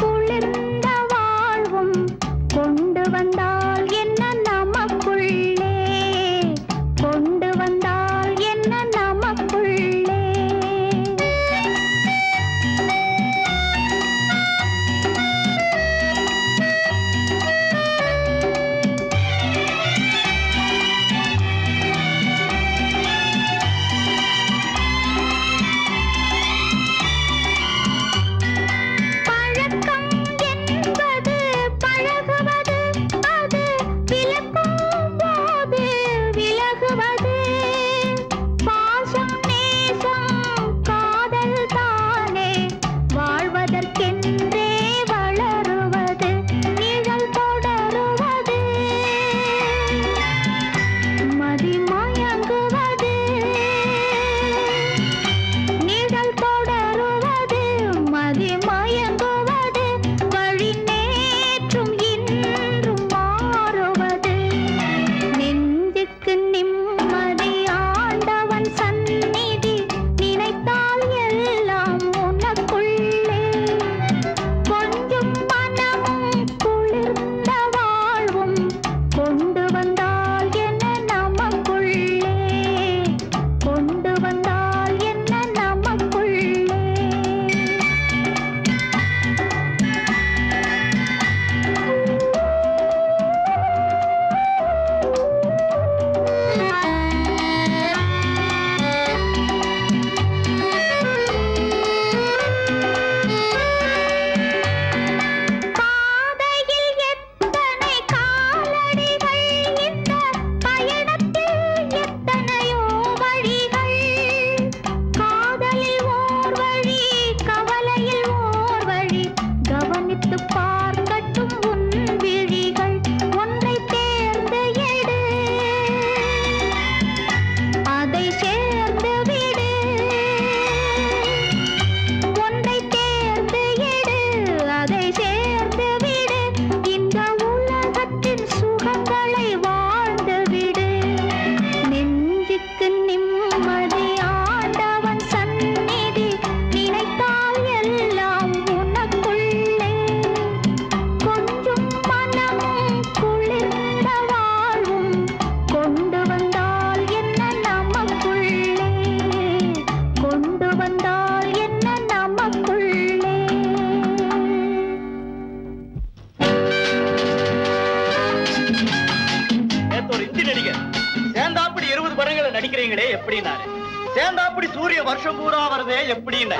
எப்படின்னாரு சேர்ந்தாப்படி சூரிய வருஷம் பூரா வருதே எப்படின்னு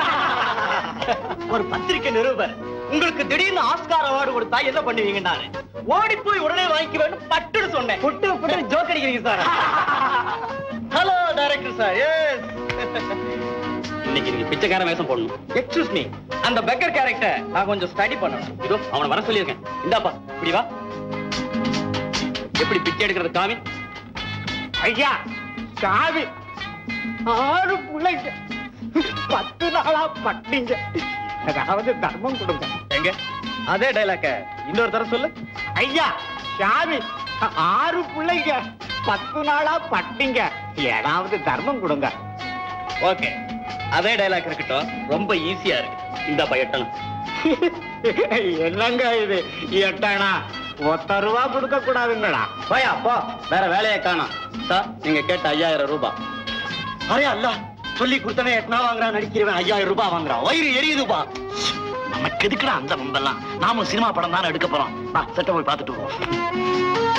ஒரு பத்திரிக்கை நிருபர் உங்களுக்கு திடீர்னு ஆஸ்கார் அவார்டு கொடுத்தா என்ன பண்ணுவீங்கன்னாரு ஓடி போய் உடனே வாங்கிக்க வேண்டும் பட்டுன்னு சொன்னேன் புட்டு புட்டு ஜோக் அடிக்கிறீங்க sir hello director sir yes இன்னைக்கு நீங்க பிச்சைக்கார வேஷம் போடணும் எக்ஸ்கியூஸ் மீ அந்த பெக்கர் கேரக்டர் நான் கொஞ்சம் ஸ்டடி பண்ணணும் இதோ அவனை வர சொல்லியிருக்கேன் இந்தாப்பா இப்படி வா எப்படி பிச்சை எடுக்கிறது காமி ஐயா காவி ஆறு பிள்ளைங்க பத்து நாளா பட்டிங்க அதாவது தர்மம் கொடுங்க எங்க அதே டைலாக்க இன்னொரு தர சொல்லு ஐயா சாமி ஆறு பிள்ளைங்க பத்து நாளா பட்டிங்க ஏதாவது தர்மம் கொடுங்க ஓகே அதே டைலாக் இருக்கட்டும் ரொம்ப ஈஸியா இருக்கு இந்த பயட்டணும் என்னங்க இது எட்டனா ஒத்த ரூபா கொடுக்க கூடாதுங்களா போயா போ வேற வேலையை காணோம் சார் நீங்க கேட்ட ஐயாயிரம் ரூபாய் அரே அல்ல சொல்லி கொடுத்தனே எட்டனா வாங்குறான் நடிக்கிறவன் ஐயாயிரம் ரூபாய் வாங்குறான் வயிறு எரியுதுப்பா நமக்கு எதுக்குடா அந்த மும்பெல்லாம் நாமும் சினிமா படம் தானே எடுக்க போறோம் வா செட்ட போய் பார்த்துட்டு வருவோம்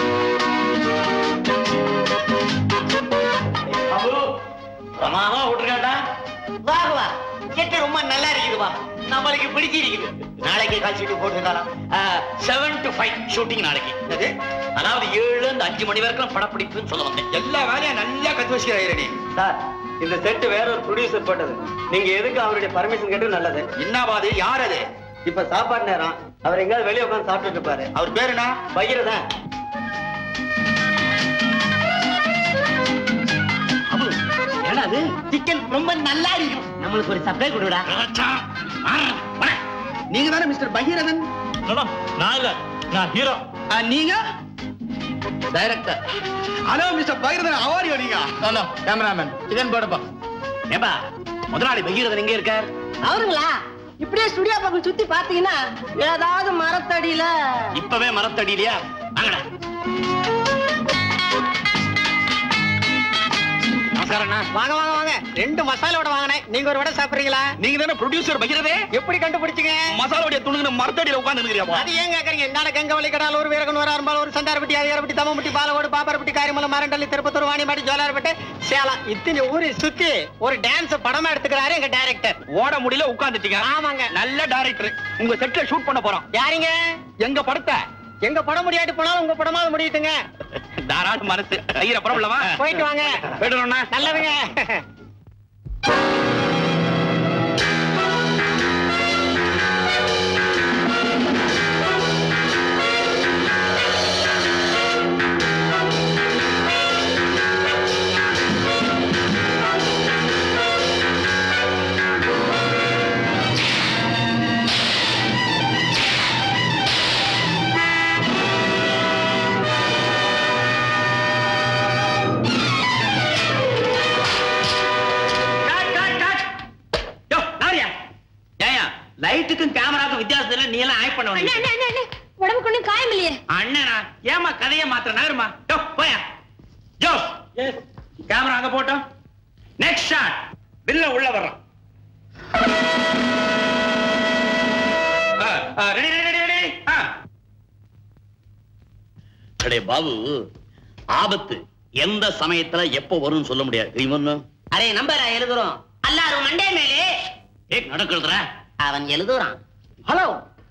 பிரமாதமா விட்டுருக்காண்டா வா வா கேட்ட ரொம்ப நல்லா இருக்குதுப்பா நம்மளுக்கு பிடிச்சிருக்குது நாளைக்கு கால் ஷீட் போட்டுருக்கலாம் செவன் டு ஃபைவ் ஷூட்டிங் நாளைக்கு அது அதாவது ஏழு இந்த அஞ்சு மணி வரைக்கும் படப்பிடிப்புன்னு சொல்ல வந்தேன் எல்லா வேலையும் நல்லா கத்து வச்சுக்கிறாரு சார் இந்த செட்டு வேற ஒரு ப்ரொடியூசர் போட்டது நீங்க எதுக்கு அவருடைய பர்மிஷன் கேட்டு நல்லது என்ன பாது யார் அது இப்ப சாப்பாடு நேரம் அவர் எங்கேயாவது வெளியே உட்காந்து சாப்பிட்டுட்டு இருப்பாரு அவர் பேரு என்ன பகிரதான் என்னது சிக்கன் ரொம்ப நல்லா இருக்கும் நம்மளுக்கு ஒரு சப்ளை கொடுடா நீங்க தானே மிஸ்டர் பகீரதன் நான் இல்ல நான் ஹீரோ ஆ, நீங்க டைரக்டர் ஹலோ மிஸ்டர் பகீரதன் அவாரியோ நீங்க ஹலோ கேமராமேன் சிக்கன் போடுப்பா ஏப்பா முதலாளி பகீரதன் எங்க இருக்கார் அவருங்களா இப்படியே ஸ்டுடியோ பக்கம் சுத்தி பாத்தீங்கன்னா ஏதாவது மரத்தடியில இப்பவே மரத்தடியிலையா வாங்கடா நமஸ்காரண்ணா வாங்க வாங்க வாங்க ரெண்டு மசாலோட வாங்கினேன் நீங்க ஒரு வடை சாப்பிடுறீங்களா நீங்க தானே ப்ரொடியூசர் பகீரதே எப்படி கண்டுபிடிச்சீங்க மசாலாவுடைய துணுங்க மரத்தடியில உட்கார்ந்து அது ஏன் கேக்குறீங்க என்னடா கங்கவலி கடல் ஒரு வீரகன் ஒரு அரும்பால் ஒரு சந்தாரப்பட்டி அதிகாரப்பட்டி தம்மப்பட்டி பாலவோடு பாப்பரப்பட்டி காரிமலம் மரண்டல்லி திருப்பத்தூர் வாணிமாடி ஜோலார்பட்டு சேலம் இத்தனை ஊரை சுத்தி ஒரு டான்ஸ் படமா எடுத்துக்கிறாரு எங்க டைரக்டர் ஓட முடியல உட்கார்ந்துட்டீங்க ஆமாங்க நல்ல டைரக்டர் உங்க செட்ல ஷூட் பண்ண போறோம் யாருங்க எங்க படத்தை எங்க படம் முடியாட்டு போனாலும் உங்க படமாவது முடியட்டுங்க தாராள மனசு ஐயர பரவலமா போயிட்டு வாங்க போயிடுறோம்னா நல்லதுங்க யோ நாரியா ஏயா லைட்டுக்கும் கேமராக்கும் வித்தியாசம் இல்ல நீ எல்லாம் ஆக்ட் பண்ண அண்ணா, வேண்டிய அண்ணா, அண்ணா, அண்ணா, உடம்புக்கு ஒண்ணும் காயம் இல்லையே அண்ணனா ஏமா கதையை மாத்திர நகருமா யோ போயா ஜோ கேமரா அங்க போட்டோம் நெக்ஸ்ட் ஷாட் வில்ல உள்ள வர்றான் ரெடி ரெடி ரெடி ரெடி அடே பாபு ஆபத்து எந்த சமயத்துல எப்போ வரும்னு சொல்ல முடியாது தெரியுமா அரே நம்பரா எழுதுறோம் அல்லாரும் மண்டே மேலே ஏ நடக்கிறதுரா அவன் எழுதுறான் ஹலோ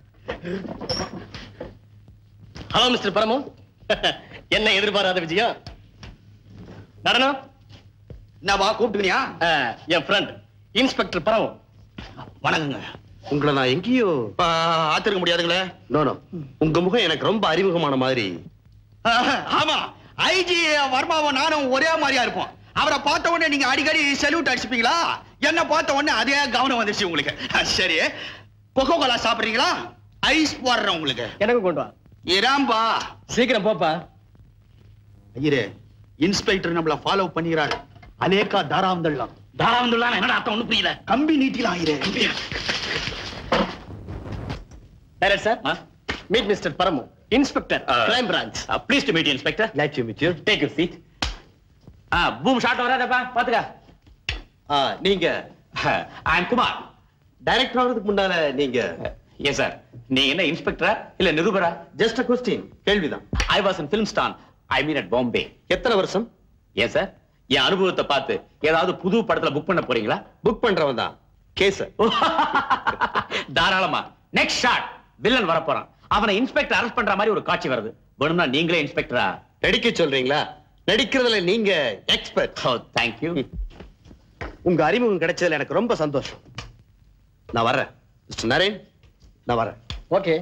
ஹலோ மிஸ்டர் பரமு என்ன எதிர்பாராத விஜயம் நடனம் என்னவா கூப்பிட்டுக்கினியா அஹ், என் ஃப்ரெண்ட் இன்ஸ்பெக்டர் பரமு வணக்கங்க உங்களை நான் எங்கேயோ ஆ, ஆத்திருக்க முடியாதுங்களே நோ நோ உங்க முகம் எனக்கு ரொம்ப அறிமுகமான மாதிரி ஆ, ஆமா ஐஜி வர்மாவும் நானும் ஒரே மாதிரியா இருப்போம் அவரை பார்த்த உடனே நீங்க அடிக்கடி செல்யூட் அடிச்சுப்பீங்களா என்ன பார்த்த உடனே அதே கவனம் வந்துச்சு உங்களுக்கு ஆ, சரி கொக்கோ கோலா சாப்பிடுறீங்களா ஐஸ் போடுறேன் உங்களுக்கு எனக்கு கொண்டு வா இராம்பா சீக்கிரம் போப்பா ஐயரே இன்ஸ்பெக்டர் நம்மள ஃபாலோ பண்ணிக்கிறாரு அலேக்கா தாராவந்தல்லாம் தாராவந்துள்ளான என்னடா அர்த்தம் ஒண்ணு புரியல கம்பி நீட்டிலாம் ஐயரே direct sir meet mister Paramu inspector crime branch please to meet inspector Glad to meet you. Take you seat ஆ பூம் ஷாட் வராதப்பா பாத்துக்க ஆ, நீங்க ஐ அம் குமார் டைரக்டர் ஆகிறதுக்கு முன்னால நீங்க எஸ் சார் நீ என்ன இன்ஸ்பெக்டரா இல்ல நிருபரா ஜஸ்ட் அ கொஸ்டின் கேள்விதான் ஐ வாஸ் இன் ஃபிலிம் ஸ்டான் ஐ மீன் அட் பாம்பே எத்தனை வருஷம் எஸ் சார் என் அனுபவத்தை பார்த்து ஏதாவது புது படத்துல புக் பண்ண போறீங்களா புக் பண்றவன் தான் கேஸ் தாராளமா நெக்ஸ்ட் ஷாட் வில்லன் வர போறான் அவனை இன்ஸ்பெக்டர் அரெஸ்ட் பண்ற மாதிரி ஒரு காட்சி வருது வேணும்னா நீங்களே இன்ஸ்பெக்டரா நடிக்க சொல்றீங்களா நடிக்கிறதுல நீங்க எக்ஸ்பர்ட் ஓ தேங்க்யூ உங்க அறிமுகம் கிடைச்சதுல எனக்கு ரொம்ப சந்தோஷம் நான் வர்றேன் மிஸ்டர் நரேன் நான் வரேன் ஓகே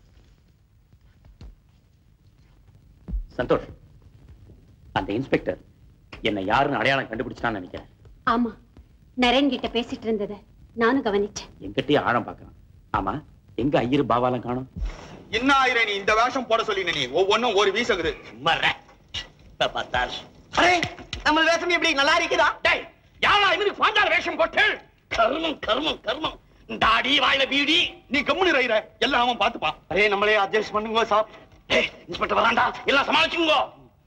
சந்தோஷ் அந்த இன்ஸ்பெக்டர் என்ன யாருன்னு அடையாளம் கண்டுபிடிச்சான்னு நினைக்கிறேன் ஆமா நரேன் கிட்ட பேசிட்டு இருந்தத நானும் கவனிச்சேன் எங்கிட்டயே ஆழம் பார்க்கறான் ஆமா எங்க ஐயர் பாபாலாம் காணும் என்ன ஆயிரம் நீ இந்த வேஷம் போட சொல்லி நீ ஒவ்வொன்னும் ஒரு வீசகுது பார்த்தால் அரே நம்ம வேஷம் எப்படி நல்லா இருக்குதா டேய் யாரா இவனுக்கு பாஞ்சால வேஷம் போட்டு கர்மம் கர்மம் கர்மம் தாடி வாயில பீடி நீ கம்முனு ரயிற எல்லாம் அவன் பாத்துப்பான் அரே நம்மளே அட்ஜஸ்ட் பண்ணுங்க சாப் டேய் இன்ஸ்பெக்டர் வராண்டா எல்லாம் சமாளிச்சுங்க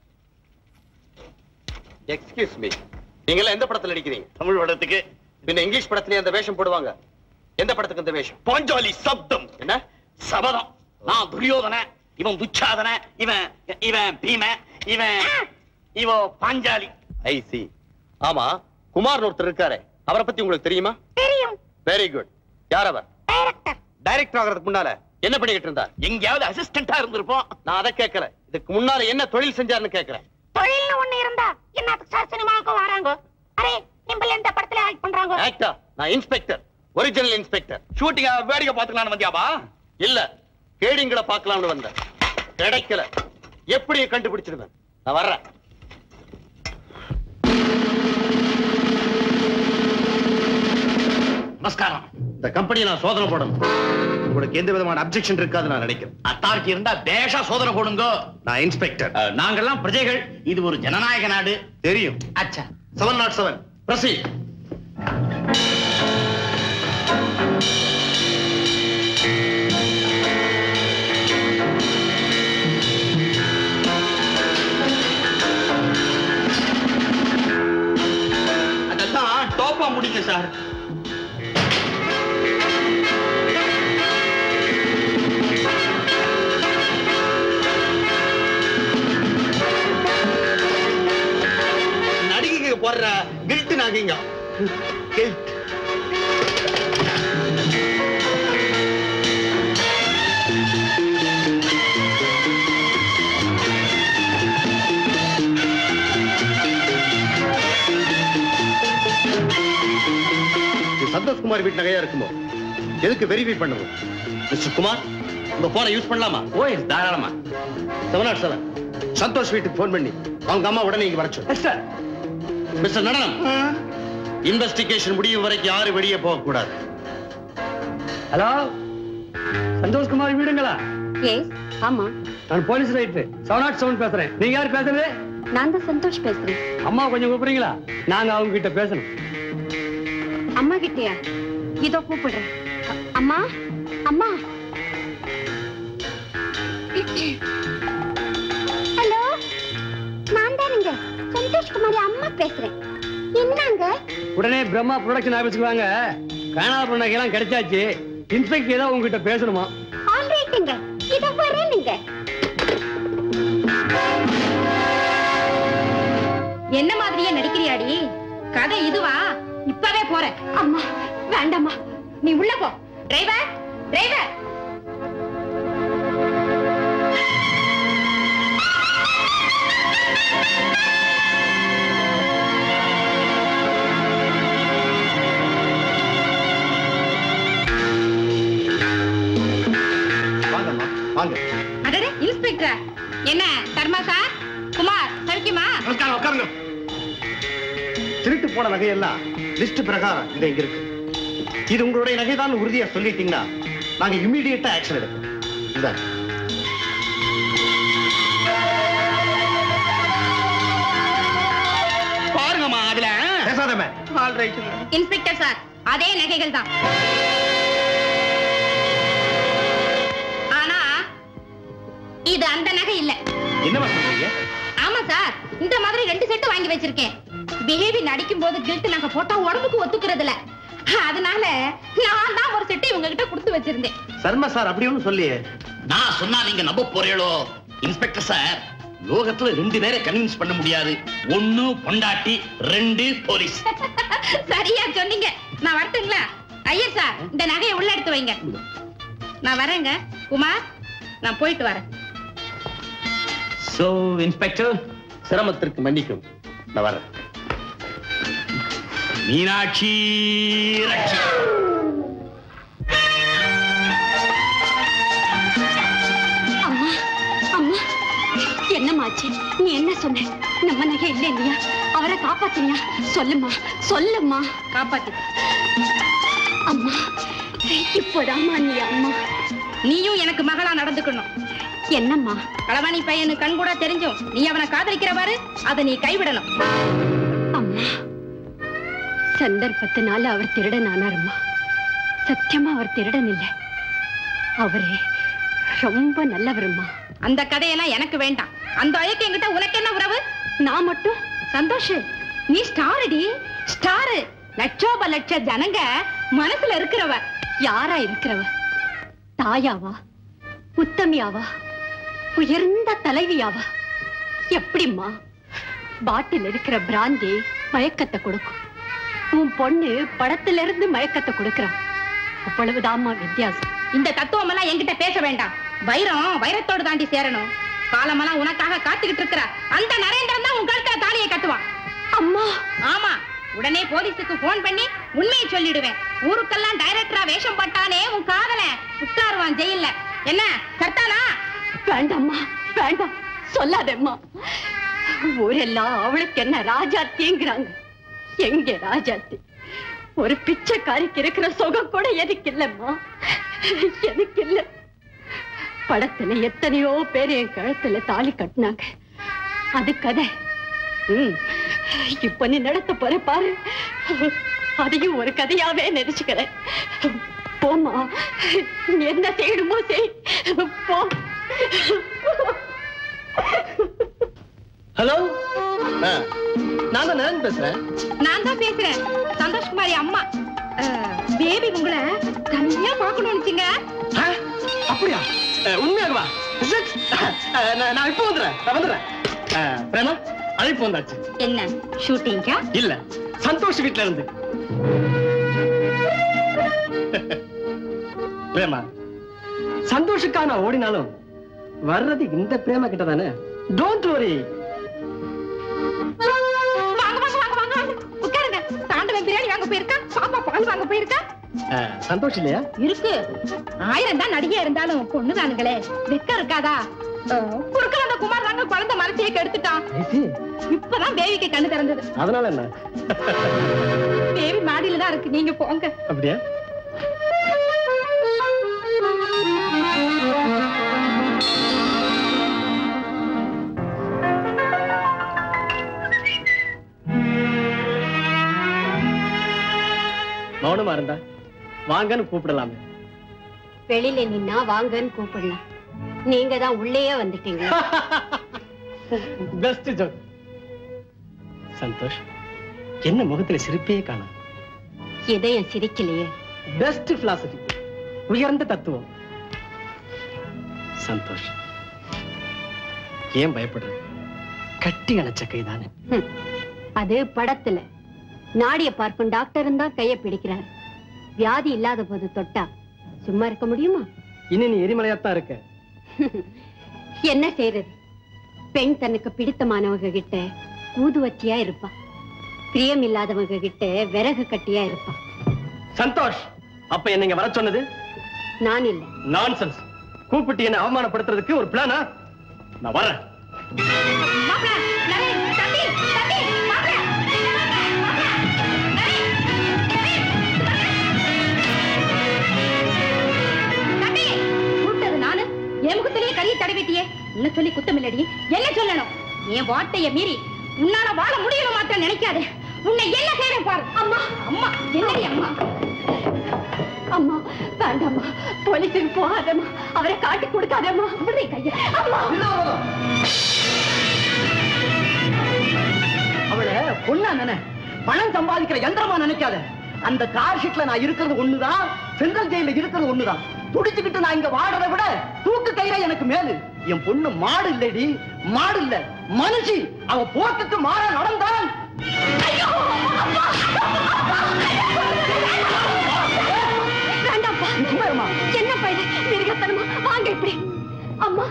எக்ஸ்கியூஸ் மீ நீங்க எல்லாம் எந்த படத்துல நடிக்கிறீங்க தமிழ் படத்துக்கு பின்ன இங்கிலீஷ் படத்துலயும் அந்த வேஷம் போடுவாங்க எந்த படத்துக்கு இந்த வேஷம் பாஞ்சாலி சப்தம் என்ன சபதம் நான் துரியோதன இவன் துச்சாதன இவன் இவன் பீம இவன் இவோ பாஞ்சாலி ஐ சி ஆமா குமார்னு ஒருத்தர் இருக்காரே அவரை பத்தி உங்களுக்கு தெரியுமா தெரியும் வெரி குட் யார் அவர் டைரக்டர் டைரக்டர் ஆகிறதுக்கு முன்னால என்ன பண்ணிக்கிட்டு இருந்தார் எங்கேயாவது அசிஸ்டண்டா இருந்திருப்போம் நான் அதை கேட்கல இதுக்கு முன்னால என்ன தொழில் செஞ்சாருன்னு கேட்கிறேன் தொழில்னு ஒண்ணு இருந்தா என்னத்துக்கு சார் சினிமாவுக்கு வராங்க அரே நிம்பல் எந்த படத்துல ஆக்ட் பண்றாங்க ஆக்டர் நான் இன்ஸ்பெக்டர் ஒரிஜினல் இன்ஸ்பெக்டர் ஷூட்டிங்க வேடிக்கை பாத்துக்கலாம்னு வந்தியாபா இல்ல கேடிங்களை பார்க்கலாம்னு வந்தேன் கிடைக்கல எப்படி கண்டுபிடிச்சிருவேன் நான் வர்றேன் நமஸ்காரம் இந்த கம்பெனியை நான் சோதனை போடணும் உங்களுக்கு எந்த விதமான அப்செக்ஷன் இருக்காது நான் நினைக்கிறேன் அத்தாரிட்டி இருந்தா தேச சோதனை போடுங்க நான் இன்ஸ்பெக்டர் அஹ், நாங்கெல்லாம் பிரஜைகள் இது ஒரு ஜனநாயக நாடு தெரியும் அச்சா செவன் நாட் செவன் பிரசி அதெல்லாம் டோப்பா முடிங்க சார் நடிகைக்கு போடுற கில்ட் நகைங்க கில்ட் இது சந்தோஷ்குமார் வீட்டு நகையா இருக்குமோ எதுக்கு வெரிஃபை பண்ணணும் மிஸ்டர் குமார் உங்க போனை யூஸ் பண்ணலாமா ஓ எஸ் தாராளமா செவன் நாட் செவன் சந்தோஷ் வீட்டுக்கு ஃபோன் பண்ணி அவங்க அம்மா உடனே இங்க வர சொல்லு மிஸ்டர் நடனம் இன்வெஸ்டிகேஷன் முடியும் வரைக்கும் யாரும் வெளியே போக கூடாது ஹலோ சந்தோஷ்குமார் வீடுங்களா எஸ் ஆமா நான் police right seven nought seven பேசுறேன் நீங்க யார் பேசுறது நான் தான் சந்தோஷ் பேசுறேன் அம்மா கொஞ்சம் கூப்பிடுறீங்களா நாங்க அவங்க கிட்ட பேசணும் அம்மா கிட்டயா இதோ கூப்பிடுறேன் அ- அம்மா அம்மா ஹலோ நான் தானுங்க சந்தோஷ்குமாரி அம்மா பேசுறேன் என்னங்க உடனே பிரம்மா ப்ரொடக்ஷன் ஆபீஸ்க்கு வாங்க காணாத பொண்ணாக்கெல்லாம் கிடைச்சாச்சு இன்ஸ்பெக்டர் ஏதோ உங்ககிட்ட பேசணுமா ஆல்ரைட்டுங்க இதோ வரேனுங்க என்ன மாதிரியே நடிக்கிறியாடி கதை இதுவா இப்பவே போறேன் அம்மா வேண்டாம்மா நீ உள்ள போ டிரைவர் டிரைவர் வாங்கம்மா வாங்க அடடே இன்ஸ்பெக்டரா என்ன சர்மா சார் குமார் சௌக்கியமா நமஸ்காரம் உட்காருங்க திருட்டு போன நகையெல்லாம் லிஸ்ட் பிரகாரம் இது இங்க இருக்கு இது உங்களுடைய நகைதான் உறுதியா சொல்லிட்டீங்கன்னா நாங்க இம்மிடியட்டா ஆக்ஷன் எடுப்போம் இதான் பாருங்கம்மா அதுல பேசாதமே ஆல்ரைட் இன்ஸ்பெக்டர் சார் அதே நகைகள் தான் ஆனா இது அந்த நகை இல்ல என்னமா சொல்றீங்க ஆமா சார் இந்த மாதிரி ரெண்டு செட்டு வாங்கி வச்சிருக்கேன் பேபி நடிக்கும் போது கில்ட் நாங்க போட்டா உடம்புக்கு ஒத்துக்கிறது இல்ல அதனால நான் தான் ஒரு செட்டு இவங்க கிட்ட கொடுத்து வச்சிருந்தேன் சர்மா சார் அப்படி ஒண்ணும் சொல்லியே நான் சொன்னா நீங்க நம்ப போறீங்களோ இன்ஸ்பெக்டர் சார் லோகத்துல ரெண்டு பேரை கன்வின்ஸ் பண்ண முடியாது ஒண்ணு பொண்டாட்டி ரெண்டு போலீஸ் சரியா சொன்னீங்க நான் வரட்டுங்களா ஐயர் சார் இந்த நகையை உள்ள எடுத்து வைங்க நான் வரேங்க குமார் நான் போயிட்டு வரேன் சோ இன்ஸ்பெக்டர் சிரமத்திற்கு மன்னிக்கும் நான் வரேன் மீனாட்சி ரட்சி அம்மா அம்மா என்னமாச்சு நீ என்ன சொன்ன நம்ம நகை இல்ல இல்லையா அவரை காப்பாத்தினியா சொல்லுமா சொல்லுமா காப்பாத்து அம்மா இப்போதாம்மா நீ அம்மா நீயும் எனக்கு மகளா நடந்துக்கணும் என்னம்மா களவாணி பையனு கண் கூட தெரிஞ்சும் நீ அவனை காதலிக்கிறவாரு அதை நீ கைவிடணும் அம்மா சந்தர்ப்பத்தினால அவர் திருடன் ஆனாரும்மா சத்தியமா அவர் திருடன் இல்ல அவரே ரொம்ப நல்லவரும்மா அந்த கதையெல்லாம் எனக்கு வேண்டாம் அந்த அழைக்க என்கிட்ட உனக்கு என்ன உறவு நான் மட்டும் சந்தோஷ் நீ ஸ்டாருடி ஸ்டாரு லட்சோப லட்ச ஜனங்க மனசுல இருக்கிறவ யாரா இருக்கிறவ தாயாவா உத்தமியாவா உயர்ந்த தலைவியாவா எப்படிம்மா பாட்டில் இருக்கிற பிராந்தி மயக்கத்தை கொடுக்கும் உன் பொண்ணு படத்துல இருந்து மயக்கத்தை கொடுக்கறான் அவ்வளவுதாம்மா வித்தியாசம் இந்த தத்துவம் எல்லாம் என்கிட்ட பேச வேண்டாம் வைரம் வைரத்தோடு தாண்டி சேரணும் காலமெல்லாம் உனக்காக காத்துக்கிட்டு இருக்கிற அந்த நரேந்திரன் தான் உன் கழுத்துல தாலியை கட்டுவான் அம்மா ஆமா உடனே போலீஸுக்கு போன் பண்ணி உண்மையை சொல்லிடுவேன் ஊருக்கெல்லாம் டைரக்டரா வேஷம் போட்டானே உன் காதலன் உட்காருவான் ஜெயில்ல என்ன கர்த்தானா வேண்டாம்மா வேண்டாம் சொல்லாதம்மா ஊரெல்லாம் அவளுக்கு என்ன ராஜாத்திங்கிறாங்க எங்க ராஜாத்தி ஒரு பிச்சைக்காரிக்கு இருக்கிற சுகம் கூட எனக்கு இல்லம்மா எனக்கு இல்ல படத்துல எத்தனையோ பேர் என் கழுத்துல தாலி கட்டினாங்க அது கதை ம், இப்ப நீ நடத்த போற பாரு அதையும் ஒரு கதையாவே நினைச்சுக்கிறேன் போமா நீ என்ன செய்யணுமோ செய் போ ஹலோ நான் தான் நரன் பேசுறேன் நான் தான் பேசுறேன் சந்தோஷ்குமாரி அம்மா பேபி உங்களை தனியா பார்க்கணும்னு வச்சுங்க ஆ, அப்படியா அஹ், உண்மையாகவா Is it? அஹ், நான் நான் இப்போ வந்துடுறேன் நான் வந்துடுறேன் அஹ், பிரேமா அழைப்பு வந்தாச்சு என்ன ஷூட்டிங்கா இல்ல சந்தோஷ் வீட்ல இருந்து பிரேமா சந்தோஷுக்கா நான் ஓடினாலும் வர்றது இந்த பிரேமா கிட்ட தானே டோன்ட் வரி வாங்க வாங்க வாங்க வாங்க வாங்க. உட்காருங்க தாண்டவன் பிரியாணி வாங்க போயிருக்கா பாப்பா பால் வாங்க போயிருக்கா சந்தோஷ் இல்லையா இருக்கு ஆயிரம் தான் நடிகை இருந்தாலும் பொண்ணுதானுங்களே வெக்க இருக்காதா அஹ், குறுக்க வந்த குமார் தாங்க குழந்தை மரத்தையே கெடுத்துட்டான் இப்பதான் பேபிக்கு கண்ணு திறந்தது அதனால என்ன பேபி மாடியில தான் இருக்கு நீங்க போங்க அப்படியா மௌனமா இருந்தா வாங்கன்னு கூப்பிடலாமே வெளியில நின்னா வாங்கன்னு கூப்பிடலாம் நீங்க தான் உள்ளேயே வந்துட்டீங்க பெஸ்ட் ஜோக் சந்தோஷ் என்ன முகத்துல சிரிப்பே காணோம் இதயம் சிரிக்கலையே பெஸ்ட் பிலாசபி உயர்ந்த தத்துவம் சந்தோஷ் ஏன் பயப்படுற கட்டி அணைச்ச கைதானே ஹம். அது படத்துல நாடிய பார்க்கும் டாக்டரும் தான் கைய பிடிக்கிறார் வியாதி இல்லாத போது தொட்டா சும்மா இருக்க முடியுமா இனி நீ எரிமலையாத்தான் இருக்க என்ன செய்யறது பெண் தனக்கு பிடித்தமானவங்க கிட்ட ஊதுவத்தியா இருப்பா பிரியம் இல்லாதவங்க கிட்ட விறகு கட்டியா இருப்பா சந்தோஷ் அப்ப என்ன இங்க வர சொன்னது நான் இல்ல நான்சென்ஸ் கூப்பிட்டு என்ன அவமானப்படுத்துறதுக்கு ஒரு பிளானா நான் வரேன் மாப்பிள நரேன் தம்பி தம்பி மாப்பிள தம்பி கூப்பிட்டது நானு என் முகத்திலேயே கரிய தடவிட்டியே என்ன சொல்லி குத்தமில்லடி என்ன சொல்லணும் என் வார்த்தைய மீறி உன்னால வாழ முடியல மாத்திரம் நினைக்காத உன்னை என்ன செய்யறேன் பாரு அம்மா அம்மா என்னடி அம்மா அம்மா வேண்டாம்மா போலீஸுக்கு போகாதம்மா அவரை காட்டி கொடுக்காதம்மா விடுறி கைய அம்மா அவளை பொண்ணா நினை பணம் சம்பாதிக்கிற யந்திரமா நினைக்காத அந்த கார் ஷீட்ல நான் இருக்கிறது ஒண்ணுதான் சென்ட்ரல் ஜெயில இருக்கிறது ஒண்ணுதான் துடிச்சுக்கிட்டு நான் இங்க வாடுறதை விட தூக்கு கயிறை எனக்கு மேலு என் பொண்ணு மாடு இல்லடி மாடு இல்ல மனுஷி அவ போட்டுட்டு மாற நடந்தான் வேண்டாம்ப்பா என்னப்பா இது மிருகத்தனமா வாங்க இப்படி அம்மா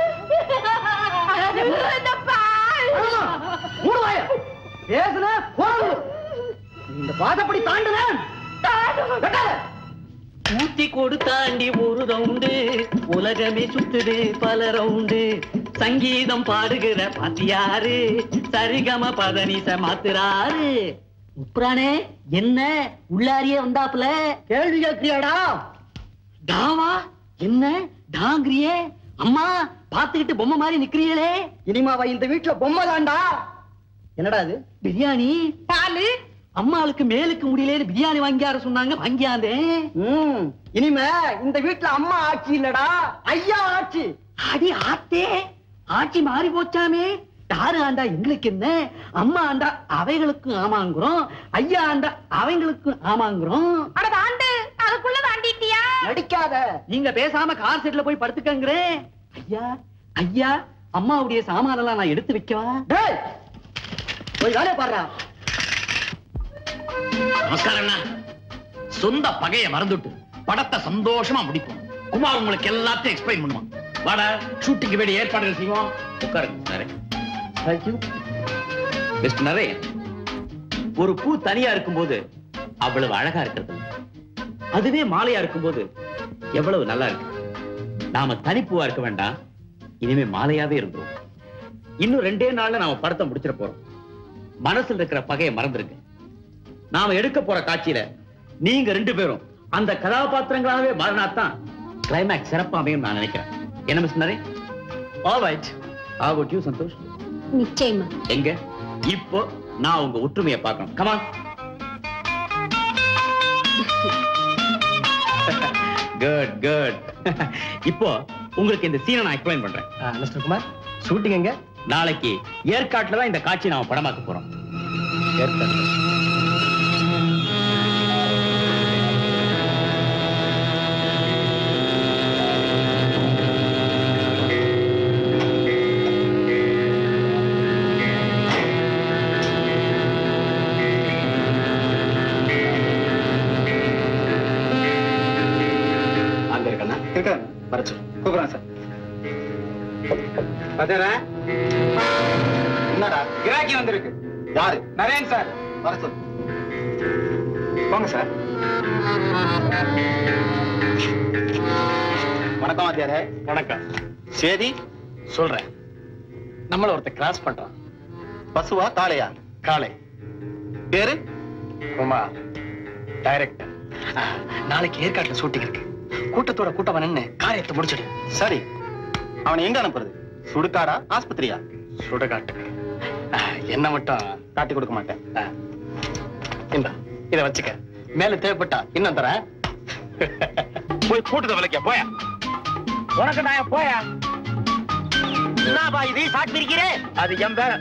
மூடுவாய பேசுன போறது இந்த பாதப்படி தாண்டுன வெட்டாத. ஊத்தி கொடு தாண்டி ஒரு ரவுண்டு உலகமே சுத்துது பல ரவுண்டு சங்கீதம் பாடுகிற பாத்தியாரு சரிகம பதனிச மாத்துறாரு உப்ரானே என்ன உள்ளாரியே வந்தாப்புல கேள்வி கேட்கிறியாடா டாவா என்ன டாங்கிரியே அம்மா பாத்துக்கிட்டு பொம்மை மாதிரி நிக்கிறீங்களே இனிமாவா இந்த வீட்டுல பொம்மை தாண்டா என்னடா இது பிரியாணி பாலு அம்மாளுக்கு மேலுக்கு முடியல பிரியாணி வாங்கியார சொன்னாங்க வாங்கியாந்தே ம், இனிமே இந்த வீட்டுல அம்மா ஆட்சி இல்லடா ஐயா ஆட்சி அடி ஆத்தே ஆட்சி மாறி போச்சாமே யாரு ஆண்டா எங்களுக்கு என்ன அம்மா ஆண்டா அவைகளுக்கும் ஆமாங்கிறோம் ஐயா ஆண்டா அவங்களுக்கும் ஆமாங்கிறோம் அட தாண்டு அதுக்குள்ள தாண்டிட்டியா நடிக்காத நீங்க பேசாம கார் செட்ல போய் படுத்துக்கங்கிறேன் ஐயா ஐயா அம்மாவுடைய சாமானெல்லாம் நான் எடுத்து வைக்கவா டேய் போய் வேலையை பாடுறா நமஸ்காரம் அண்ணா சொந்த பகைய மறந்துட்டு படத்தை சந்தோஷமா முடிப்போம் குமார் உங்களுக்கு எல்லாத்தையும் எக்ஸ்பிளைன் பண்ணுவான் வாடா ஷூட்டிங்கு வேண்டிய ஏற்பாடுகள் செய்வோம் உட்காருங்க நரே தேங்க்யூ மிஸ்டர் நரே ஒரு பூ தனியா இருக்கும்போது அவ்வளவு அழகா இருக்கிறது இல்ல. அதுவே மாலையா இருக்கும்போது எவ்வளவு நல்லா இருக்கு நாம தனிப்பூவா இருக்க வேண்டாம் இனிமே மாலையாவே இருந்துரும் இன்னும் ரெண்டே நாள்ல நாம படத்தை முடிச்சிட போறோம் மனசுல இருக்கிற பகையை மறந்துருங்க நாம எடுக்க போற காட்சியில நீங்க ரெண்டு பேரும் அந்த கதாபாத்திரங்களாகவே மாறினாத்தான் கிளைமேக்ஸ் சிறப்பா அமையும் நான் நினைக்கிறேன் என்ன மிஸ் நரே ஆல் ரைட் ஆகுட் யூ சந்தோஷ் நிச்சயமா எங்க இப்போ நான் உங்க ஒற்றுமையை பார்க்கணும் கமான் குட் குட் இப்போ உங்களுக்கு இந்த சீனை நான் எக்ஸ்பிளைன் பண்றேன் மிஸ்டர் குமார் ஷூட்டிங் எங்க நாளைக்கு ஏற்காட்டுல தான் இந்த காட்சி நாம படமாக்க போறோம் அங்க இருக்கண்ணா இருக்காங்க வர சொல்லு கூப்பிடுறேன் சார் பதரா என்னடா கிராக்கி வந்திருக்கு யாரு நரேன் சார் வர சொல்லு போங்க சார் வணக்கம் வாத்தியாரே வணக்கம் சேதி சொல்றேன் நம்மள ஒருத்தர் கிராஸ் பண்றான் பசுவா காளையா காலை பேரு குமார் டைரக்டர் நாளைக்கு ஏற்காட்டுல ஷூட்டிங் இருக்கு கூட்டத்தோட கூட்டம் நின்னு காரியத்தை முடிச்சிடு சரி அவனை எங்க அனுப்புறது சுடுகாடா ஆஸ்பத்திரியா சுடுகாட்டுக்கு ஆஹ், என்ன மட்டும் காட்டி கொடுக்க மாட்டேன் ஆஹ், இந்தா இத வச்சுக்க மேல தேவைப்பட்டா இன்னும் தரேன் போய் கூட்டத்தை விலைக்க போயா உனக்கு நான் போயா என்னப்பா இது ஷாட் பிரிக்கிறேன் அது என் பேர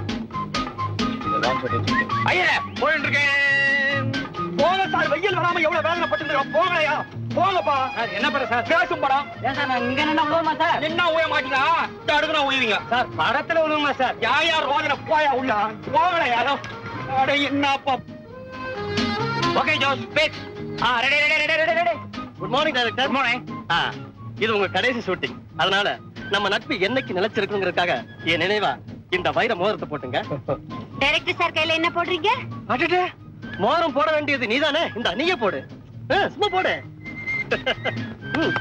ஐயா போயிட்டு இருக்கேன் போங்க சார் வெயில் வராம எவ்வளவு வேதனைப்பட்டு போங்களையா போங்கப்பா என்ன பேர சார் பேசும் படம் இங்க என்ன விழுவமா சார் என்ன ஊய மாட்டீங்களா அடுக்கு உழுவீங்க சார் படத்துல உழுவுங்க சார் யார் யார் ரோதனை போயா உள்ள போகல யாரோ அட என்னப்பா ஓகே ஜோஸ் ஸ்பீக் ஆ ready ready ready ready ready good morning director good morning ஆ, இது உங்க கடைசி ஷூட்டிங் அதனால நம்ம நட்பு என்னைக்கு நிலைச்சிருக்குங்கிறதுக்காக என் நினைவா இந்த வைர மோதிரத்தை போட்டுங்க டைரக்டர் சார் கையில என்ன போடுறீங்க அடடே மோதிரம் போட வேண்டியது நீதானே இந்த நீயே போடு ஆ, சும்மா போடு ம்.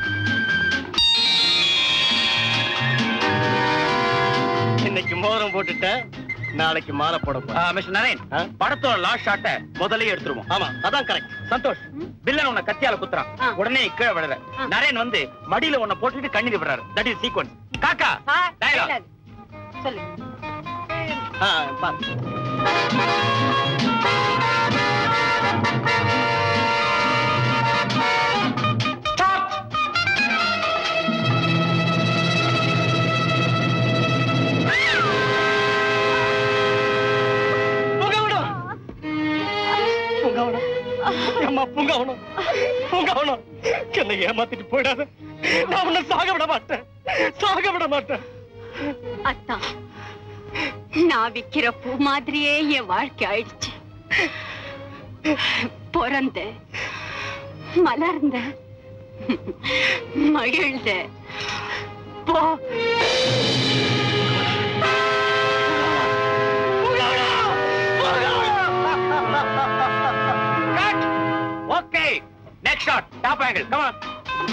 இன்னைக்கு மோதிரம் போட்டுட்ட நாளைக்கு மாலை போட போறேன். மிஸ்டர் நரேன் ஆ? படத்தோட லாஸ்ட் ஷாட்டை முதல்லயே எடுத்துருவோம் ஆமா அதான் கரெக்ட் சந்தோஷ் வில்லன் உன்னை கத்தியால குத்துறான் ஆ. உடனே கீழே விழுற ஆ. நரேன் வந்து மடியில உன்னை போட்டுட்டு கண்ணீர் விடுறாரு தட் இஸ் சீக்வன்ஸ் காக்கா டயலாக் சொல்லு ஆ, பாரு. பூங்காவனம். பூங்காவனம். அம்மா பூங்காவனம் பூங்காவனம் என்னை ஏமாத்திட்டு போயிடாத நான் உன்னை சாக விட மாட்டேன் சாக விட மாட்டேன் அத்தா நான் விக்கிற பூ மாதிரியே என் வாழ்க்கை ஆயிடுச்சு பிறந்த மலர்ந்த மகிழ்ந்த போ okay next shot top angle come on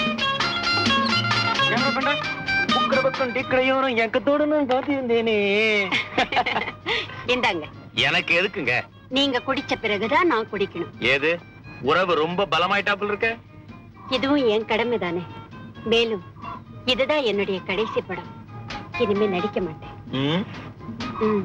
என்ன பண்ற உக்கிர பக்கம் டிக்கரையோரம் எக்கத்தோடு நான் காத்திருந்தேனே இந்தாங்க எனக்கு எதுக்குங்க நீங்க குடிச்ச பிறகுதான் நான் குடிக்கணும் ஏது உறவு ரொம்ப பலமாயிட்டாப்புல இருக்க இதுவும் என் கடமை தானே மேலும் இதுதான் என்னுடைய கடைசி படம் இனிமே நடிக்க மாட்டேன் ம் ம்.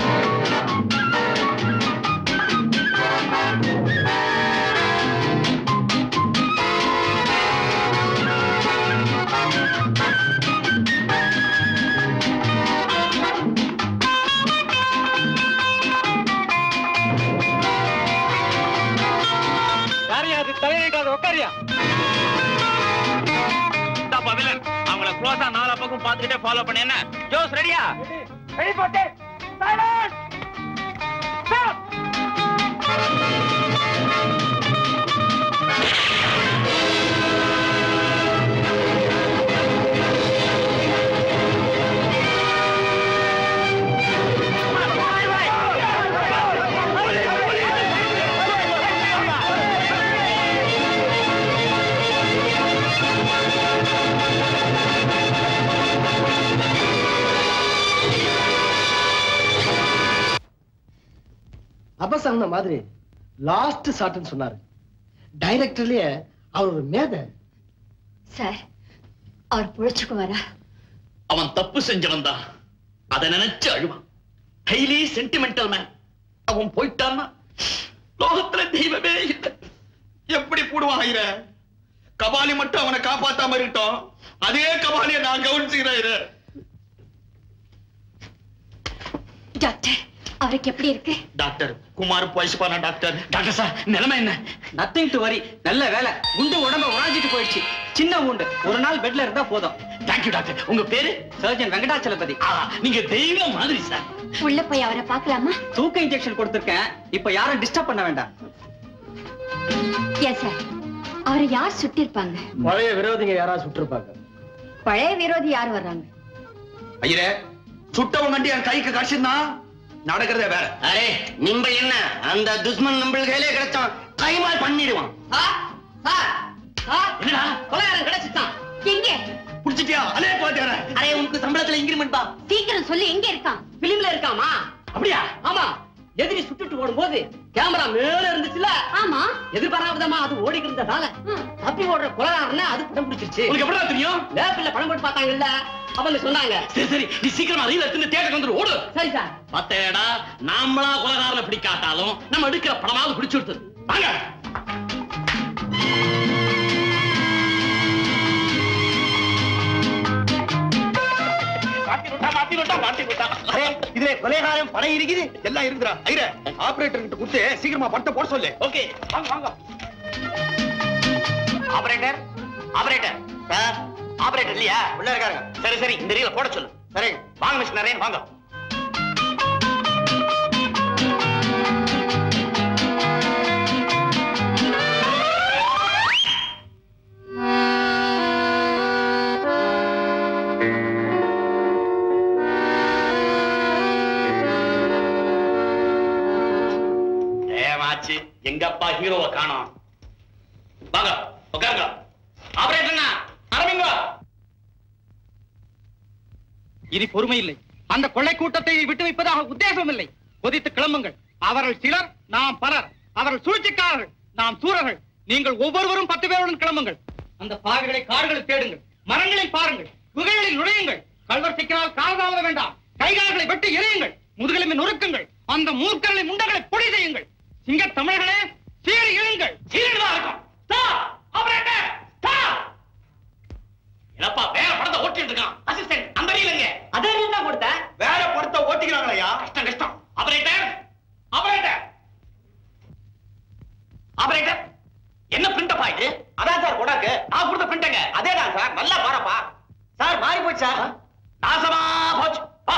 யாரையா அது தலையிட்டாத உட்காரியா இந்தாப்பா வில்லன் அவங்கள க்ளோஸா நாலா பக்கம் பார்த்துக்கிட்டே ஃபாலோ பண்ணி என்ன ஜோஸ் ரெடியா ரெடி போட்டு அபசம்ன மாதிரி லாஸ்ட் ஷாட்னு சொன்னாரு டைரக்டர்லயே அவர் ஒரு மேதை சார் அவர் புழைச்சுக்குவாரா அவன் தப்பு செஞ்சவன் தான் அதை நினைச்சு அழுவான் ஹைலி சென்டிமெண்டல் மேன் அவன் போயிட்டான்னா லோகத்துல தெய்வமே இல்லை எப்படி போடுவான் ஐயர கபாலி மட்டும் அவனை காப்பாத்தாம இருக்கட்டும் அதே கபாலியை நான் கவனிச்சுக்கிறேன் டாக்டர் அவருக்கு எப்படி இருக்கு டாக்டர் குமார் வயசுப்பானா டாக்டர் டாக்டர் சார் நிலைமை என்ன நத்திங் டு வரி நல்ல வேலை குண்டு உடம்ப உராஞ்சிட்டு போயிடுச்சு சின்ன உண்டு ஒரு நாள் பெட்ல இருந்தா போதும் தேங்க்யூ டாக்டர் உங்க பேரு சர்ஜன் வெங்கடாச்சலபதி ஆ, நீங்க தெய்வம் மாதிரி சார் உள்ள போய் அவரை பார்க்கலாமா தூக்க இன்ஜெக்ஷன் கொடுத்திருக்கேன் இப்ப யாரும் டிஸ்டர்ப் பண்ண வேண்டாம் ஏன் சார் அவரை யார் சுட்டிருப்பாங்க பழைய விரோதிங்க யாராவது சுட்டிருப்பாங்க பழைய விரோதி யார் வர்றாங்க ஐயரே சுட்டவன் கண்டி என் கைக்கு கடிச்சிருந்தான் நடக்கிறதே வேற அரே நிம்பள் என்ன அந்த துஷ்மன் நம்பள் கையிலே கிடைச்சான் கைமால் பண்ணிடுவான் என்னடா கொலையாரன் கிடைச்சிட்டான் எங்க புடிச்சிட்டியா அலே பாத்தியார அரே உனக்கு சம்பளத்துல இன்கிரிமெண்ட் பா சீக்கிரம் சொல்லி எங்க இருக்கான் பிலிம்ல இருக்காமா அப்படியா ஆமா எதிரி சுட்டுட்டு ஓடும்போது கேமரா மேல இருந்துச்சுல ஆமா எதிர்பாராவிதமா அது ஓடிட்டு இருந்ததால தப்பி ஓடுற கொலகாரன அது படம் பிடிச்சிருச்சு உனக்கு எப்படா தெரியும் லேப்ல படம் போட்டு பார்த்தாங்கல்ல அவங்க சொன்னாங்க சரி சரி நீ சீக்கிரமா ரயில் எடுத்து தேட்டர் வந்துரு ஓடு சரி சார் பத்தேடா நாமளா கொலகாரனை பிடிக்காட்டாலும் நம்ம எடுக்கிற படமாவது பிடிச்சு கொடுத்தது வாங்க மாட்டி விட்டா மாட்டி விட்டா மாட்டி விட்டா அரே இதுல கொலைகாரம் படம் இருக்குது எல்லாம் இருக்குடா ஐர ஆபரேட்டர் கிட்ட கொடுத்து சீக்கிரமா படத்தை போட சொல்லு ஓகே வாங்க வாங்க ஆபரேட்டர் ஆபரேட்டர் சார் ஆபரேட்டர் இல்லையா உள்ள இருக்காருங்க சரி சரி இந்த ரீல போட சொல்லு சரி வாங்க மிஸ்டர் நரேன் வாங்க ஏமாச்சு எங்க அப்பா ஹீரோவை காணோம் வாங்க உட்காருங்க ஆபரேட்டர்னா ஆரம்பிங்க இனி பொறுமை இல்லை அந்த கொள்ளை கூட்டத்தை விட்டு வைப்பதாக உத்தேசம் இல்லை கொதித்து கிளம்புங்கள் அவர்கள் சிலர் நாம் பலர் அவர்கள் சூழ்ச்சிக்காரர்கள் நாம் சூரர்கள் நீங்கள் ஒவ்வொருவரும் பத்து பேருடன் கிளம்புங்கள் அந்த பாவிகளை காடுகளில் தேடுங்கள் மரங்களில் பாருங்கள் குகைகளில் நுழையுங்கள் கல்வர் சிக்கினால் காலதாமத வேண்டாம் கைகால்களை வெட்டி எறியுங்கள் முதுகெலும்பை நொறுக்குங்கள் அந்த மூர்க்கர்களை முண்டங்களை பொடி செய்யுங்கள் சிங்க தமிழர்களே சீறி இழுங்கள் சீரடிதான் இருக்கும் ஸ்டா ஆபரேட்டர் ஸ்டா என்னப்பா வேற படத்தை ஓட்டிட்டு இருக்கான் அசிஸ்டன்ட் அந்த இல்லைங்க அதே தான் கொடுத்த வேற படத்தை ஓட்டிக்கிறாங்களையா கஷ்டம் கஷ்டம் ஆபரேட்டர் ஆபரேட்டர் ஆபரேட்டர் என்ன பிரிண்ட் அப் ஆயிட்டு அதான் சார் கொடாக்கு நான் சார் மாறி போச்சு சார் நாசமா போச்சு ஆ.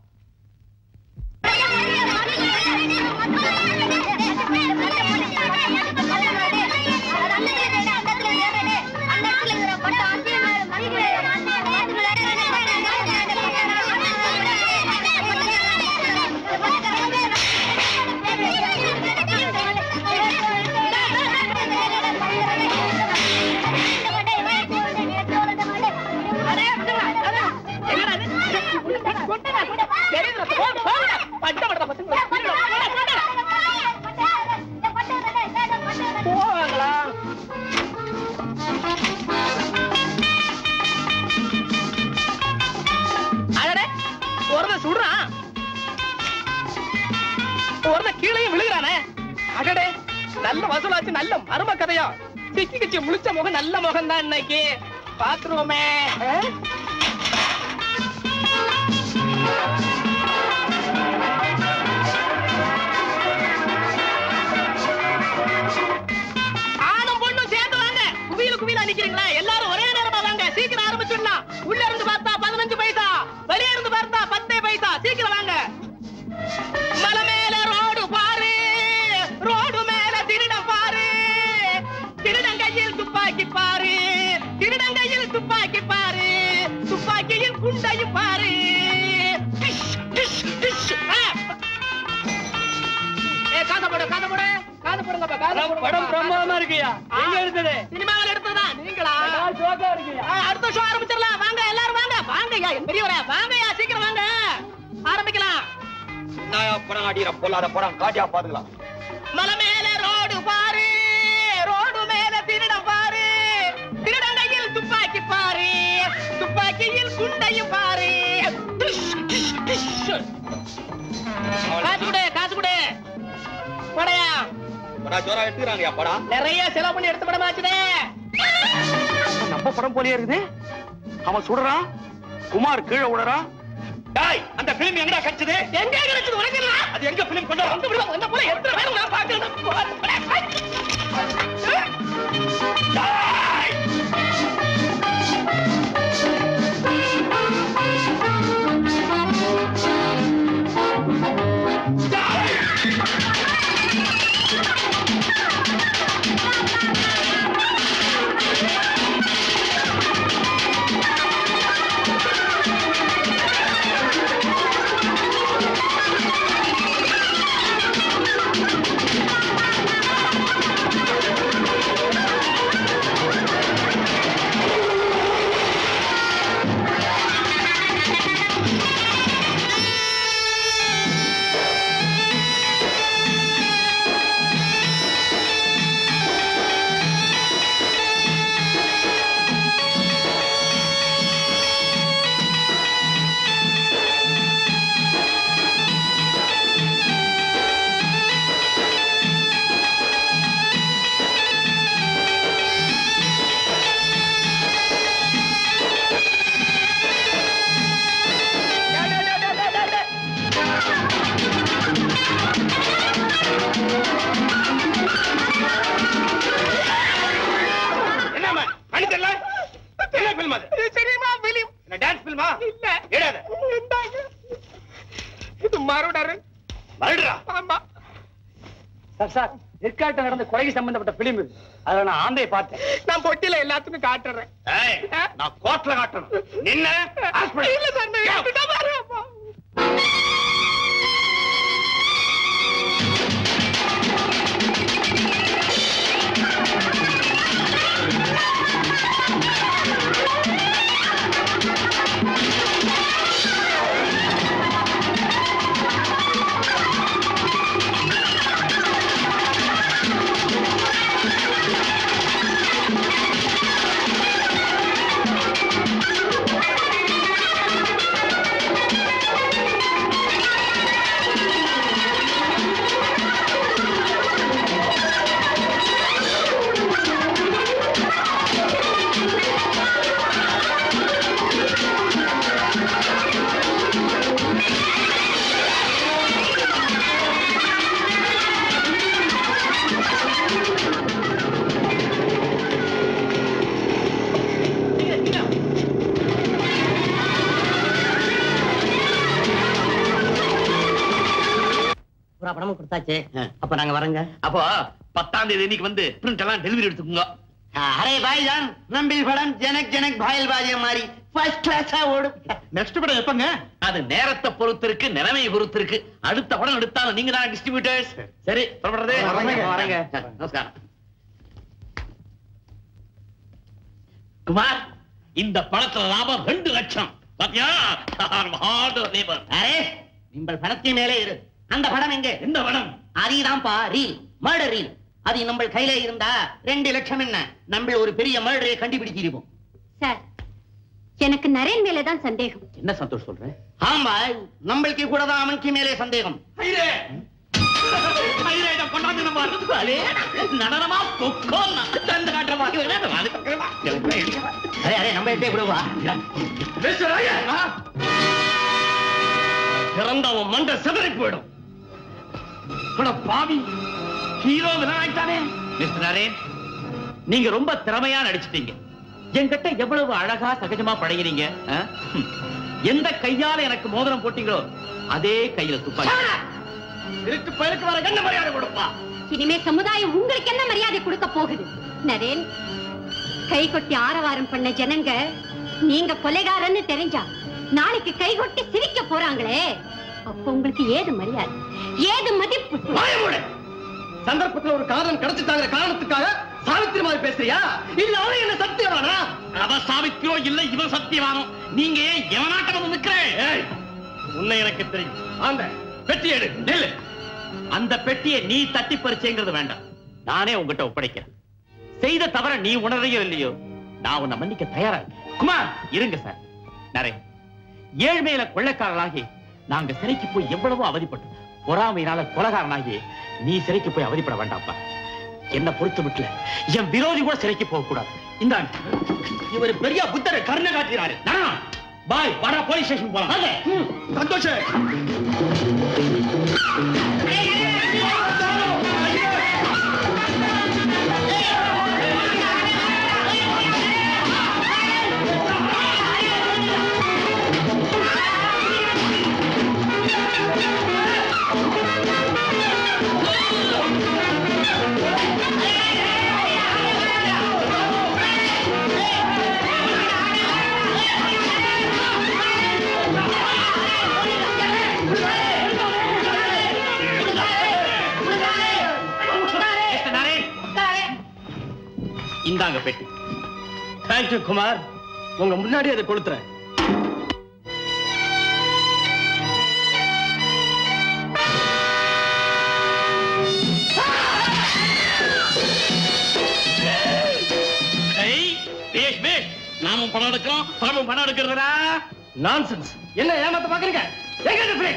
அடடே ஒருத்த சுடுறான் ஒருத்த கீழையும் விழுகிறானே அடடே நல்ல வசூலாச்சு நல்ல மர்ம கதையா சிக்கி கிச்சி முழிச்ச முகம் நல்ல முகம் தான் இன்னைக்கு பாத்துருவோமே ஆ? ஆணும் பொண்ணும் சேர்ந்து வாங்க குவியல குவியல நிக்கிறீங்களா எல்லாரும் ஒரே நேரமா வாங்க சீக்கிரம் ஆரம்பிச்சிடலாம் உள்ள இருந்து பார்த்தா பதினஞ்சு பைசா வெளியே இருந்து பார்த்தா பத்தே பைசா சீக்கிரம் வாங்க மலை மேல ரோடு பாரு ரோடு மேல திருடம் பாரு திருடன் கையில் துப்பாக்கி பாரு திருடன் கையில் துப்பாக்கி பாரு துப்பாக்கியில் குண்டையும் பாரு டிஷ், டிஷ், டிஷ். ஆ. ஏ, காதை போடு, காதை போடு. காதை போடுங்கப்பா, காதை போடுங்கப்பா. படம் பிரம்மாதமா இருக்கியா எங்க எடுத்தது சினிமாவில் எடுத்ததுதான் நீங்களா சோக்கா இருக்கியா ஆ, அடுத்த ஷோ ஆரம்பிச்சிடலாம் வாங்க எல்லாரும் வாங்க வாங்கய்யா என் பெரியவரே வாங்கய்யா சீக்கிரம் வாங்க ஆரம்பிக்கலாம் நான் படம் அடிக்கிற பொல்லாத படம் காட்டியா பாத்துக்கலாம் மலை மேல ரோடு பாரு ரோடு மேல திருடம் பாரு திருடன் கையில் துப்பாக்கி பாரு துப்பாக்கியில் குண்டையும் பாரு டிஷ், டிஷ், டிஷ். காசு கொடு காசு கொடு படையா படம் ஜோரா எடுத்துக்கிறாங்கயா படம் நிறைய செலவு பண்ணி எடுத்த படமாச்சுதே நம்ம படம் போலயே இருக்குது அவன் சுடுறான் குமார் கீழே விடுறான் டாய் அந்த பிலிம் எங்கடா கடிச்சது எங்க கிடைச்சது உனக்கு இல்ல அது எங்க பிலிம் கொண்டு வா. அந்த விட வந்த போல எத்தனை பேரும் நான் பாக்குறேன் டாய் என்னம்மா பண்ணி தெரியல என்ன பிலிம் அது சினிமா பிலிம் என்ன டான்ஸ் பிலிமா இல்ல ஏடாத இந்தாங்க. இது மறுடரு மறுடுறா ஆமா சார் சார் எற்காட்டு நடந்த கொலைக்கு சம்பந்தப்பட்ட பிலிம் இது அதுல நான் ஆந்தையை பார்த்தேன் நான் பொட்டில எல்லாத்துக்கும் காட்டுறேன் ஏய், நான் கோர்ட்ல காட்டணும் நின்ன இல்ல சார் நான் எடுத்துட்டா பாரு அப்பா. ஆ பணமும் கொடுத்தாச்சு அப்ப நாங்க வரங்க அப்போ பத்தாம் தேதி இன்னைக்கு வந்து பிரிண்ட் எல்லாம் டெலிவரி எடுத்துக்கோங்க அரே பாய் ஜான் நம்பி படம் ஜனக் ஜனக் பாயல் பாஜே மாதிரி ஃபர்ஸ்ட் கிளாஸா ஓடும் நெக்ஸ்ட் படம் எப்பங்க அது நேரத்தை பொறுத்து இருக்கு நிலைமையை பொறுத்து இருக்கு அடுத்த படம் எடுத்தாலும் நீங்க தான் டிஸ்ட்ரிபியூட்டர்ஸ் சரி புறப்படுறது வரேங்க, வரேங்க. நமஸ்காரம் குமார் இந்த படத்துல லாபம் ரெண்டு லட்சம் பாத்தியா ஹார்ட் லேபர் அரே நிம்பள் படத்தின் மேலே இரு அந்த படம் எங்க எந்த படம் அதுதான்ப்பா ரீல் மர்டர் ரீல் அது நம்ம கையில இருந்தா ரெண்டு லட்சம் என்ன நம்ம ஒரு பெரிய மர்டரை கண்டுபிடிச்சிருப்போம் சார் எனக்கு நரேன் மேலதான் சந்தேகம் என்ன சந்தோஷ் சொல்றேன் ஆமா நம்மளுக்கு கூட தான் அவனுக்கு மேலே சந்தேகம் ஐரே ஐரே இத கொண்டாந்து நம்ம அலே நடனமா கொக்கோம் தந்த காட்டுற மாதிரி அரே அரே நம்ம எட்டே விடுவா பிறந்தவன் மண்ட சிதறி போயிடும் அட பாவி ஹீரோ வினாயிட்டானே மிஸ்டர் நரேன் நீங்க ரொம்ப திறமையா நடிச்சிட்டீங்க என்கிட்ட எவ்வளவு அழகா சகஜமா பழகிறீங்க ஆ? ஹம். எந்த கையால எனக்கு மோதிரம் போட்டீங்களோ அதே கையில துப்பாக்கி இருக்கு பயிருக்கு வர என்ன மரியாதை கொடுப்பா இனிமே சமுதாயம் உங்களுக்கு என்ன மரியாதை கொடுக்க போகுது நரேன் கை கொட்டி ஆரவாரம் பண்ண ஜனங்க நீங்க கொலைகாரன்னு தெரிஞ்சா நாளைக்கு கை கொட்டி சிரிக்க போறாங்களே அப்ப உங்களுக்கு ஏது மரியாதை ஏது மதிப்பு சந்தர்ப்பத்துல ஒரு காரணம் கிடைச்சிட்டாங்கிற காரணத்துக்காக சாவித்திரி மாதிரி பேசுறியா இல்ல அவன் என்ன சத்தியவானா அவ சாவித்தியோ இல்ல இவன் சத்தியவானோ நீங்க ஏன் எவனாட்டம் வந்து நிக்கிறேன் உன்னை எனக்கு தெரியும் அந்த பெட்டி எடு நெல்லு அந்த பெட்டியை நீ தட்டி பறிச்சேங்கிறது வேண்டாம் நானே உங்ககிட்ட ஒப்படைக்கிறேன் செய்த தவற நீ உணரையோ இல்லையோ நான் உன்னை மன்னிக்க தயாரா இருக்கேன் குமார் இருங்க சார் நரே ஏழ்மையில கொள்ளைக்காரர்களாகி நாங்க சிறைக்கு போய் எவ்வளவோ அவதிப்பட்டோம் பொறாமையினால கொலகாரனாகி நீ சிறைக்கு போய் அவதிப்பட வேண்டாம்ப்பா என்ன பொறுத்து விட்டுல என் விரோதி கூட சிறைக்கு போக கூடாது இந்தாங்க இவர் பெரிய புத்தரை கருணை காட்டுகிறாரு நானா? பாய் வர போலீஸ் ஸ்டேஷன் போலாம் ம், சந்தோஷம் மிஸ்டர் நரேன், இந்தாங்க பெட்டி தேங்க்யூ குமார் உங்க முன்னாடி அதை கொளுத்துறேன் ஏய், பேஷ் பேஷ் நாமும் பணம் எடுக்கிறோம் பணமும் பணம் எடுக்கிறதுடா நான்சென்ஸ் என்ன ஏமாத்த பாக்குறீங்க எங்க இந்த பிளேட்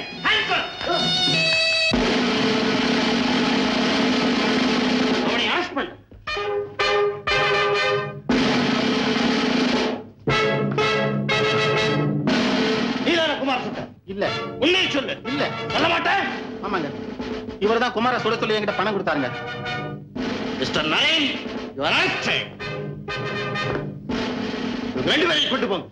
அவனை அரெஸ்ட் பண்ணு நீதான குமார் சுத்த இல்ல உண்மையை சொல்லு இல்ல சொல்ல மாட்டேன் ஆமாங்க இவர்தான் குமார சுட சொல்லி என்கிட்ட பணம் கொடுத்தாருங்க மிஸ்டர் நரேன் யுவர் ஆக்சைட் ரெண்டு பேரையும் கொண்டு போங்க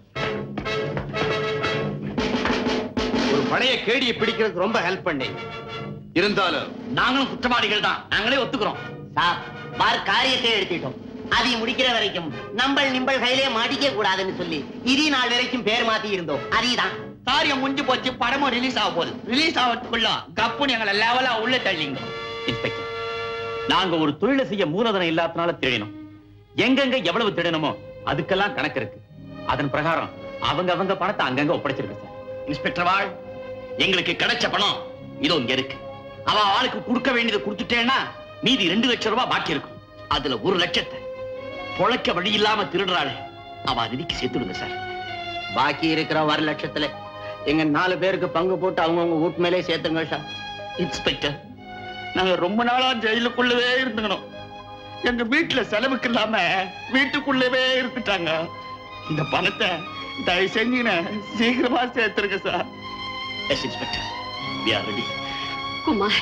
ஒரு பழைய கேடியை பிடிக்கிறதுக்கு ரொம்ப ஹெல்ப் பண்ணி இருந்தாலும் நாங்களும் குற்றவாளிகள் தான் நாங்களே ஒத்துக்கிறோம் சார் பார் காரியத்தை எடுத்துட்டோம் அதை முடிக்கிற வரைக்கும் நம்பள் நிம்பள் கையிலே மாட்டிக்க கூடாதுன்னு சொல்லி இதி நாள் வரைக்கும் பேர் மாத்தி இருந்தோம் அதேதான் காரியம் முடிஞ்சு போச்சு படமும் ரிலீஸ் ஆக போகுது ரிலீஸ் ஆகிறதுக்குள்ள கப்புன்னு எங்களை லெவலா உள்ள தள்ளிங்க இன்ஸ்பெக்டர் நாங்க ஒரு தொழிலை செய்ய மூலதனம் இல்லாதனால தேடினோம் எங்கெங்க எவ்வளவு தேடணுமோ அதுக்கெல்லாம் கணக்கு இருக்கு அதன் பிரகாரம் அவங்க அவங்க பணத்தை அங்கங்க ஒப்படைச்சிருக்கு சார் இன்ஸ்பெக்டர் வாழ் எங்களுக்கு கிடைச்ச பணம் இதோ இங்க இருக்கு அவ ஆளுக்கு கொடுக்க வேண்டியதை கொடுத்துட்டேன்னா மீதி ரெண்டு லட்சம் ரூபாய் பாக்கி இருக்கும் அதுல ஒரு லட்சத்தை பொழைக்க வழி இல்லாம திருடுறாளே அவ நிதிக்கு சேர்த்துடுங்க சார் பாக்கி இருக்கிற ஒரு லட்சத்துல எங்க நாலு பேருக்கு பங்கு போட்டு அவங்கவுங்க வீட்டு மேலே சேர்த்துங்க சார் இன்ஸ்பெக்டர் நாங்க ரொம்ப நாளா ஜெயிலுக்குள்ளவே இருந்துக்கணும் எங்க வீட்டுல செலவுக்கு இல்லாம வீட்டுக்குள்ளவே இருந்துட்டாங்க இந்த பணத்தை தயவு செஞ்சுன சீக்கிரமா சேர்த்துருங்க sir yes inspector we are ready Kumar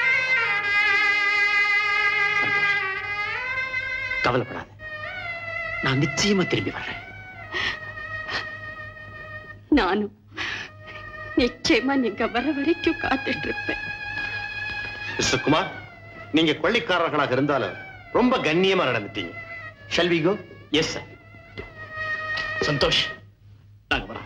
கவலைப்படாத நான் நிச்சயமா திரும்பி வர்றேன் நானும் நிச்சயமா நீங்க வர வரைக்கும் காத்துட்டு இருப்பேன் மிஸ்டர் குமார் நீங்க கொள்ளைக்காரர்களாக இருந்தாலும் ரொம்ப கண்ணியமா நடந்துட்டீங்க shall we go yes sir Santosh நாங்க வரோம்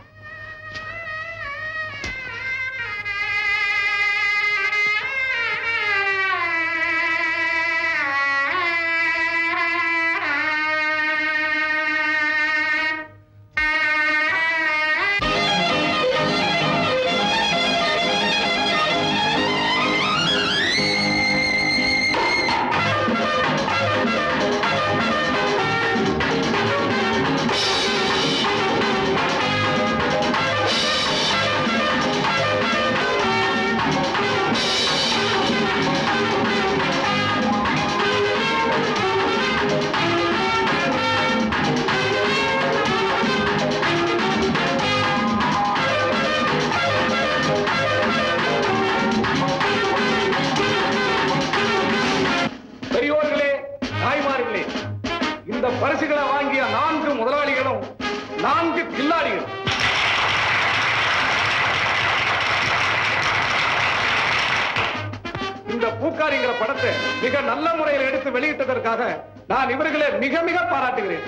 பெரியோர்களே தாய்மார்களே இந்த பரிசுகளை வாங்கிய நான்கு முதலாளிகளும் நான்கு கில்லாடிகளும் இந்த பூக்காரிங்கிற படத்தை மிக நல்ல முறையில் எடுத்து வெளியிட்டதற்காக நான் இவர்களை மிக மிக பாராட்டுகிறேன்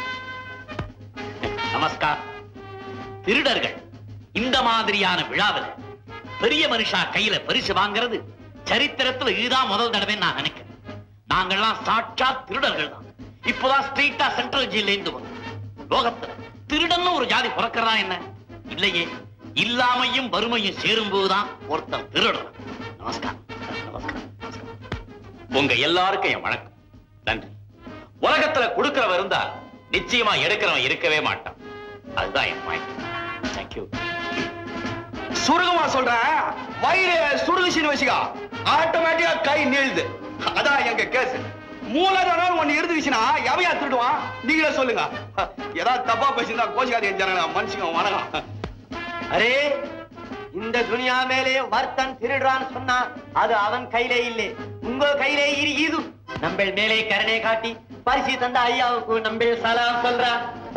நமஸ்கார் திருடர்கள் இந்த மாதிரியான விழாவில் பெரிய மனுஷா கையில பரிசு வாங்குறது சரித்திரத்துல இதுதான் முதல் தடவை நான் நினைக்கிறேன் நாங்கெல்லாம் சாட்சா திருடர்கள் தான் இப்போதான் ஸ்ட்ரீட்டா சென்ட்ரல் ஜெயில இருந்து வந்தோம் லோகத்துல திருடன்னு ஒரு ஜாதி பிறக்கிறதா என்ன இல்லையே இல்லாமையும் வறுமையும் சேரும்போதுதான் ஒருத்தன் திருடுறான் நமஸ்காரம் நமஸ்காரம் நமஸ்காரம். உங்க எல்லாருக்கும் என் வணக்கம் நன்றி உலகத்துல கொடுக்கிறவன் இருந்தா நிச்சயமா எடுக்கிறவன் இருக்கவே மாட்டான் அதுதான் என் பாயிண்ட் தேங்க்யூ சுருகமா சொல்றேன் வயிறு சுருகுச்சின்னு வச்சுக்கா ஆட்டோமேட்டிக்கா கை நீளுது அதான் எங்க கேஸ் மூலதனம் ஒண்ணு இருந்துச்சுன்னா எவையா திருடுவான் நீங்களே சொல்லுங்க ஏதாவது தப்பா பேசியிருந்தா கோச்சிக்காதீங்க ஜனங்களா மனுஷங்க வணக்கம் அரே இந்த துனியா மேலே வர்த்தன் திருடுறான்னு சொன்னா அது அவன் கையிலே இல்லை உங்க கையிலே இரு இது நம்ம மேலே கருணை காட்டி பரிசு தந்த ஐயாவுக்கு நம்ம சலாம் சொல்றா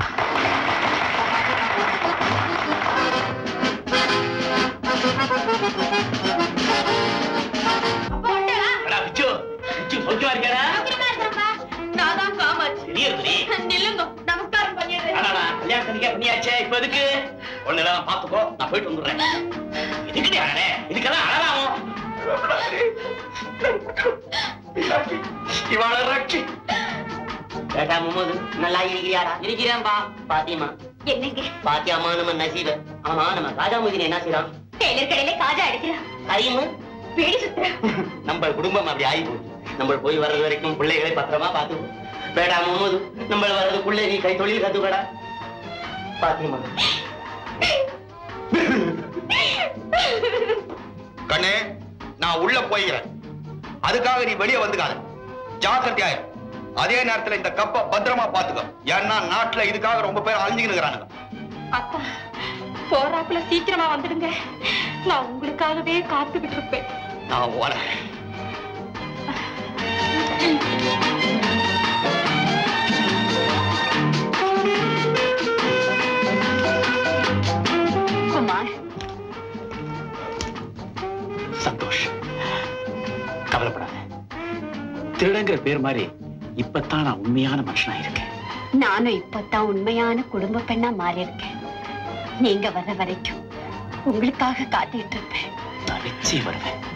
அடா, விச்சு, விச்சு, சௌக்கியமா இருக்கியாடா? நான் தான் காமாட்சி தெரியுதுடி. நில்லுங்க நமஸ்காரம் பண்ணிடுறேன் அடாடா, கல்யாணம் பண்ணிக்க பண்ணியாச்சே, இப்ப எதுக்கு? ஒண்ணு இல்ல, பாத்துக்கோ, நான் போயிட்டு வந்துடுறேன். எதுக்குடி அழற? இதுக்கெல்லாம் அழலாமோ? இவாளை ரட்சி. ஏடா முகமது நல்லா இருக்கிறியாடா இருக்கிறேன்பா பாத்தியமா என்னங்க பாத்தியாமா நம்ம நசீப ஆமா நம்ம ராஜாமுதீன் என்ன செய்யறான் டெய்லர் கடையில காஜா அடிக்கிறான் கரீமு பேடி சுத்துறான் நம்ம குடும்பம் அப்படி ஆகி போச்சு நம்ம போய் வர்றது வரைக்கும் பிள்ளைகளை பத்திரமா பாத்து வேடா முகமது நம்ம வர்றதுக்குள்ள நீ கை தொழில் கத்துக்கடா பாத்தியமா கண்ணே நான் உள்ள போய்கிறேன் அதுக்காக நீ வெளியே வந்துக்காத ஜாக்கிரதையாயிரு அதே நேரத்துல இந்த கப்பை பத்திரமா பாத்துக்கோ ஏன்னா நாட்டுல இதுக்காக ரொம்ப பேர் அழிஞ்சுக்கிட்டு இருக்கிறானுங்க அப்பா போறாப்புல சீக்கிரமா வந்துடுங்க நான் உங்களுக்காகவே காத்துக்கிட்டு இருப்பேன் நான் வரேன் குமார் சந்தோஷ் கவலைப்படாத திருடங்கிற பேர் மாதிரி இப்பதான் நான் உண்மையான மனுஷனா இருக்கேன் நானும் இப்பதான் உண்மையான குடும்ப பெண்ணா மாறி இருக்கேன் நீங்க வர்ற வரைக்கும் உங்களுக்காக காத்துட்டு இருப்பேன் நான் நிச்சயம் வருவேன்